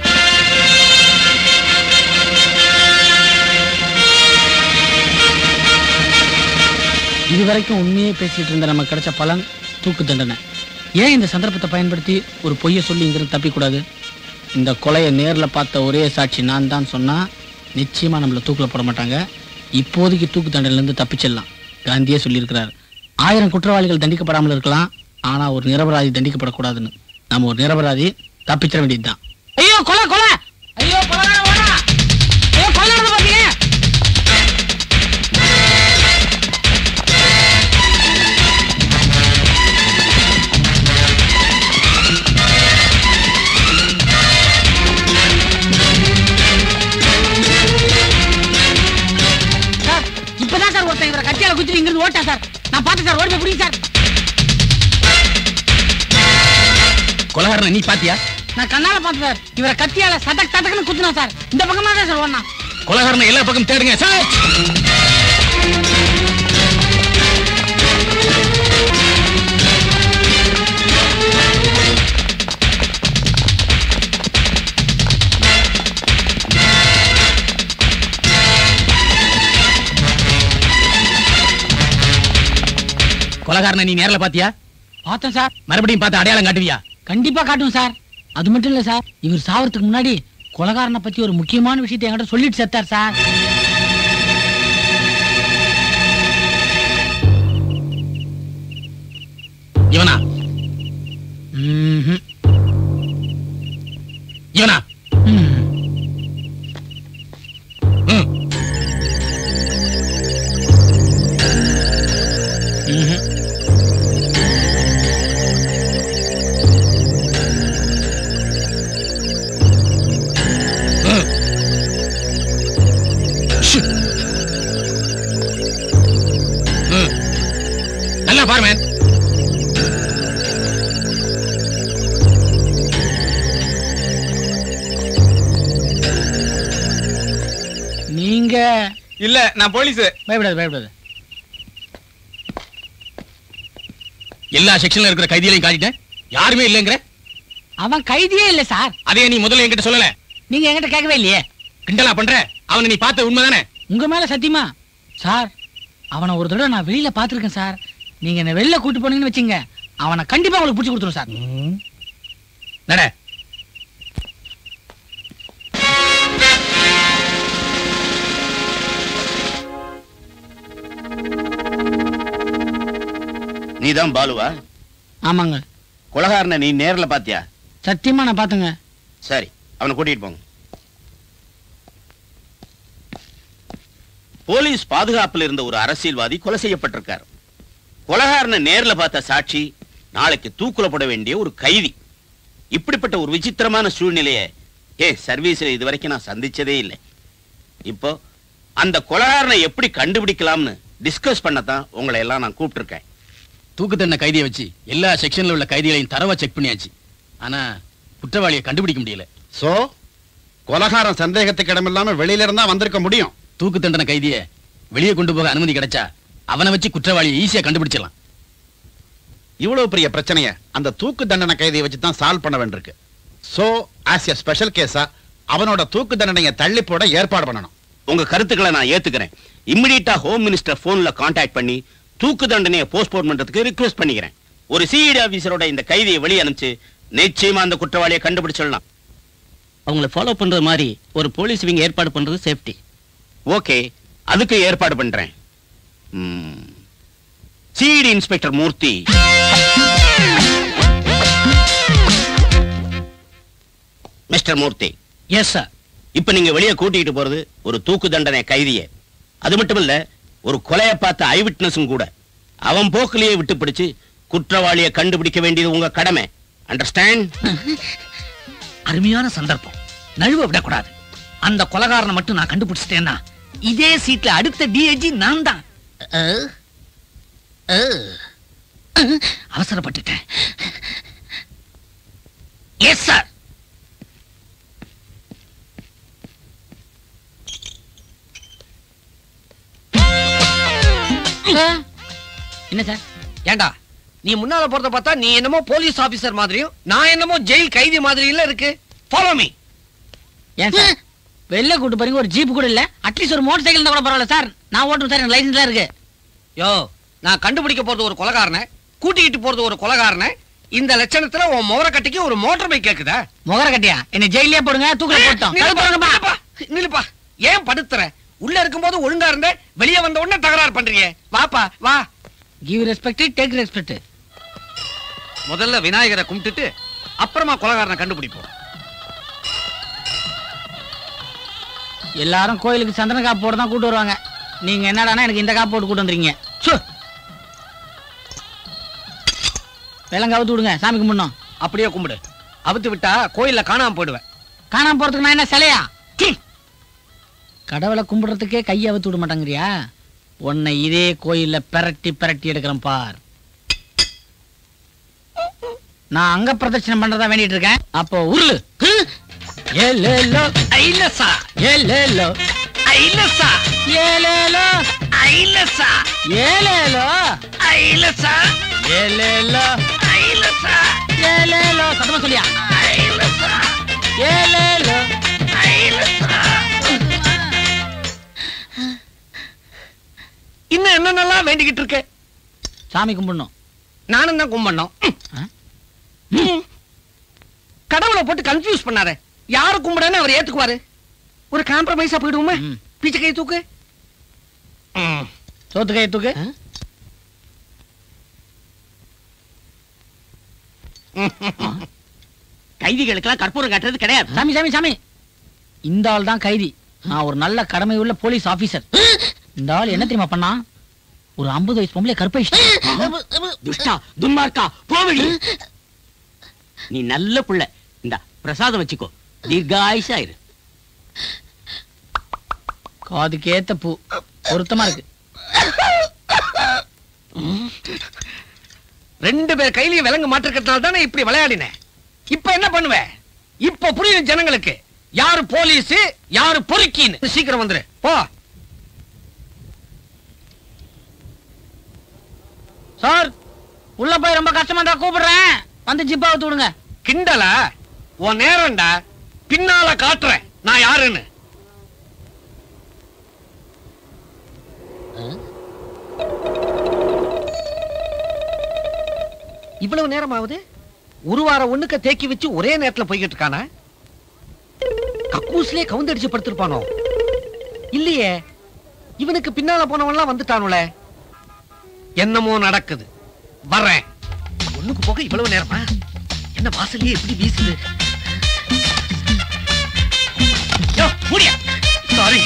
இதுவரைக்கும் உண்மையே பேசிட்டு இருந்த நமக்கு கிடைச்ச பலன் தூக்கு தண்டனை ஏன் இந்த சந்தர்ப்பத்தை பயன்படுத்தி ஒரு பொய்யை சொல்லி இங்கிருந்து தப்பிக்கூடாது இந்த கொலையை நேர்ல பார்த்த ஒரே சாட்சி நான் தான் சொன்னா நிச்சயமா நம்மள தூக்குல போட மாட்டாங்க இப்போதைக்கு தூக்கு தண்டனையில இருந்து தப்பிச்சிடலாம் காந்தியே சொல்லியிருக்கிறார் ஆயிரம் குற்றவாளிகள் தண்டிக்கப்படாமல் இருக்கலாம் ஆனா ஒரு நிரபராதி தண்டிக்கப்படக்கூடாதுன்னு நம்ம ஒரு நிரபராதி தப்பிச்சிட வேண்டியதுதான் ஐயோ கொலை கொலை ஐயோ கொலை ஓடா ஐயோ கொலை பாத்தீங்க சார் இப்பதான் சார் ஒருத்தன் இவரை கட்டியால குத்திட்டு இங்கிருந்து ஓட்டா சார் நான் பார்த்தேன் சார் ஓடி போய் பிடிங்க சார் கொலகாரனை நீ பாத்தியா நான் கண்ணால பார்த்தேன் சார் இவரை கத்தியால சதக் சதக்குன்னு குத்துனா சார் இந்த பக்கமா தான் சார் ஓடனா கொலகாரனை எல்லா பக்கம் தேடுங்க சார் கொலகாரனை நீ நேர்ல பாத்தியா பார்த்தேன் சார் மறுபடியும் பார்த்து அடையாளம் காட்டுவியா கண்டிப்பா காட்டும் சார் அது மட்டும் இல்ல சார் இவர் சாவறதுக்கு முன்னாடி கொலகாரனை பத்தி ஒரு முக்கியமான விஷயத்தை என்கிட்ட சொல்லிட்டு செத்தார் சார் இவனா ம்ஹும். இவனா ம். ம். ம்ஹும். ம். ஷு. ம். நல்லா பாரு மேன் நீங்க இல்ல நான் போலீஸ் பயப்படாது பயப்படாது எல்லா செக்ஷன்ல இருக்கிற கைதிகளையும் காட்டிட்டேன் யாருமே இல்லைங்கிற அவன் கைதியே இல்ல சார் அதே நீ முதல்ல என்கிட்ட சொல்லல நீங்க என்கிட்ட கேட்கவே இல்லையே கிண்டலா பண்ற அவனை நீ பார்த்த உண்மைதானே உங்க மேல சத்தியமா சார் அவனை ஒரு தடவை நான் வெளியில பாத்திருக்கேன் சார் நீங்க என்ன வெளில கூட்டு போனீங்கன்னு வச்சுங்க அவனை கண்டிப்பா உங்களுக்கு பிடிச்சி கொடுத்துரும் சார் நட நீதான் பாலுவா ஆமாங்க கொலகாரனை நீ நேர்ல பாத்தியா சத்தியமா நான் பாத்துங்க சரி அவனை கூட்டிட்டு போங்க போலீஸ் பாதுகாப்புல இருந்த ஒரு அரசியல்வாதி கொலை செய்யப்பட்டிருக்கார் கொலகாரனை நேர்ல பார்த்த சாட்சி நாளைக்கு தூக்குல போட வேண்டிய ஒரு கைதி இப்படிப்பட்ட ஒரு விசித்திரமான சூழ்நிலையை ஏன் சர்வீஸ்ல இது வரைக்கும் நான் சந்திச்சதே இல்லை இப்போ அந்த கொலகாரனை எப்படி கண்டுபிடிக்கலாம்னு டிஸ்கஸ் பண்ணத்தான் உங்களை எல்லாம் நான் கூப்பிட்டிருக்கேன் தூக்கு தண்டனை கைதியை வச்சு எல்லா செக்ஷன்ல உள்ள கைதிகளையும் தரவா செக் பண்ணியாச்சு ஆனா குற்றவாளியை கண்டுபிடிக்க முடியல சோ கொலகாரம் சந்தேகத்துக்கு இடமில்லாம வெளியில இருந்தா வந்திருக்க முடியும் தூக்கு தண்டனை கைதியை வெளியே கொண்டு போக அனுமதி கிடைச்சா அவனை வச்சு குற்றவாளியை ஈஸியா கண்டுபிடிச்சிடலாம் இவ்வளவு பெரிய பிரச்சனைய அந்த தூக்கு தண்டனை கைதியை வச்சு தான் சால்வ் பண்ண வேண்டியிருக்கு சோ ஆஸ் எ ஸ்பெஷல் கேஸா அவனோட தூக்கு தண்டனையை தள்ளி போட ஏற்பாடு பண்ணணும் உங்க கருத்துக்களை நான் ஏத்துக்கிறேன் இம்மிடியட்டா ஹோம் மினிஸ்டர் போன்ல காண்டாக்ட் பண்ணி தூக்கு தண்டனையை போஸ்ட்போன் பண்றதுக்கு ரிக்வெஸ்ட் பண்ணிக்கிறேன் ஒரு சிஇடி ஆபீசரோட இந்த கைதியை வெளியே அனுப்பிச்சு நிச்சயமா அந்த குற்றவாளியை கண்டுபிடிச்சிடலாம் அவங்கள ஃபாலோ பண்ற மாதிரி ஒரு போலீஸ் விங் ஏற்பாடு பண்றது சேஃப்டி ஓகே அதுக்கு ஏற்பாடு பண்றேன் CID inspector Murthy mister Murthy yes sir இப்ப நீங்க வெளியே கூட்டிட்டு போறது ஒரு தூக்கு தண்டனை கைதிய அது மட்டும் இல்ல ஒரு கொலையை பார்த்த ஐ விட்னஸும் கூட அவன் போக்கிலேயே விட்டு பிடிச்சு குற்றவாளியை கண்டுபிடிக்க வேண்டியது உங்க கடமை அண்டர்ஸ்டாண்ட் அருமையான சந்தர்ப்பம் நழுவ விடக்கூடாது அந்த கொலகாரனை மட்டும் நான் கண்டுபிடிச்சிட்டேன்னா இதே சீட்ல அடுத்த டிஐஜி நான் தான் அஹ், அஹ், அஹ், அவசரப்பட்டுட்டேன் எஸ் சார் என்ன சார் ஏண்டா நீ முன்னால போறத பார்த்தா நீ என்னமோ போலீஸ் ஆபீசர் மாதிரியும் நான் என்னமோ ஜெயில் கைதி மாதிரியும் இருக்கு ஃபாலோ மீ ஏன் சார் வெளில கூட்டு போறீங்க ஒரு ஜீப் கூட இல்ல அட்லீஸ்ட் ஒரு மோட்டர் சைக்கிள் கூட பரவாயில்ல சார் நான் ஓட்டுறேன் சார் எனக்கு லைசன்ஸ் இருக்கு யோ நான் கண்டுபிடிக்க போறது ஒரு கொலகாரனை கூட்டிக்கிட்டு போறது ஒரு கொலகாரனை இந்த லட்சணத்துல உன் முகர கட்டிக்கு ஒரு மோட்டார் பைக் கேக்குதா முகர கட்டியா என்ன ஜெயிலே போடுங்க தூக்கில போட்டோம் நில்லுப்பா, நில்லுப்பா, நில்லுப்பா ஏன் படுத்துற உள்ள இருக்கும்போது ஒழுங்கா இருந்த வெளியே வந்த உடனே தகராறு பண்றீங்க வாப்பா வா கிவ் ரெஸ்பெக்ட் டேக் ரெஸ்பெக்ட் முதல்ல விநாயகரை கும்பிட்டுட்டு அப்புறமா கொலகாரனை கண்டுபிடிப்போம் எல்லாரும் கோயிலுக்கு சந்தன காப்பு போட்டு தான் கூட்டு வருவாங்க நீங்க என்னடானா எனக்கு இந்த காப்பு போட்டு கூட்டு வந்துறீங்க சு விலங்கு அவுத்து விடுங்க சாமி கும்பிடணும் அப்படியே கும்பிடு அவுத்து விட்டா கோயில்ல காணாம போயிடுவேன் காணாம போறதுக்கு நான் என்ன சிலையா சீ. கடவுளை கும்பிடுறதுக்கே கையை அவுத்து விட மாட்டேங்கிறியா உன்னை இதே கோயில்ல பிரட்டி பிரட்டி எடுக்கிறேன் பார் நான் அங்க பிரதட்சணம் பண்றதா வேண்டிட்டு இருக்கேன் அப்போ உருளு ஏலேலோ ஐலசா ஏலேலோ ஐலசா ஏலேலோ ஐலசா ஏலேலோ ஐலசா ஏலேலோ ஐலசா ஏலேலோ சத்தமா சொல்லியா ஐலசா ஏலேலோ ஐலசா இன்னும் என்னென்னலாம் வேண்டிக்கிட்டு இருக்க சாமி கும்பிடணும் நானும் தான் கும்பிடணும் ம். கடவுளை போட்டு கன்ஃபியூஸ் பண்ணாத யாரு கும்பிடன்னு அவர் ஏத்துக்குவாரு ஒரு காம்ப்ரமைஸா போயிடுவோமே பிச்சை கை தூக்கு ம். சோத்து கையை தூக்கு கைதிகளுக்கெல்லாம் கற்பூரம் காட்டுறது கிடையாது சாமி சாமி சாமி இந்த ஆள் தான் கைதி நான் ஒரு நல்ல கடமை உள்ள போலீஸ் ஆபீசர் இந்த ஆள் என்ன தெரியுமா பண்ணா ஒரு 50 வயசு பொம்பளை கற்பை துஷ்டா துன்மார்க்கா போவடி நீ நல்ல புள்ள இந்த பிரசாதம் வச்சுக்கோ தீர்காயுஷா இரு காதுக்கேத்த பூ பொருத்தமா இருக்கு ரெண்டு பேர் கையிலயும் விலங்கு மாட்டிருக்கிறதுனால தானே இப்படி விளையாடினேன் இப்ப என்ன பண்ணுவேன் இப்ப புரியும் ஜனங்களுக்கு யாரு போலீஸ் யாரு பொறுக்கின்னு சீக்கிரம் வந்துரு போ சார் உள்ள போய் ரொம்ப கஷ்டமா இருந்தா கூப்பிடுறேன் வந்து ஜிப்பா ஊத்து விடுங்க கிண்டலா உன் நேரம்டா பின்னால காட்டுறேன் நான் யாருன்னு இவ்வளவு நேரம் ஆகுது ஒரு வாரம் ஒண்ணுக்க தேக்கி வச்சு ஒரே நேரத்துல போய்கிட்டு இருக்கானா கக்கூஸ்லயே கவுந்தடிச்சு படுத்திருப்பானோ இல்லையே இவனுக்கு பின்னால போனவன்லாம் வந்துட்டானுல என்னமோ நடக்குது வர்றேன் ஒண்ணுக்கு போக இவ்வளவு நேரமா என்ன வாசலையே எப்படி வீசுது யோ முடியா சாரி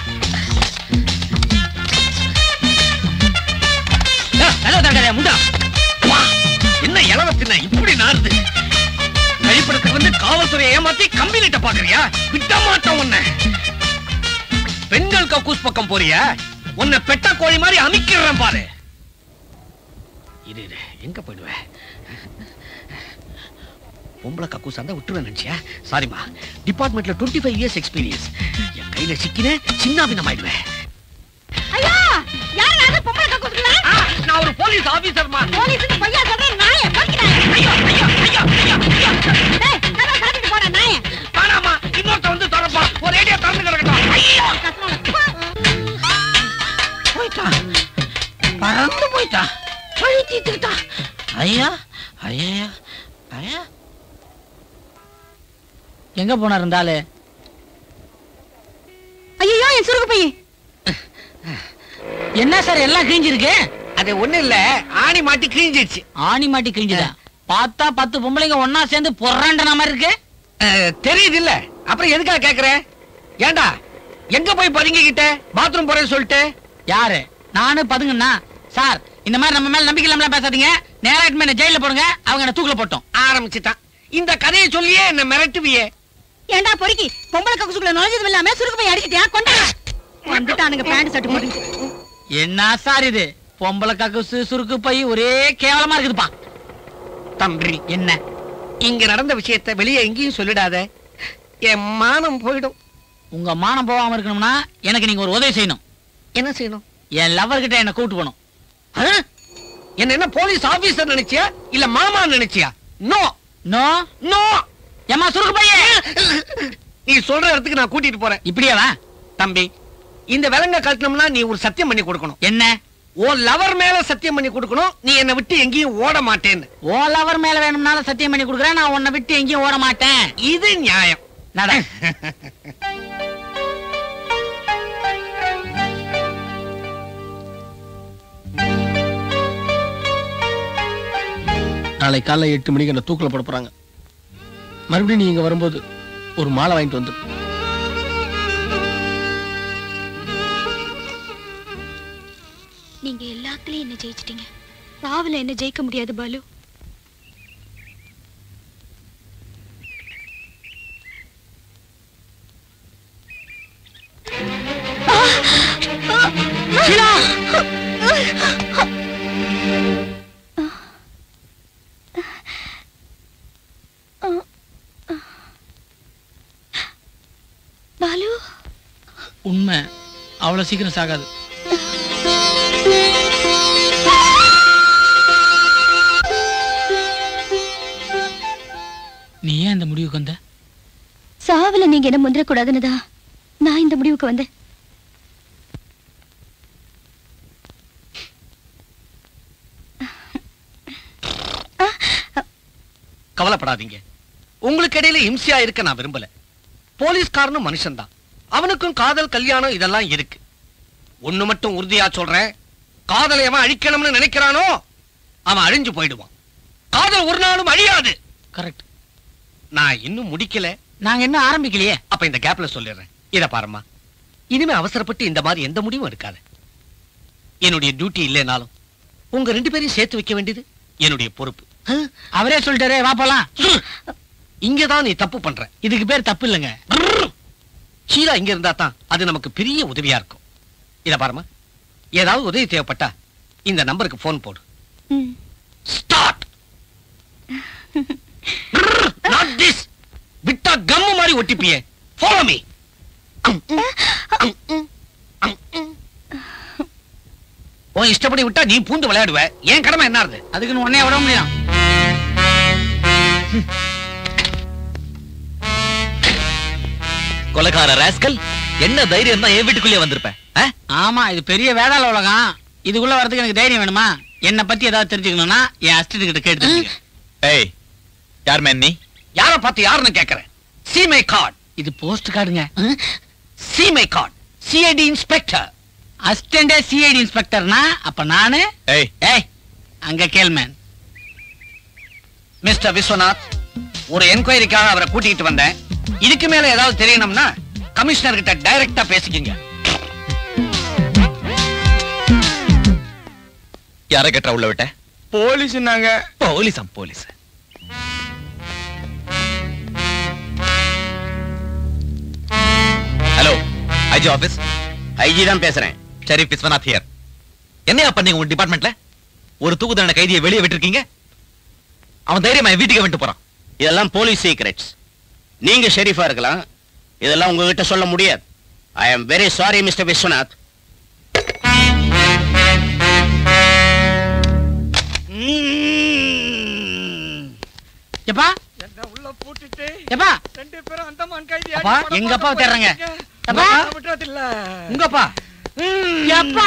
முண்டா வா, என்ன இளவத்தின இப்படி நாறுது கழிப்பிடத்துக்கு வந்து காவல்துறையை ஏமாத்தி கம்பெனிட்ட பாக்குறியா விட்ட மாட்டோம் உன்னை பெண்கள் கக்கூஸ் பக்கம் போறியா உன்னை பெட்ட கோழி மாதிரி அமைக்கிறேன் பாரு இரு இரு எங்க போயிடுவேன் பொம்பளை கக்கூஸ் இருந்தா விட்டுருவேன் நினைச்சியா சாரிமா டிபார்ட்மெண்ட்ல டுவெண்ட்டி ஃபைவ் இயர்ஸ் எக்ஸ்பீரியன்ஸ் என் கையில சிக்கினேன் சின்னாபின்னம் ஆயிடுவேன் ஐயா யார் அது பொம்பளை கக்கூசுங்களா நான் ஒரு போலீஸ் ஆபீசர்மா போலீஸுக்கு பையா சொல்றேன் நாயே பறிக்கிறாய் ஐயோ ஐயோ ஐயோ ஐயோ ஐயோ டேய் கதவை சாத்திட்டு போடா நாயே வேணாமா இன்னொருத்த வந்து திறப்பா ஒரு ஏடியா திறந்து கிடக்கட்டும் ஐயோ போயிட்டான் பறந்து போயிட்டான் பழி தீத்துக்கிட்டான் ஐயா ஐயா ஐயா எங்க போனா இருந்தாலு ஐயோ என் சுருக்கு பைய என்ன சார் எல்லாம் கிழிஞ்சிருக்கு அது ஒண்ணு இல்ல ஆணி மாட்டி கிழிஞ்சிடுச்சு ஆணி மாட்டி கிழிஞ்சுதா பார்த்தா பத்து பொம்பளைங்க ஒன்னா சேர்ந்து பொறாண்டன மாதிரி இருக்கு தெரியுது இல்ல அப்புறம் எதுக்காக கேக்குற ஏண்டா எங்க போய் பதுங்கிக்கிட்ட பாத்ரூம் போறேன்னு சொல்லிட்டு யாரு நானு பதுங்கண்ணா சார் இந்த மாதிரி நம்ம மேல நம்பிக்கை இல்லாம பேசாதீங்க நேரா என்ன ஜெயில போடுங்க அவங்க என்ன தூக்கில போட்டோம் ஆரம்பிச்சுட்டான் இந்த கதையை சொல்லியே என்ன மிரட்டுவியே ஏண்டா பொறுக்கி பொம்பளை கக்கூசுக்குள்ள நுழைஞ்சதும் இல்லாம சுருக்கு பைய அடிச்சிட்டியா கொண்டா வந்துட்டானுங்க பேண்ட் ஷர்ட் போட்டு என்ன சார் இது பொம்பளை கக்குசு சுருக்கு பை ஒரே கேவலமா இருக்குதுப்பா தம்பி என்ன இங்க நடந்த விஷயத்தை வெளியே எங்கேயும் சொல்லிடாத என் மானம் போயிடும் உங்க மானம் போகாம இருக்கணும்னா எனக்கு நீங்க ஒரு உதவி செய்யணும் என்ன செய்யணும் என் லவர் கிட்ட என்ன கூட்டு போகணும் ஆ? என்ன என்ன போலீஸ் ஆபீசர் நினைச்சியா இல்ல மாமா நினைச்சியா நோ நோ நோ ஏமா சுருக்கு பையன் நீ சொல்ற இடத்துக்கு நான் கூட்டிட்டு போறேன் இப்படியே வா தம்பி இந்த விலங்க கட்டணும்னா நீ ஒரு சத்தியம் பண்ணி கொடுக்கணும் என்ன உன் லவர் மேல சத்தியம் பண்ணி கொடுக்கணும் நீ என்னை விட்டு எங்கேயும் ஓட மாட்டேன்னு ஓ லவர் மேல வேணும்னாலும் சத்தியம் பண்ணி கொடுக்குறேன் நான் உன்னை விட்டு எங்கேயும் ஓட மாட்டேன் இது நியாயம் நட நாளை காலைல எட்டு மணிக்கு என்ன தூக்கில் போட போறாங்க மறுபடியும் நீ இங்க வரும்போது ஒரு மாலை வாங்கிட்டு வந்து நீங்க எல்லாத்துலயும் என்ன ஜெயிச்சிட்டீங்க சாவுல என்ன ஜெயிக்க முடியாது பாலு பாலு உண்மை அவ்வளவு சீக்கிரம் சாகாது நீ ஏன் இந்த முடிவுக்கு வந்த சாவுல நீங்க என்ன முந்திரக்கூடாதுன்னு தான் நான் இந்த முடிவுக்கு வந்தேன் கவலைப்படாதீங்க உங்களுக்கு இடையில இம்சையா இருக்க நான் விரும்பல போலீஸ்காரனும் மனுஷன்தான் அவனுக்கும் காதல் கல்யாணம் இதெல்லாம் இருக்கு ஒண்ணு மட்டும் உறுதியா சொல்றேன் காதலை அவன் அழிக்கணும்னு நினைக்கிறானோ அவன் அழிஞ்சு போயிடுவான் காதல் ஒரு நாளும் அழியாது கரெக்ட் நான் இன்னும் முடிக்கல நாங்க இன்னும் ஆரம்பிக்கலையே அப்ப இந்த கேப்ல சொல்லிடுறேன் இத பாரும்மா இனிமே அவசரப்பட்டு இந்த மாதிரி எந்த முடிவும் எடுக்காத என்னுடைய டியூட்டி இல்லைனாலும் உங்க ரெண்டு பேரையும் சேர்த்து வைக்க வேண்டியது என்னுடைய பொறுப்பு அவரே சொல்லிட்டாரே வா போலாம் இங்கதான் நீ தப்பு பண்ற இதுக்கு பேர் தப்பு இல்லைங்க ஷீலா இங்க இருந்தா தான் அது நமக்கு பெரிய உதவியா இருக்கும் இத பாருமா ஏதாவது உதவி தேவைப்பட்டா இந்த நம்பருக்கு போன் போடு ஸ்டார்ட் நாட் திஸ் விட்டா கம்மு மாதிரி ஒட்டிப்பியே ஃபாலோ மீ உன் இஷ்டப்படி விட்டா நீ பூந்து விளையாடுவ என் கடமை என்ன ஆறுது அதுக்குன்னு உடனே விட முடியும் கொலைக்கார ராஸ்கல் என்ன தைரியம் தான் என் வீட்டுக்குள்ளே வந்திருப்பேன் ஆ? ஆமா இது பெரிய வேதாள உலகம் இதுக்குள்ள வரதுக்கு எனக்கு தைரியம் வேணுமா என்ன பத்தி ஏதாவது தெரிஞ்சுக்கணும்னா என் அசிஸ்டன்ட் கிட்ட கேட்டு தெரிஞ்சுக்க. ஏய் யார் மேன் நீ யார பார்த்து யாருன்னு கேக்குறேன் சீமை கார்டு இது போஸ்ட் கார்டுங்க சீமை கார்டு சிஐடி இன்ஸ்பெக்டர் அசிஸ்டன்டே சிஐடி இன்ஸ்பெக்டர்னா அப்ப நானு ஏய் ஏய் அங்க கேள்மேன் மிஸ்டர் விஸ்வநாத் ஒரு என்கொயரிக்காக அவரை கூட்டிட்டு வந்தேன் இதுக்கு மேல ஏதாவது தெரியணும்னா கமிஷனர் கிட்ட டைரக்டா பேசிக்கிங்க யார கேட்டா உள்ள விட்ட போலீஸ் நாங்க போலீஸாம் police hello IG office IG தான் பேசுறேன் ஷெரீப் விஸ்வநாத் ஹியர் என்னையா பண்ணீங்க உங்க டிபார்ட்மெண்ட்ல ஒரு தூக்கு தண்டனை கைதியை வெளியே விட்டுருக்கீங்க அவன் தைரியமா என் வீட்டுக்கு வந்துட்டு போறான் இதெல்லாம் போலீஸ் சீக்ரெட்ஸ் நீங்க ஷெரீஃபா இருக்கலாம் இதெல்லாம் உங்ககிட்ட சொல்ல முடியாது I am very sorry mister Viswanath எப்பா என்ன உள்ள பூட்டிட்டு எப்பா ரெண்டு பேரும் அந்தமான் கைதி அப்பா, எங்க அப்பாவை தேடுறாங்க. எப்பா? விட்டுறதில்ல உங்கப்பா எப்பா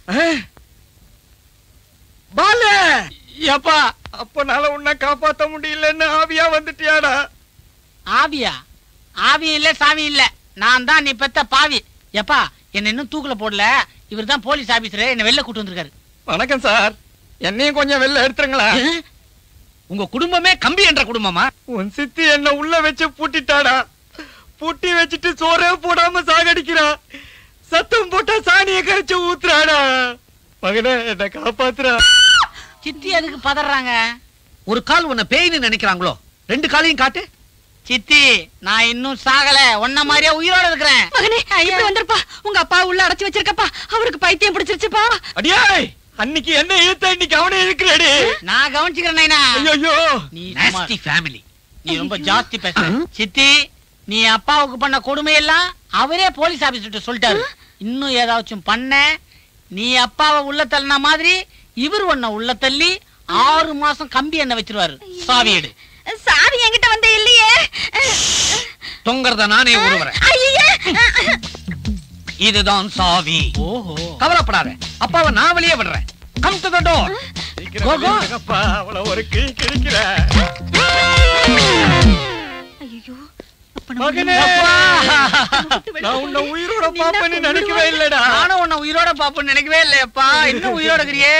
பாலு எப்பா அப்பனால உன்னை காப்பாத்த முடியலன்னு ஆவியா வந்துட்டியாடா ஆவியா ஆவி இல்ல சாவி இல்ல நான் தான் நீ பெத்த பாவி எப்பா என்ன இன்னும் தூக்குல போடல இவர் தான் போலீஸ் ஆபீசர் என்ன வெளில கூட்டு வந்திருக்காரு வணக்கம் சார் என்னையும் கொஞ்சம் வெளில எடுத்துருங்களா உங்க குடும்பமே கம்பி என்ற குடும்பமா உன் சித்தி என்ன உள்ள வச்சு பூட்டிட்டாடா பூட்டி வச்சுட்டு சோறே போடாம சாகடிக்கிறா சத்தம் போட்டா சாணியை கரைச்சு ஊத்துறாடா மகனே என்ன காப்பாத்துறா சித்தி அதுக்கு பதறாங்க ஒரு கால் உன்னை பேய்னு நினைக்கிறாங்களோ ரெண்டு காலையும் காட்டு சித்தி நான் இன்னும் சாகல உன்ன மாதிரியே உயிரோட இருக்கிறேன் மகனே இப்படி வந்திருப்பா உங்க அப்பா உள்ள அடைச்சு வச்சிருக்கப்பா அவருக்கு பைத்தியம் பிடிச்சிருச்சுப்பா அடியே அன்னைக்கு என்ன இழுத்த இன்னைக்கு அவனை இழுக்கிறேடி நான் கவனிச்சுக்கிறேன் நைனா ஐயோ நீ நாஸ்டி ஃபேமிலி நீ ரொம்ப ஜாஸ்தி பேசுற சித்தி நீ அப்பாவுக்கு பண்ண கொடுமை எல்லாம் அவரே போலீஸ் ஆபீசர்கிட்ட சொல்லிட்டாரு இன்னும் ஏதாச்சும் பண்ண நீ அப்பாவை உள்ள தள்ளின மாதிரி இவர் உன்னை உள்ள தள்ளி ஆறு மாசம் கம்பி என்ன வச்சிருவாரு சாவி எடு சாவி என்கிட்ட வந்து இல்லையே தொங்கறத நானே உருவறேன் ஐயே இதுதான் சாவி ஓஹோ கவலைப்படாத அப்பாவை நான் வெளியே விடுறேன் come to the door go go அப்பா அவள ஒரு கிழி கிழிக்கிற ஐயோ மகனே நான் உன்னை உயிரோட பாப்பேன்னு நினைக்கவே இல்லடா நானும் உன்னை உயிரோட பாப்பேன்னு நினைக்கவே இல்லையப்பா இன்னும் உயிரோட இருக்கிறியே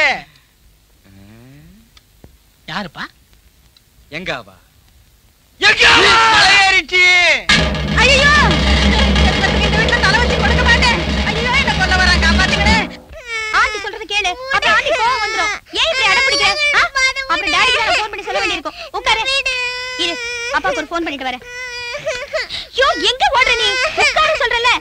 யாருப்பா எங்க அவ மலையேறிச்சு ஐயோ இந்த வீட்டுல தலை வச்சு கொடுக்க மாட்டேன் ஐயோ என்ன கொல்ல வரான் காப்பாத்துக்கணே ஆண்டி சொல்றது கேளு அப்புறம் ஆண்டி கோவம் வந்துரும் ஏன் இப்படி அடம் பிடிக்கிற ஆ? அப்புறம் டாடி ஃபோன் பண்ணி சொல்ல வேண்டியிருக்கும் உட்காரு இரு அப்பாவுக்கு ஒரு ஃபோன் பண்ணிட்டு வரேன் யோ எங்க ஓடுற நீ உட்காரு சொல்றல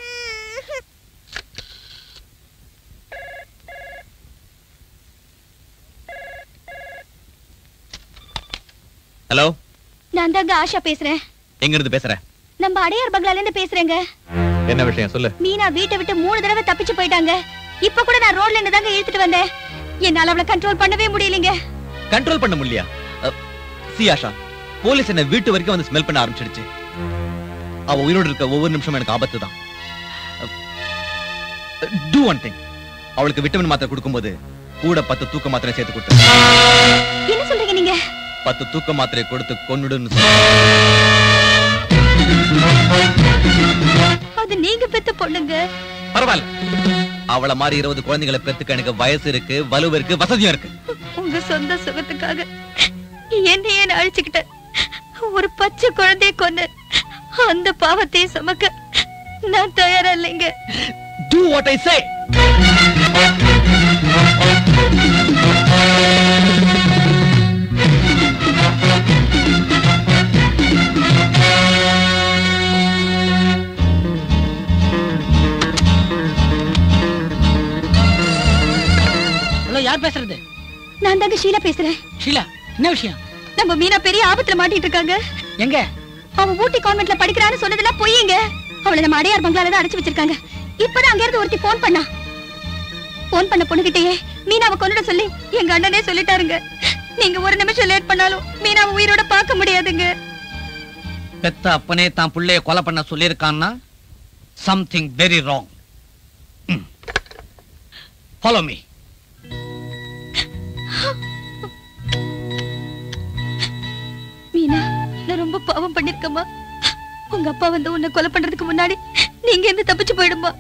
ஹலோ நான் தாங்க ஆஷா பேசுறேன் எங்க இருந்து பேசுற நம்ம அடையார் பங்களால இருந்து பேசுறேங்க என்ன விஷயம் சொல்லு மீனா வீட்டை விட்டு மூணு தடவை தப்பிச்சு போயிட்டாங்க இப்ப கூட நான் ரோட்ல இருந்து தாங்க இழுத்துட்டு வந்தேன் என்னால அவளை கண்ட்ரோல் பண்ணவே முடியலைங்க கண்ட்ரோல் பண்ண முடியலையா அ, சி ஆஷா போலீஸ் என்ன வீட்டு வரைக்கும் வந்து ஸ்மெல் பண்ண ஆரம்பிச்சிடுச்சு அவ உயிரோடு இருக்க ஒவ்வொரு நிமிஷமும் எனக்கு ஆபத்து தான் டூ ஒன் திங் அவளுக்கு விட்டமின் மாத்திரை கொடுக்கும்போது கூட பத்து தூக்க மாத்திரை சேர்த்து கொடுத்து என்ன சொல்றீங்க நீங்க பத்து தூக்க மாத்திரை கொடுத்து கொன்னுடுன்னு அது நீங்க பெத்த பொண்ணுங்க பரவாயில்ல அவள மாதிரி இருபது குழந்தைகளை பெத்துக்க எனக்கு வயசு இருக்கு வலு இருக்கு வசதியும் இருக்கு உங்க சொந்த சுகத்துக்காக என்னையே நான் அழிச்சுக்கிட்டேன் ஒரு பச்சை குழந்தைய கொண்டு அந்த பாவத்தை சுமக்க நான் தயாரா இல்லைங்க do what I say hello யார் பேசுறது நான் தாங்க ஷீலா பேசுறேன் ஷீலா என்ன விஷயம் நம்ம மீனா பெரிய ஆபத்துல மாட்டிட்டு இருக்காங்க எங்க அவ ஊட்டி கான்வென்ட்ல படிக்கிறான்னு சொன்னதெல்லாம் பொய்யுங்க அவளை நம்ம அடையார் பங்களால தான் அடைச்சு வச்சிருக்காங்க இப்பதான் அங்க இருந்து ஒருத்தி போன் பண்ணா போன் பண்ண பொண்ணுகிட்டயே மீனாவை கொன்னுட சொல்லி எங்க அண்ணனே சொல்லிட்டாருங்க நீங்க ஒரு நிமிஷம் லேட் பண்ணாலும் மீனாவை உயிரோட பார்க்க முடியாதுங்க பெத்த அப்பனே தான் புள்ளைய கொலை பண்ண சொல்லியிருக்கான்னா something very wrong follow me Meena நான் ரொம்ப பாவம் பண்ணிருக்கேம்மா உங்க அப்பா வந்து உன்னை கொலை பண்றதுக்கு முன்னாடி நீங்க இருந்து தப்பிச்சு போயிடுமா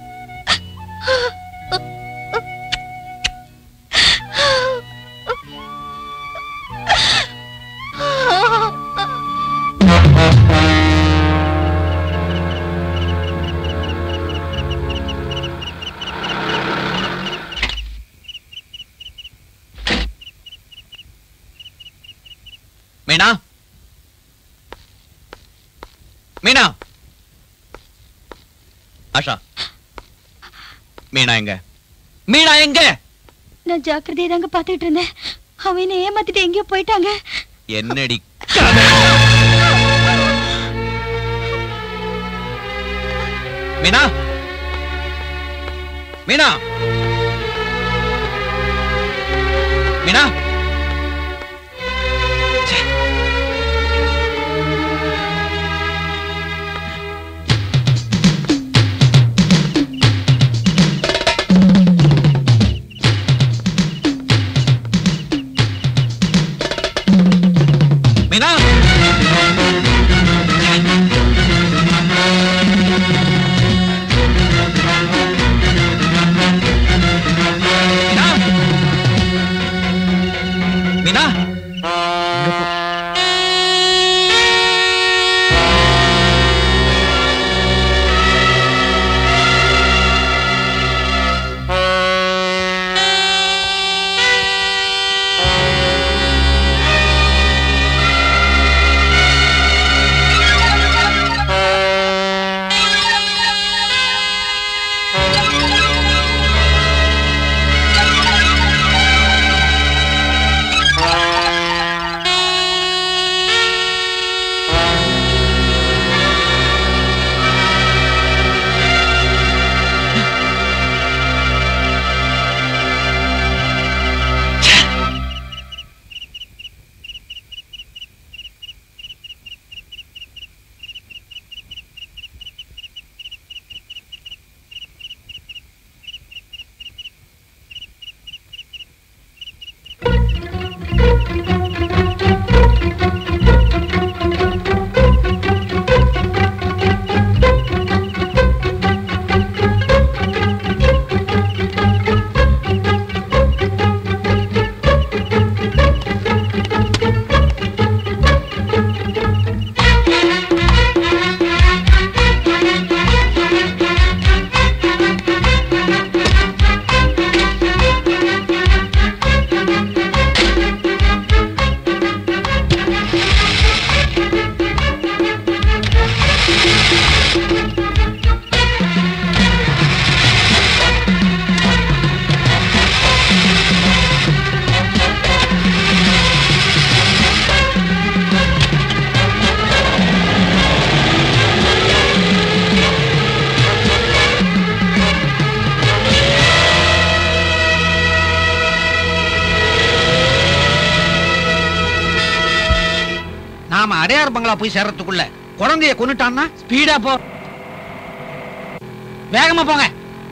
மீனா ஆஷா மீனா எங்க மீனா எங்க நான் ஜாக்கிரதையா தாங்க பாத்துட்டு இருந்தேன் அவன் என்ன ஏமாத்திட்டு எங்கேயோ போயிட்டாங்க என்னடி மீனா மீனா மீனா மீனா மீனா நாம அடையார் பங்களா போய் சேர்றதுக்குள்ள குழந்தைய கொன்னுட்டான்னா ஸ்பீடா போ வேகமா போங்க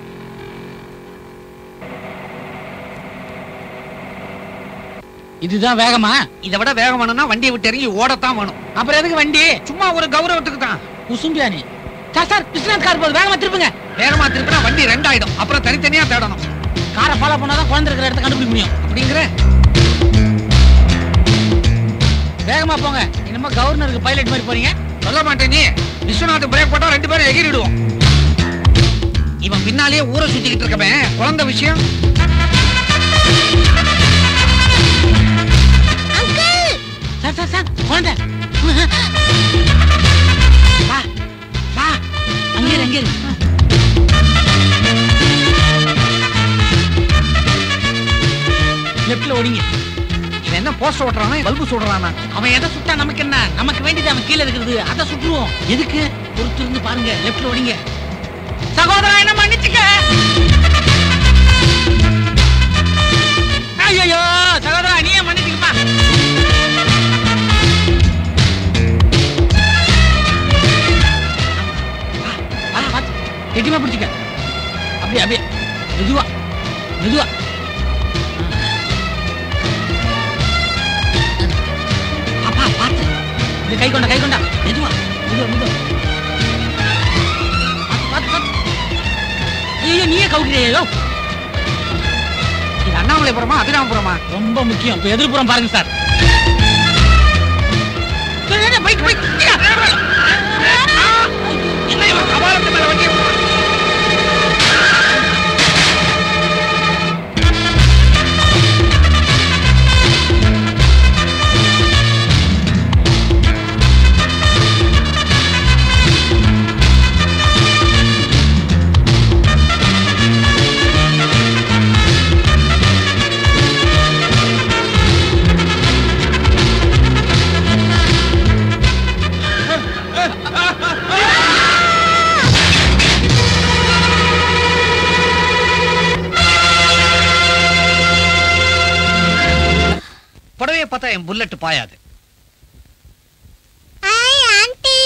இதுதான் வேகமா இதை விட வேகம் வேணும்னா வண்டியை விட்டு இறங்கி ஓடத்தான் வேணும் அப்புறம் எதுக்கு வண்டி சும்மா ஒரு கௌரவத்துக்கு தான் குசும்பியா நீ சார் சார் விஸ்வநாத் கார் போகுது வேகமா திருப்புங்க வேகமா திருப்பினா வண்டி ரெண்டாயிடும் அப்புறம் தனித்தனியா தேடணும் காரை ஃபாலோ பண்ணாதான் குழந்தை இருக்கிற இடத்த கண்டுபிடிக்க முடியும் அப்படிங்கிற வேகமா போங்க என்னமோ கவர்னருக்கு பைலட் மாதிரி போறீங்க சொல்ல மாட்டேன் நீ விஸ்வநாத் பிரேக் போட்டா ரெண்டு பேரும் எகிரிடுவோம் இவன் பின்னாலேயே ஊரை சுத்திக்கிட்டு இருக்கவன் குழந்தை விஷயம் சார் சார் சார் குழந்தை வா வா அங்கே இரு, அங்கே இரு. லெஃப்ட்ல ஓடிங்க இவன் என்ன போஸ்ட் ஓட்டுறானா பல்பு சுடுறானா அவன் எதை சுட்டா நமக்கு என்ன நமக்கு வேண்டியது அவன் கீழே இருக்கிறது அதை சுட்டுருவோம் எதுக்கு பொறுத்து இருந்து பாருங்க லெஃப்ட்ல ஓடிங்க சகோதரா என்ன மன்னிச்சுக்க ஐயோ சகோதரா நீயே மன்னிச்சுக்கப்பா வா, பார்த்து. கெட்டியமா பிடிச்சுக்க அப்படியே அப்படியே மெதுவா மெதுவா அப்பா பார்த்து இது கை கொண்டா கை கொண்டா மெதுவா மெதுவா மெதுவா பார்த்து பார்த்து பார்த்து ஐயோ நீயே கவுக்கிறீயோ இது அண்ணாமலைபுரமா அபிராமபுரமா ரொம்ப முக்கியம் இப்ப எதிர்ப்புறம் பாருங்க சார் பைக் பைக் என்ன இவன் கபாலத்து மேல வண்டி என் புல்லட் பாயாது ஹாய் ஆண்டி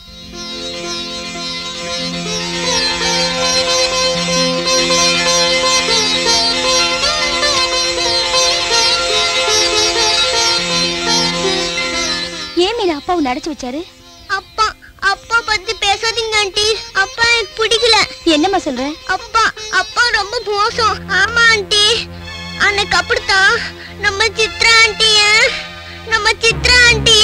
ஏன் மீனா அப்பா உன்னை அடைச்சு வச்சாரு அப்பா அப்பா பத்தி பேசாதீங்க ஆண்டி அப்பா எனக்கு பிடிக்கல என்னம்மா சொல்ற அப்பா அப்பா ரொம்ப மோசம் ஆமா ஆண்டி அன்னைக்கு அப்படித்தான் நம்ம சித்ரா ஆண்டிய நம்ம சித்ரா ஆண்டிய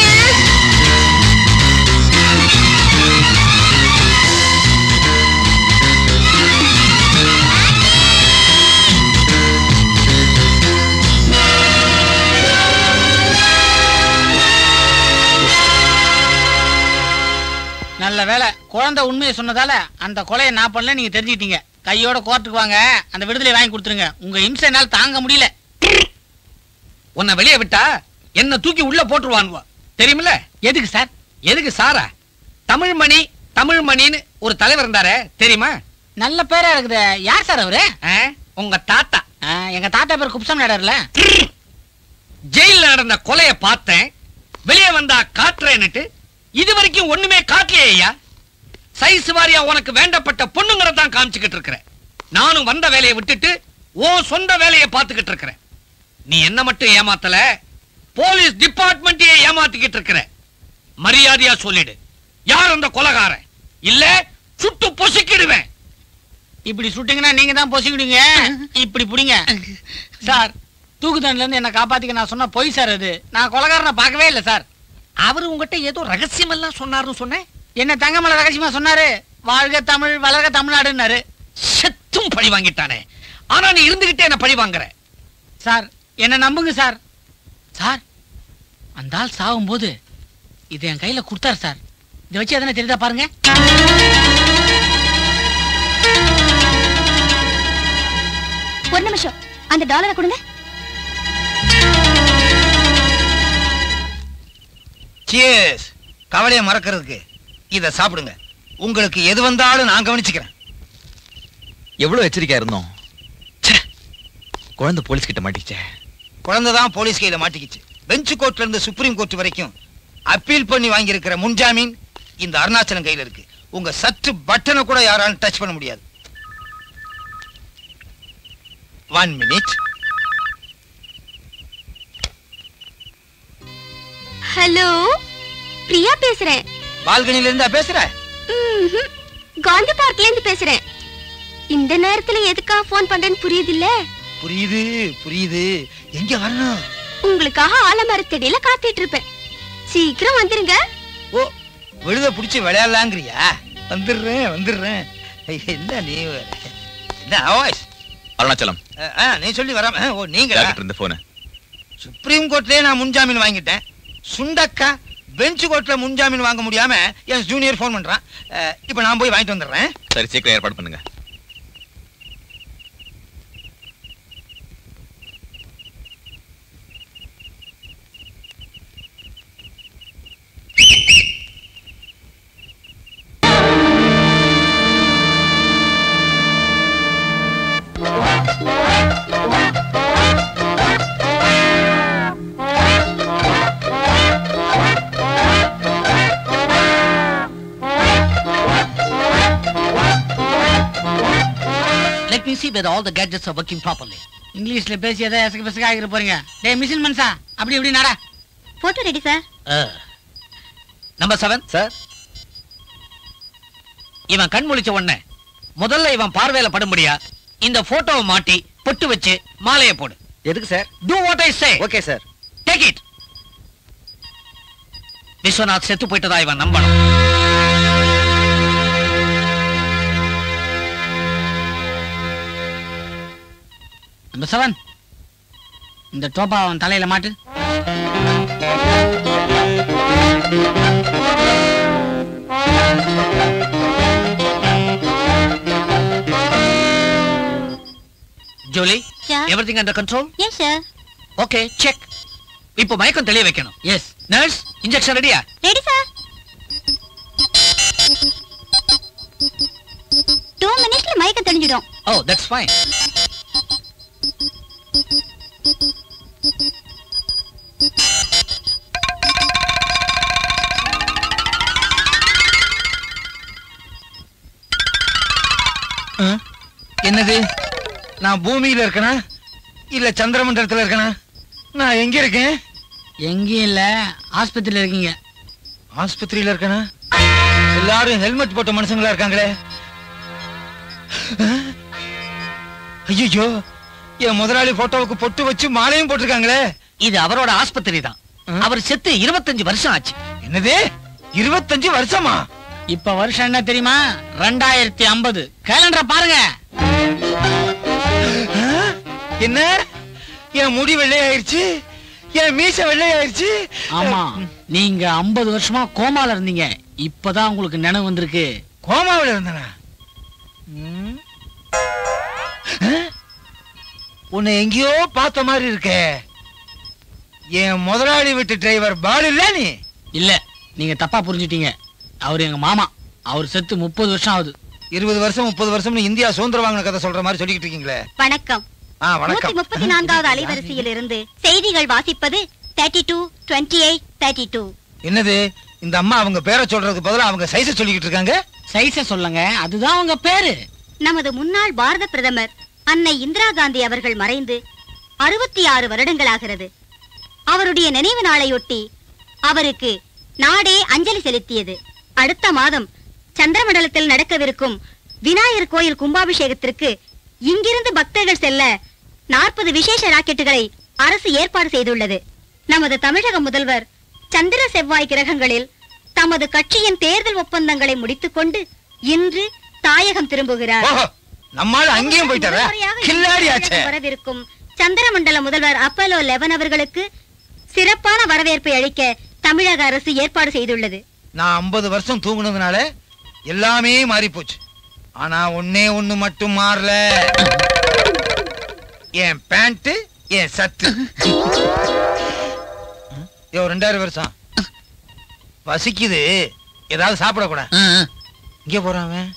நல்ல வேலை குழந்தை உண்மையை சொன்னதால அந்த கொலையை நான் பண்ணல நீங்க தெரிஞ்சுக்கிட்டீங்க கையோட கோர்ட்டுக்கு வாங்க அந்த விடுதலை வாங்கி கொடுத்துருங்க உங்க இம்சை என்னால தாங்க முடியல உன்னை வெளியே விட்டா என்ன தூக்கி உள்ள போட்டுருவானுவா தெரியுமில்ல எதுக்கு சார் எதுக்கு சாரா தமிழ்மணி தமிழ்மணின்னு ஒரு தலைவர் இருந்தாரே தெரியுமா நல்ல பேரா இருக்குது யார் சார் அவரு உங்க தாத்தா எங்க தாத்தா பேர் குப்சம் நாடர்ல ஜெயில நடந்த கொலைய பார்த்தேன் வெளியே வந்தா காட்டுறேன்னுட்டு இது வரைக்கும் ஒண்ணுமே காட்டலையே ஐயா சைஸ் வாரியா உனக்கு வேண்டப்பட்ட பொண்ணுங்களை தான் காமிச்சுக்கிட்டு இருக்கிறேன் நானும் வந்த வேலையை விட்டுட்டு ஓ சொந்த வேலையை பார்த்துக்கிட்டு இருக்கிறேன் நீ என்ன மட்டும் ஏமாத்தல போலீஸ் டிபார்ட்மெண்ட்டையே ஏமாத்திக்கிட்டு இருக்கிற மரியாதையா சொல்லிடு யார் அந்த கொலகாரன் இல்ல சுட்டு பொசுக்கிடுவேன் இப்படி சுட்டீங்கன்னா நீங்க தான் பொசிக்கிடுங்க இப்படி புடிங்க சார் தூக்கு தண்டல இருந்து என்ன காப்பாத்திக்க நான் சொன்ன பொய் சார் அது நான் கொலகாரனை பார்க்கவே இல்லை சார் அவரு உங்ககிட்ட ஏதோ ரகசியம் எல்லாம் சொன்னாருன்னு சொன்னேன் என்ன தங்கமலை ரகசியமா சொன்னாரு வாழ்க தமிழ் வளர்க தமிழ்நாடுன்னாரு செத்தும் பழி வாங்கிட்டானே ஆனா நீ இருந்துகிட்டே என்ன பழி வாங்குற சார் என்ன நம்புங்க சார் சார் அந்த ஆள் சாகும்போது இது என் கையில கொடுத்தாரு சார் இதை வச்சு எதனா தெரியுதா பாருங்க ஒரு நிமிஷம் அந்த டாலரை கொடுங்க சியர்ஸ் கவலையை மறக்கிறதுக்கு இத சாப்பிடுங்க உங்களுக்கு எது வந்தாலும் நான் கவனிச்சுக்கிறேன் எவ்வளவு எச்சரிக்கையா இருந்தோம் ச்சே, குழந்தை போலீஸ் கிட்ட மாட்டிச்சே குழந்தை தான் போலீஸ் கையில மாட்டிக்கிச்சு பெஞ்ச் கோர்ட்ல இருந்து சுப்ரீம் கோர்ட் வரைக்கும் அப்பீல் பண்ணி வாங்கியிருக்கிற முன்ஜாமீன் இந்த அருணாச்சலம் கையில இருக்கு உங்க சற்று பட்டனை கூட யாராலும் டச் பண்ண முடியாது ஒன் மினிட் ஹலோ பிரியா பேசுறேன் பால்கனில இருந்தா பேசுற ம்ஹும். காந்தி பார்க்ல இருந்து பேசுறேன் இந்த நேரத்துல எதுக்கா ஃபோன் பண்றேன்னு புரியுது இல்ல புரியுது புரியுது எங்க வரணும் உங்களுக்காக ஆலமரத்தடியில காத்துட்டு இருப்பேன் சீக்கிரம் வந்துருங்க ஓ விழுத புடிச்சு விளையாடலாங்கிறியா வந்துடுறேன் வந்துடுறேன் ஐய, என்ன நீ வேற. என்ன வாய்ஸ் அருணாச்சலம் நீ சொல்லி வராம ஓ நீங்க யார்கிட்ட இருந்த போன சுப்ரீம் கோர்ட்லயே நான் முன்ஜாமீன் வாங்கிட்டேன் சுண்டக்கா பெஞ்ச் கோர்ட்ல முன்ஜாமீன் வாங்க முடியாம என் ஜூனியர் ஃபோன் பண்றான் அஹ், இப்ப நான் போய் வாங்கிட்டு வந்துடுறேன் சரி சீக்கிரம் ஏற்பாடு பண்ணுங்க Let me see whether all the gadgets are working properly. இங்கிலீஷ்ல பேசி எதை எசக்கு பெசக்கு ஆகிற போறீங்க டேய் மிஷின் மன்சா அப்படி இப்படி நடா photo ready sir number seven sir இவன் கண் முழிச்ச உடனே முதல்ல இவன் பார்வையில படும்படியா இந்த போட்டோவை மாட்டி பொட்டு வச்சு மாலையை போடு எதுக்கு sir do what I say okay sir take it Viswanath செத்து போயிட்டதா இவன் நம்பணும் நம்பர் செவன் இந்த டோப்பா அவன் தலையில மாட்டு Julie Yeah. Everything under control yes sir okay check இப்போ மயக்கம் தெளிய வைக்கணும் எஸ் நர்ஸ் இன்ஜெக்ஷன் ரெடியா ரெடி சார் டூ மினிட்ஸ்ல மயக்கம் தெளிஞ்சிடும் ஓ தட்ஸ் ஃபைன் என்னது நான் பூமியில இருக்கனா இல்ல சந்திரமண்டலத்துல இருக்கனா நான் எங்க இருக்கேன் எங்கேயும் இல்ல ஆஸ்பத்திரியில இருக்கீங்க ஆஸ்பத்திரியில இருக்கனா எல்லாரும் ஹெல்மெட் போட்ட மனுஷங்களா இருக்காங்களே ஐயோ என் முதலாளி போட்டோவுக்கு பொட்டு வச்சு மாலையும் போட்டிருக்காங்களே இது அவரோட ஆஸ்பத்திரி தான் அவர் செத்து இருபத்தஞ்சு வருஷம் ஆச்சு என்னது இருபத்தஞ்சு வருஷமா இப்ப வருஷம் என்ன தெரியுமா ரெண்டாயிரத்தி ஐம்பது கேலண்டரை பாருங்க என்ன என் முடி வெள்ளையாயிருச்சு என் மீச வெள்ளையாயிருச்சு ஆமா நீங்க 50 வருஷமா கோமால இருந்தீங்க இப்பதான் உங்களுக்கு நினைவு வந்திருக்கு கோமாவில் இருந்தனா ம். ஆ? உன்னை எங்கேயோ பார்த்த மாதிரி இருக்கே என் முதலாளி வீட்டு டிரைவர் பால் இல்ல நீ இல்ல நீங்க தப்பா புரிஞ்சிட்டீங்க அவர் எங்க மாமா அவர் செத்து முப்பது வருஷம் ஆகுது இருபது வருஷம் முப்பது வருஷம் இந்தியா சுதந்திரம் வாங்கின கதை சொல்ற மாதிரி சொல்லிக்கிட்டு இருக்கீங்களே வணக்கம் ஆ நூத்தி வணக்கம் முப்பத்தி நான்காவது அலைவரிசையில் இருந்து செய்திகள் வாசிப்பது thirty two twenty eight thirty two என்னது இந்த அம்மா அவங்க பேரை சொல்றதுக்கு பதிலா அவங்க சைஸ சொல்லிக்கிட்டு இருக்காங்க சைஸ சொல்லுங்க அதுதான் அவங்க பேரு நமது முன்னாள் பாரத பிரதமர் அன்னை இந்திரா காந்தி அவர்கள் மறைந்து அறுபத்தி ஆறு வருடங்களாகிறது அவருடைய நினைவு நாளையொட்டி அவருக்கு நாடே அஞ்சலி செலுத்தியது அடுத்த மாதம் சந்திரமண்டலத்தில் நடக்கவிருக்கும் விநாயகர் கோயில் கும்பாபிஷேகத்திற்கு இங்கிருந்து பக்தர்கள் செல்ல நாற்பது விசேஷ ராக்கெட்டுகளை அரசு ஏற்பாடு செய்துள்ளது நமது தமிழக முதல்வர் சந்திர செவ்வாய் கிரகங்களில் தமது கட்சியின் தேர்தல் ஒப்பந்தங்களை முடித்துக்கொண்டு இன்று தாயகம் திரும்புகிறார் ஓஹோ நம்மால அங்கேயும் போயிட்டாரா முதன்முறையாக கில்லாடி இந்திய ஆச்சே தமிழகம் வரவிருக்கும் சந்திரமண்டல முதல்வர் அப்பலோ லெவன் அவர்களுக்கு சிறப்பான வரவேற்பை அளிக்க தமிழக அரசு ஏற்பாடு செய்துள்ளது நான் 50 வருஷம் தூங்குனதுனால எல்லாமே மாறி போச்சு ஆனா ஒண்ணே ஒண்ணு மட்டும் மாறல என் பேண்ட் என் சத்து யோ ரெண்டாயிரம் வருஷம் பசிக்குது ஏதாவது சாப்பிட கூட இங்க போறான் அவன்.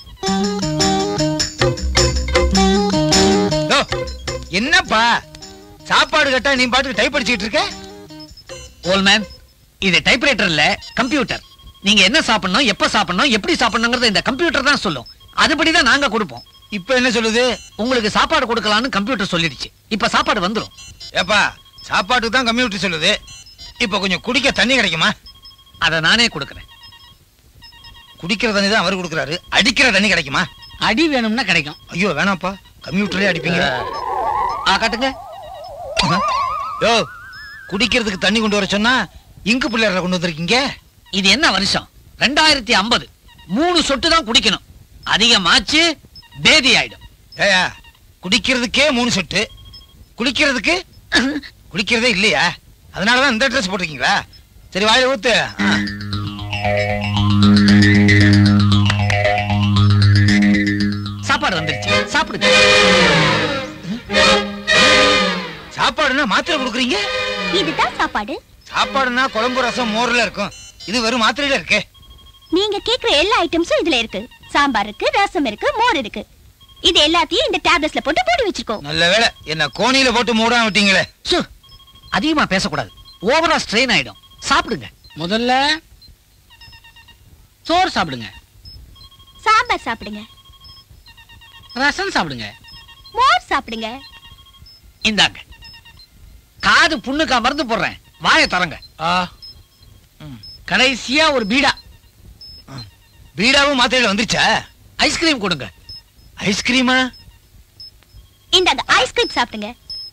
யோ, என்னப்பா சாப்பாடு கேட்டா நீ பாட்டுக்கு டைப் அடிச்சிட்டு இருக்க ஓல்மேன் இது டைப்ரைட்டர் இல்ல கம்ப்யூட்டர் நீங்க என்ன சாப்பிடணும் எப்ப சாப்பிடணும் எப்படி சாப்பிடணுங்கிறத இந்த கம்ப்யூட்டர் தான் சொல்லும் அதுபடி தான் நாங்க கொடுப்போம் இப்ப என்ன சொல்லுது உங்களுக்கு சாப்பாடு கொடுக்கலாம்னு கம்ப்யூட்டர் சொல்லிடுச்சு இப்ப சாப்பாடு வந்துரும் ஏப்பா சாப்பாட்டுக்கு தான் கம்ப்யூட்டர் சொல்லுது இப்ப கொஞ்சம் குடிக்க தண்ணி கிடைக்குமா அத நானே கொடுக்கறேன் குடிக்கிற தண்ணி தான் அவர் கொடுக்குறாரு அடிக்கிற தண்ணி கிடைக்குமா அடி வேணும்னா கிடைக்கும் ஐயோ வேணாம்ப்பா கம்ப்யூட்டர்லயே அடிப்பீங்க ஆ காட்டுங்க யோ குடிக்கிறதுக்கு தண்ணி கொண்டு வர சொன்னா இங்கு பிள்ளையர்ல கொண்டு வந்திருக்கீங்க இது என்ன வருஷம் ரெண்டாயிரத்தி ஐம்பது மூணு சொட்டு தான் குடிக்கணும் அதிகமாச்சு பேதி ஆயிடும் ஏயா குடிக்கிறதுக்கே மூணு சொட்டு குளிக்கிறதுக்கு குளிக்கிறதே இல்லையா அதனாலதான் இந்த ட்ரெஸ் போட்டிருக்கீங்களா சரி வாயில ஊத்து ஆ. சாப்பாடு வந்துருச்சு சாப்பிடுங்க சாப்பாடுன்னா மாத்திரை கொடுக்குறீங்க இதுதான் சாப்பாடு சாப்பாடுன்னா குழம்பு ரசம் மோர்ல இருக்கும் இது வெறும் மாத்திரையில இருக்கே நீங்க கேக்குற எல்லா ஐட்டம்ஸும் இதுல இருக்கு சாம்பார் இருக்கு ரசம் இருக்கு மோர் இருக்கு இது எல்லாத்தையும் இந்த டேப்லெட்ஸ்ல போட்டு மூடி வச்சிருக்கோ நல்ல வேளை என்ன கோணியில போட்டு மூடாம விட்டீங்களே சு, அதிகமா பேசக்கூடாது ஓவரா ஸ்ட்ரெயின் ஆயிடும் சாப்பிடுங்க முதல்ல சோறு சாப்பிடுங்க சாம்பார் சாப்பிடுங்க ரசம் சாப்பிடுங்க மோர் சாப்பிடுங்க இந்தாங்க காது புண்ணுக்கா மருந்து போடுறேன் வாயை தரங்க கடைசியா ஒரு பீடா பீடாவும் மாத்திரையில வந்துருச்சா ஐஸ்கிரீம் கொடுங்க ஐஸ்கிரீமா இந்தாங்க ஐஸ்கிரீம் சாப்பிடுங்க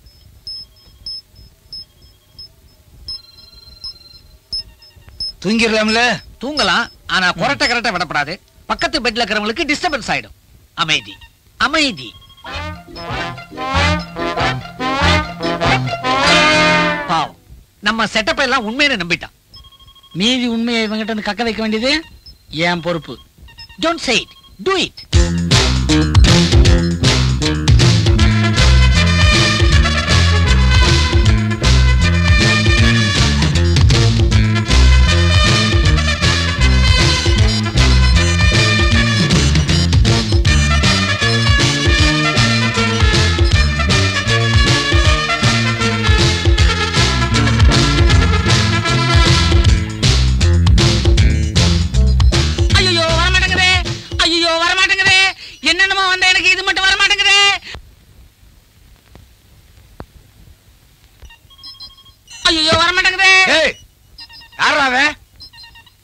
தூங்கிடலாம்ல தூங்கலாம் ஆனா கொரட்டை கரட்டை விடப்படாது பக்கத்து பெட்ல இருக்கிறவங்களுக்கு டிஸ்டர்பன்ஸ் ஆயிடும் அமைதி அமைதி பாவம் நம்ம செட்டப் எல்லாம் உண்மையில நம்பிட்டான் மீதி உண்மையை இவங்கிட்ட இருந்து கக்க வைக்க வேண்டியது என் பொறுப்பு don't say it do it ஐயோ வர மாட்டேங்குதே ஐயோ வர மாட்டேங்குதே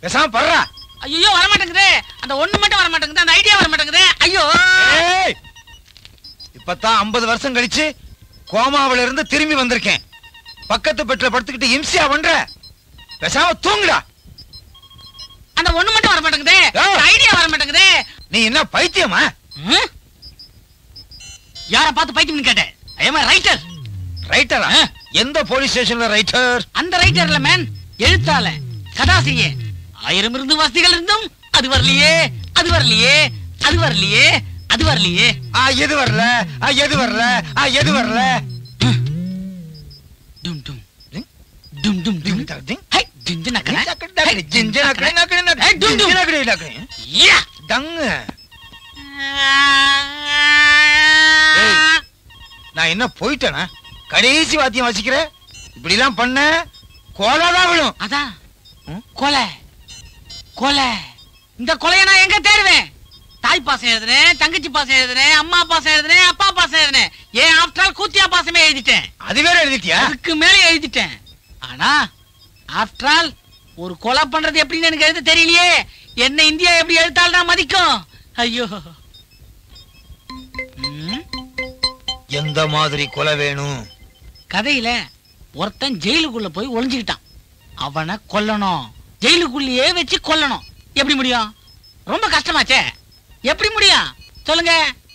பேசாம படுறா ஐயோ வர மாட்டேங்குது அந்த ஒண்ணு மட்டும் வர மாட்டேங்குது அந்த ஐடியா வர மாட்டேங்குது ஐயோ ஏய்! இப்பதான் 50 வருஷம் கழிச்சு கோமாவுல இருந்து திரும்பி வந்திருக்கேன் பக்கத்து பெட்ல படுத்துக்கிட்டு இம்சியா பண்ற பேசாம தூங்குடா அந்த ஒண்ணு மட்டும் வர மாட்டேங்குது ஐடியா வர மாட்டேங்குது நீ என்ன பைத்தியமா ம்? யார பார்த்து பைத்தியம்னு கேட்டேன் ஐயமா ரைட்டர் ரைட்டரா எந்த போலீஸ் ஸ்டேஷன்ல ரைட்டர் அந்த ரைட்டர் இல்ல மேன் எழுத்தாள கதாசிரிய ஆயிரம் இருந்து வசதிகள் இருந்தும் அது வரலையே அது வரலையே அது வரலையே அது வரலையே ஆ எது வரல ஆ எது வரல ஆ எது வரல டும் டும் டும் டும் டும் ஹை ஜிஞ்சு நக்கன ஹை ஜிஞ்சு நக்கன நக்கன ஹை டும் டும் நக்கன நக்கன யா டங்கு ஏய், நான் என்ன போயிட்டேனா கடைசி வாத்தியம் வசிக்கிற இப்படி எல்லாம் பண்ண கோலாதான் விழும் அதான் கொலை கொலை இந்த கொலையை நான் எங்க தேடுவேன் தாய் பாசம் எழுதுனேன் தங்கச்சி பாசம் எழுதுனேன் அம்மா பாசம் எழுதுனேன் அப்பா பாசம் எழுதுனேன் ஏன் ஆஃப்டர் ஆல் கூத்தியா பாசமே எழுதிட்டேன் அது வேற எழுதிட்டியா அதுக்கு மேல எழுதிட்டேன் ஆனா ஆஃப்டர் ஆல் ஒரு கொலை பண்றது எப்படின்னு எனக்கு எழுத தெரியலையே என்ன இந்தியா எப்படி எழுத்தால் நான் மதிக்கும் ஐயோ எந்த மாதிரி கொலை வேணும் கதையில ஒருத்தன் ஜெயிலுக்குள்ள போய் ஒளிஞ்சுக்கிட்டான் அவனை கொல்லணும் ஜெயிலுக்குள்ளேயே வச்சு கொல்லணும் எப்படி முடியும் ரொம்ப கஷ்டமாச்சே எப்படி முடியும் சொல்லுங்க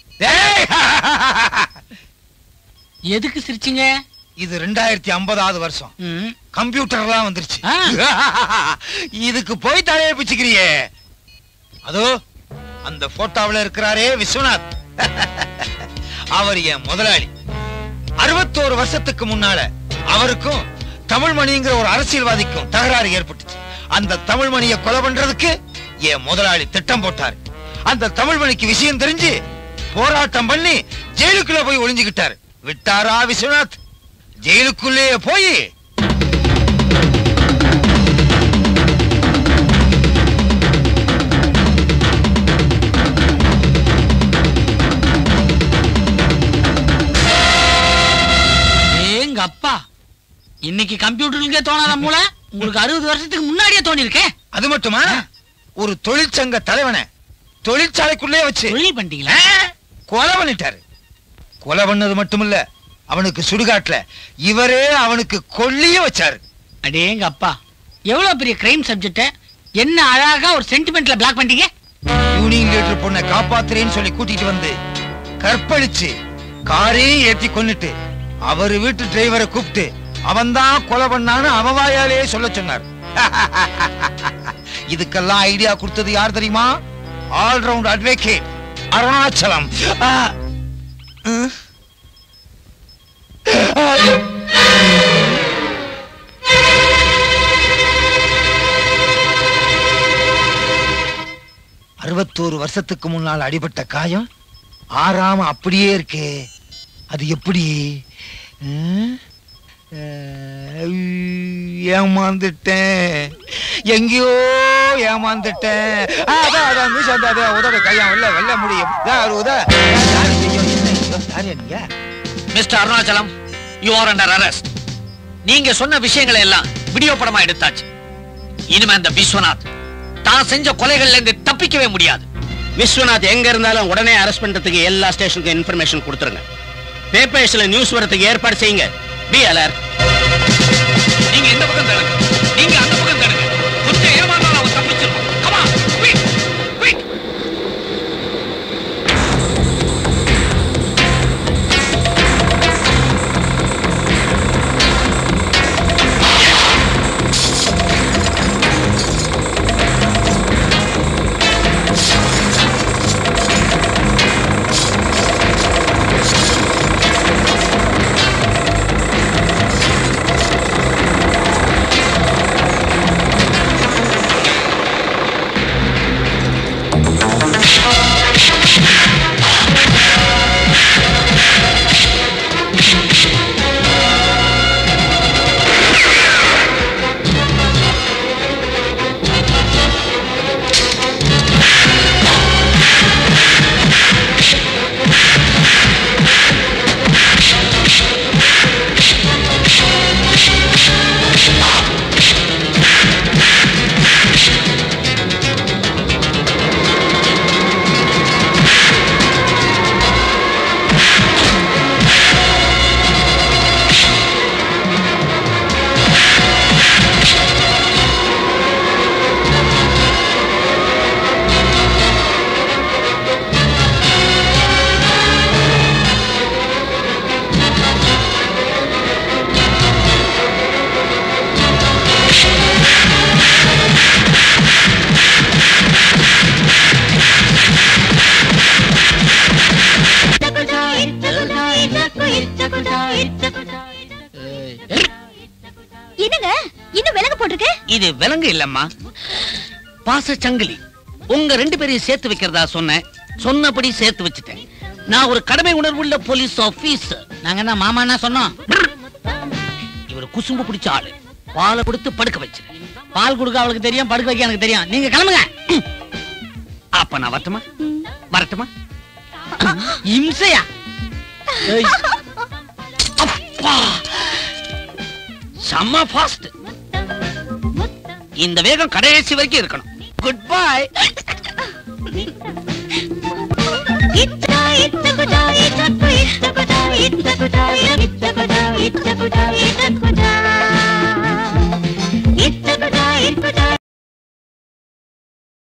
எதுக்கு சிரிச்சீங்க இது ரெண்டாயிரத்தி ஐம்பதாவது வருஷம் கம்ப்யூட்டர்லாம் வந்துருச்சு இதுக்கு போய் தலையை பிச்சுக்கிறியே அதோ அந்த போட்டோவுல இருக்கிறாரே விஸ்வநாத் அவர் என் முதலாளி அறுபத்தோரு வருஷத்துக்கு முன்னால அவருக்கும் தமிழ்மணிங்கிற ஒரு அரசியல்வாதிக்கும் தகராறு ஏற்பட்டுச்சு அந்த தமிழ்மணியை கொலை பண்றதுக்கு என் முதலாளி திட்டம் போட்டாரு அந்த தமிழ்மணிக்கு விஷயம் தெரிஞ்சு போராட்டம் பண்ணி ஜெயிலுக்குள்ள போய் ஒளிஞ்சுக்கிட்டாரு விட்டாரா விஸ்வநாத் ஜெயிலுக்குள்ளேயே போய் எங்க அப்பா இன்னைக்கு கம்ப்யூட்டருக்கே தோணாத மூளை உங்களுக்கு அறுபது வருஷத்துக்கு முன்னாடியே தோணி இருக்கேன் அது மட்டுமா ஒரு தொழிற்சங்க தலைவனை தொழிற்சாலைக்குள்ளே வச்சு தொழில் பண்ணிட்டீங்களா கொலை பண்ணிட்டாரு கொலை பண்ணது மட்டுமில்ல அவனுக்கு சுடுகாட்டுல இவரே அவனுக்கு கொல்லியே வச்சாரு அடேங்க அப்பா எவ்வளவு பெரிய கிரைம் சப்ஜெக்ட் என்ன அழகா ஒரு சென்டிமெண்ட்ல பிளாக் பண்ணிட்டீங்க யூனியன் லீடர் பொண்ணை காப்பாத்துறேன்னு சொல்லி கூட்டிட்டு வந்து கற்பழிச்சு காரையும் ஏத்தி கொன்னுட்டு அவரு வீட்டு டிரைவரை கூப்பிட்டு அவன்தான் கொலை பண்ணான்னு அவன் வாயாலே சொல்ல சொன்னார் இதுக்கெல்லாம் ஐடியா கொடுத்தது யார் தெரியுமா ஆல்ரவுண்ட் அட்வொகேட் அருணாச்சலம் ஆ. ம். அறுபத்தோரு வருஷத்துக்கு முன்னால் அடிபட்ட காயம் ஆறாம அப்படியே இருக்கே அது எப்படி ம்? அஹ், ஏமாந்துட்டேன் எங்கேயோ ஏமாந்துட்டேன் ஆ, அதான், அதான், மீசை அந்த, அது, உதடு கையான் வெள்ள வெள்ள முடியும் உத யாரு ஐயோ, என்ன ஐயோ, யாரு நீங்க mister Arunachalam you are under arrest நீங்க சொன்ன விஷயங்களை எல்லாம் வீடியோ படமா எடுத்தாச்சு இனிமே அந்த விஸ்வநாத் தான் செஞ்ச கொலைகள்ல இருந்து தப்பிக்கவே முடியாது விஸ்வநாத் எங்க இருந்தாலும் உடனே அரெஸ்ட் பண்றதுக்கு எல்லா ஸ்டேஷனுக்கும் இன்ஃபர்மேஷன் கொடுத்துருங்க பேப்பர்ஸ்ல நியூஸ் வரதுக்கு ஏற்பாடு செய்யுங்க பி அலர் நீங்க இந்த பக்கம் தடுங்க நீங்க அந்த பக்கம் தடுங்க கொஞ்சம் ஏமாந்தாலும் அவன் தப்பிச்சிருவான் கமா குயிக் குயிக் ஆ இது விலங்கு இல்லம்மா பாச சங்கிலி உங்க ரெண்டு பேரையும் சேர்த்து வைக்கிறதா சொன்னேன் சொன்னபடி சேர்த்து வச்சுட்டேன் நான் ஒரு கடமை உணர்வுள்ள போலீஸ் ஆபீசர் நாங்க என்ன மாமான்னா சொன்னோம் இவர் குசும்பு பிடிச்ச ஆளு பாலை கொடுத்து படுக்க வச்சிரு பால் கொடுக்க அவளுக்கு தெரியும் படுக்க வைக்க எனக்கு தெரியும் நீங்க கிளம்புங்க அப்ப நான் வரட்டுமா வரட்டுமா இம்சையா ஏய், அப்பா செம்ம ஃபாஸ்ட் இந்த வேகம் கடைசி வரைக்கும் இருக்கணும் குட் பை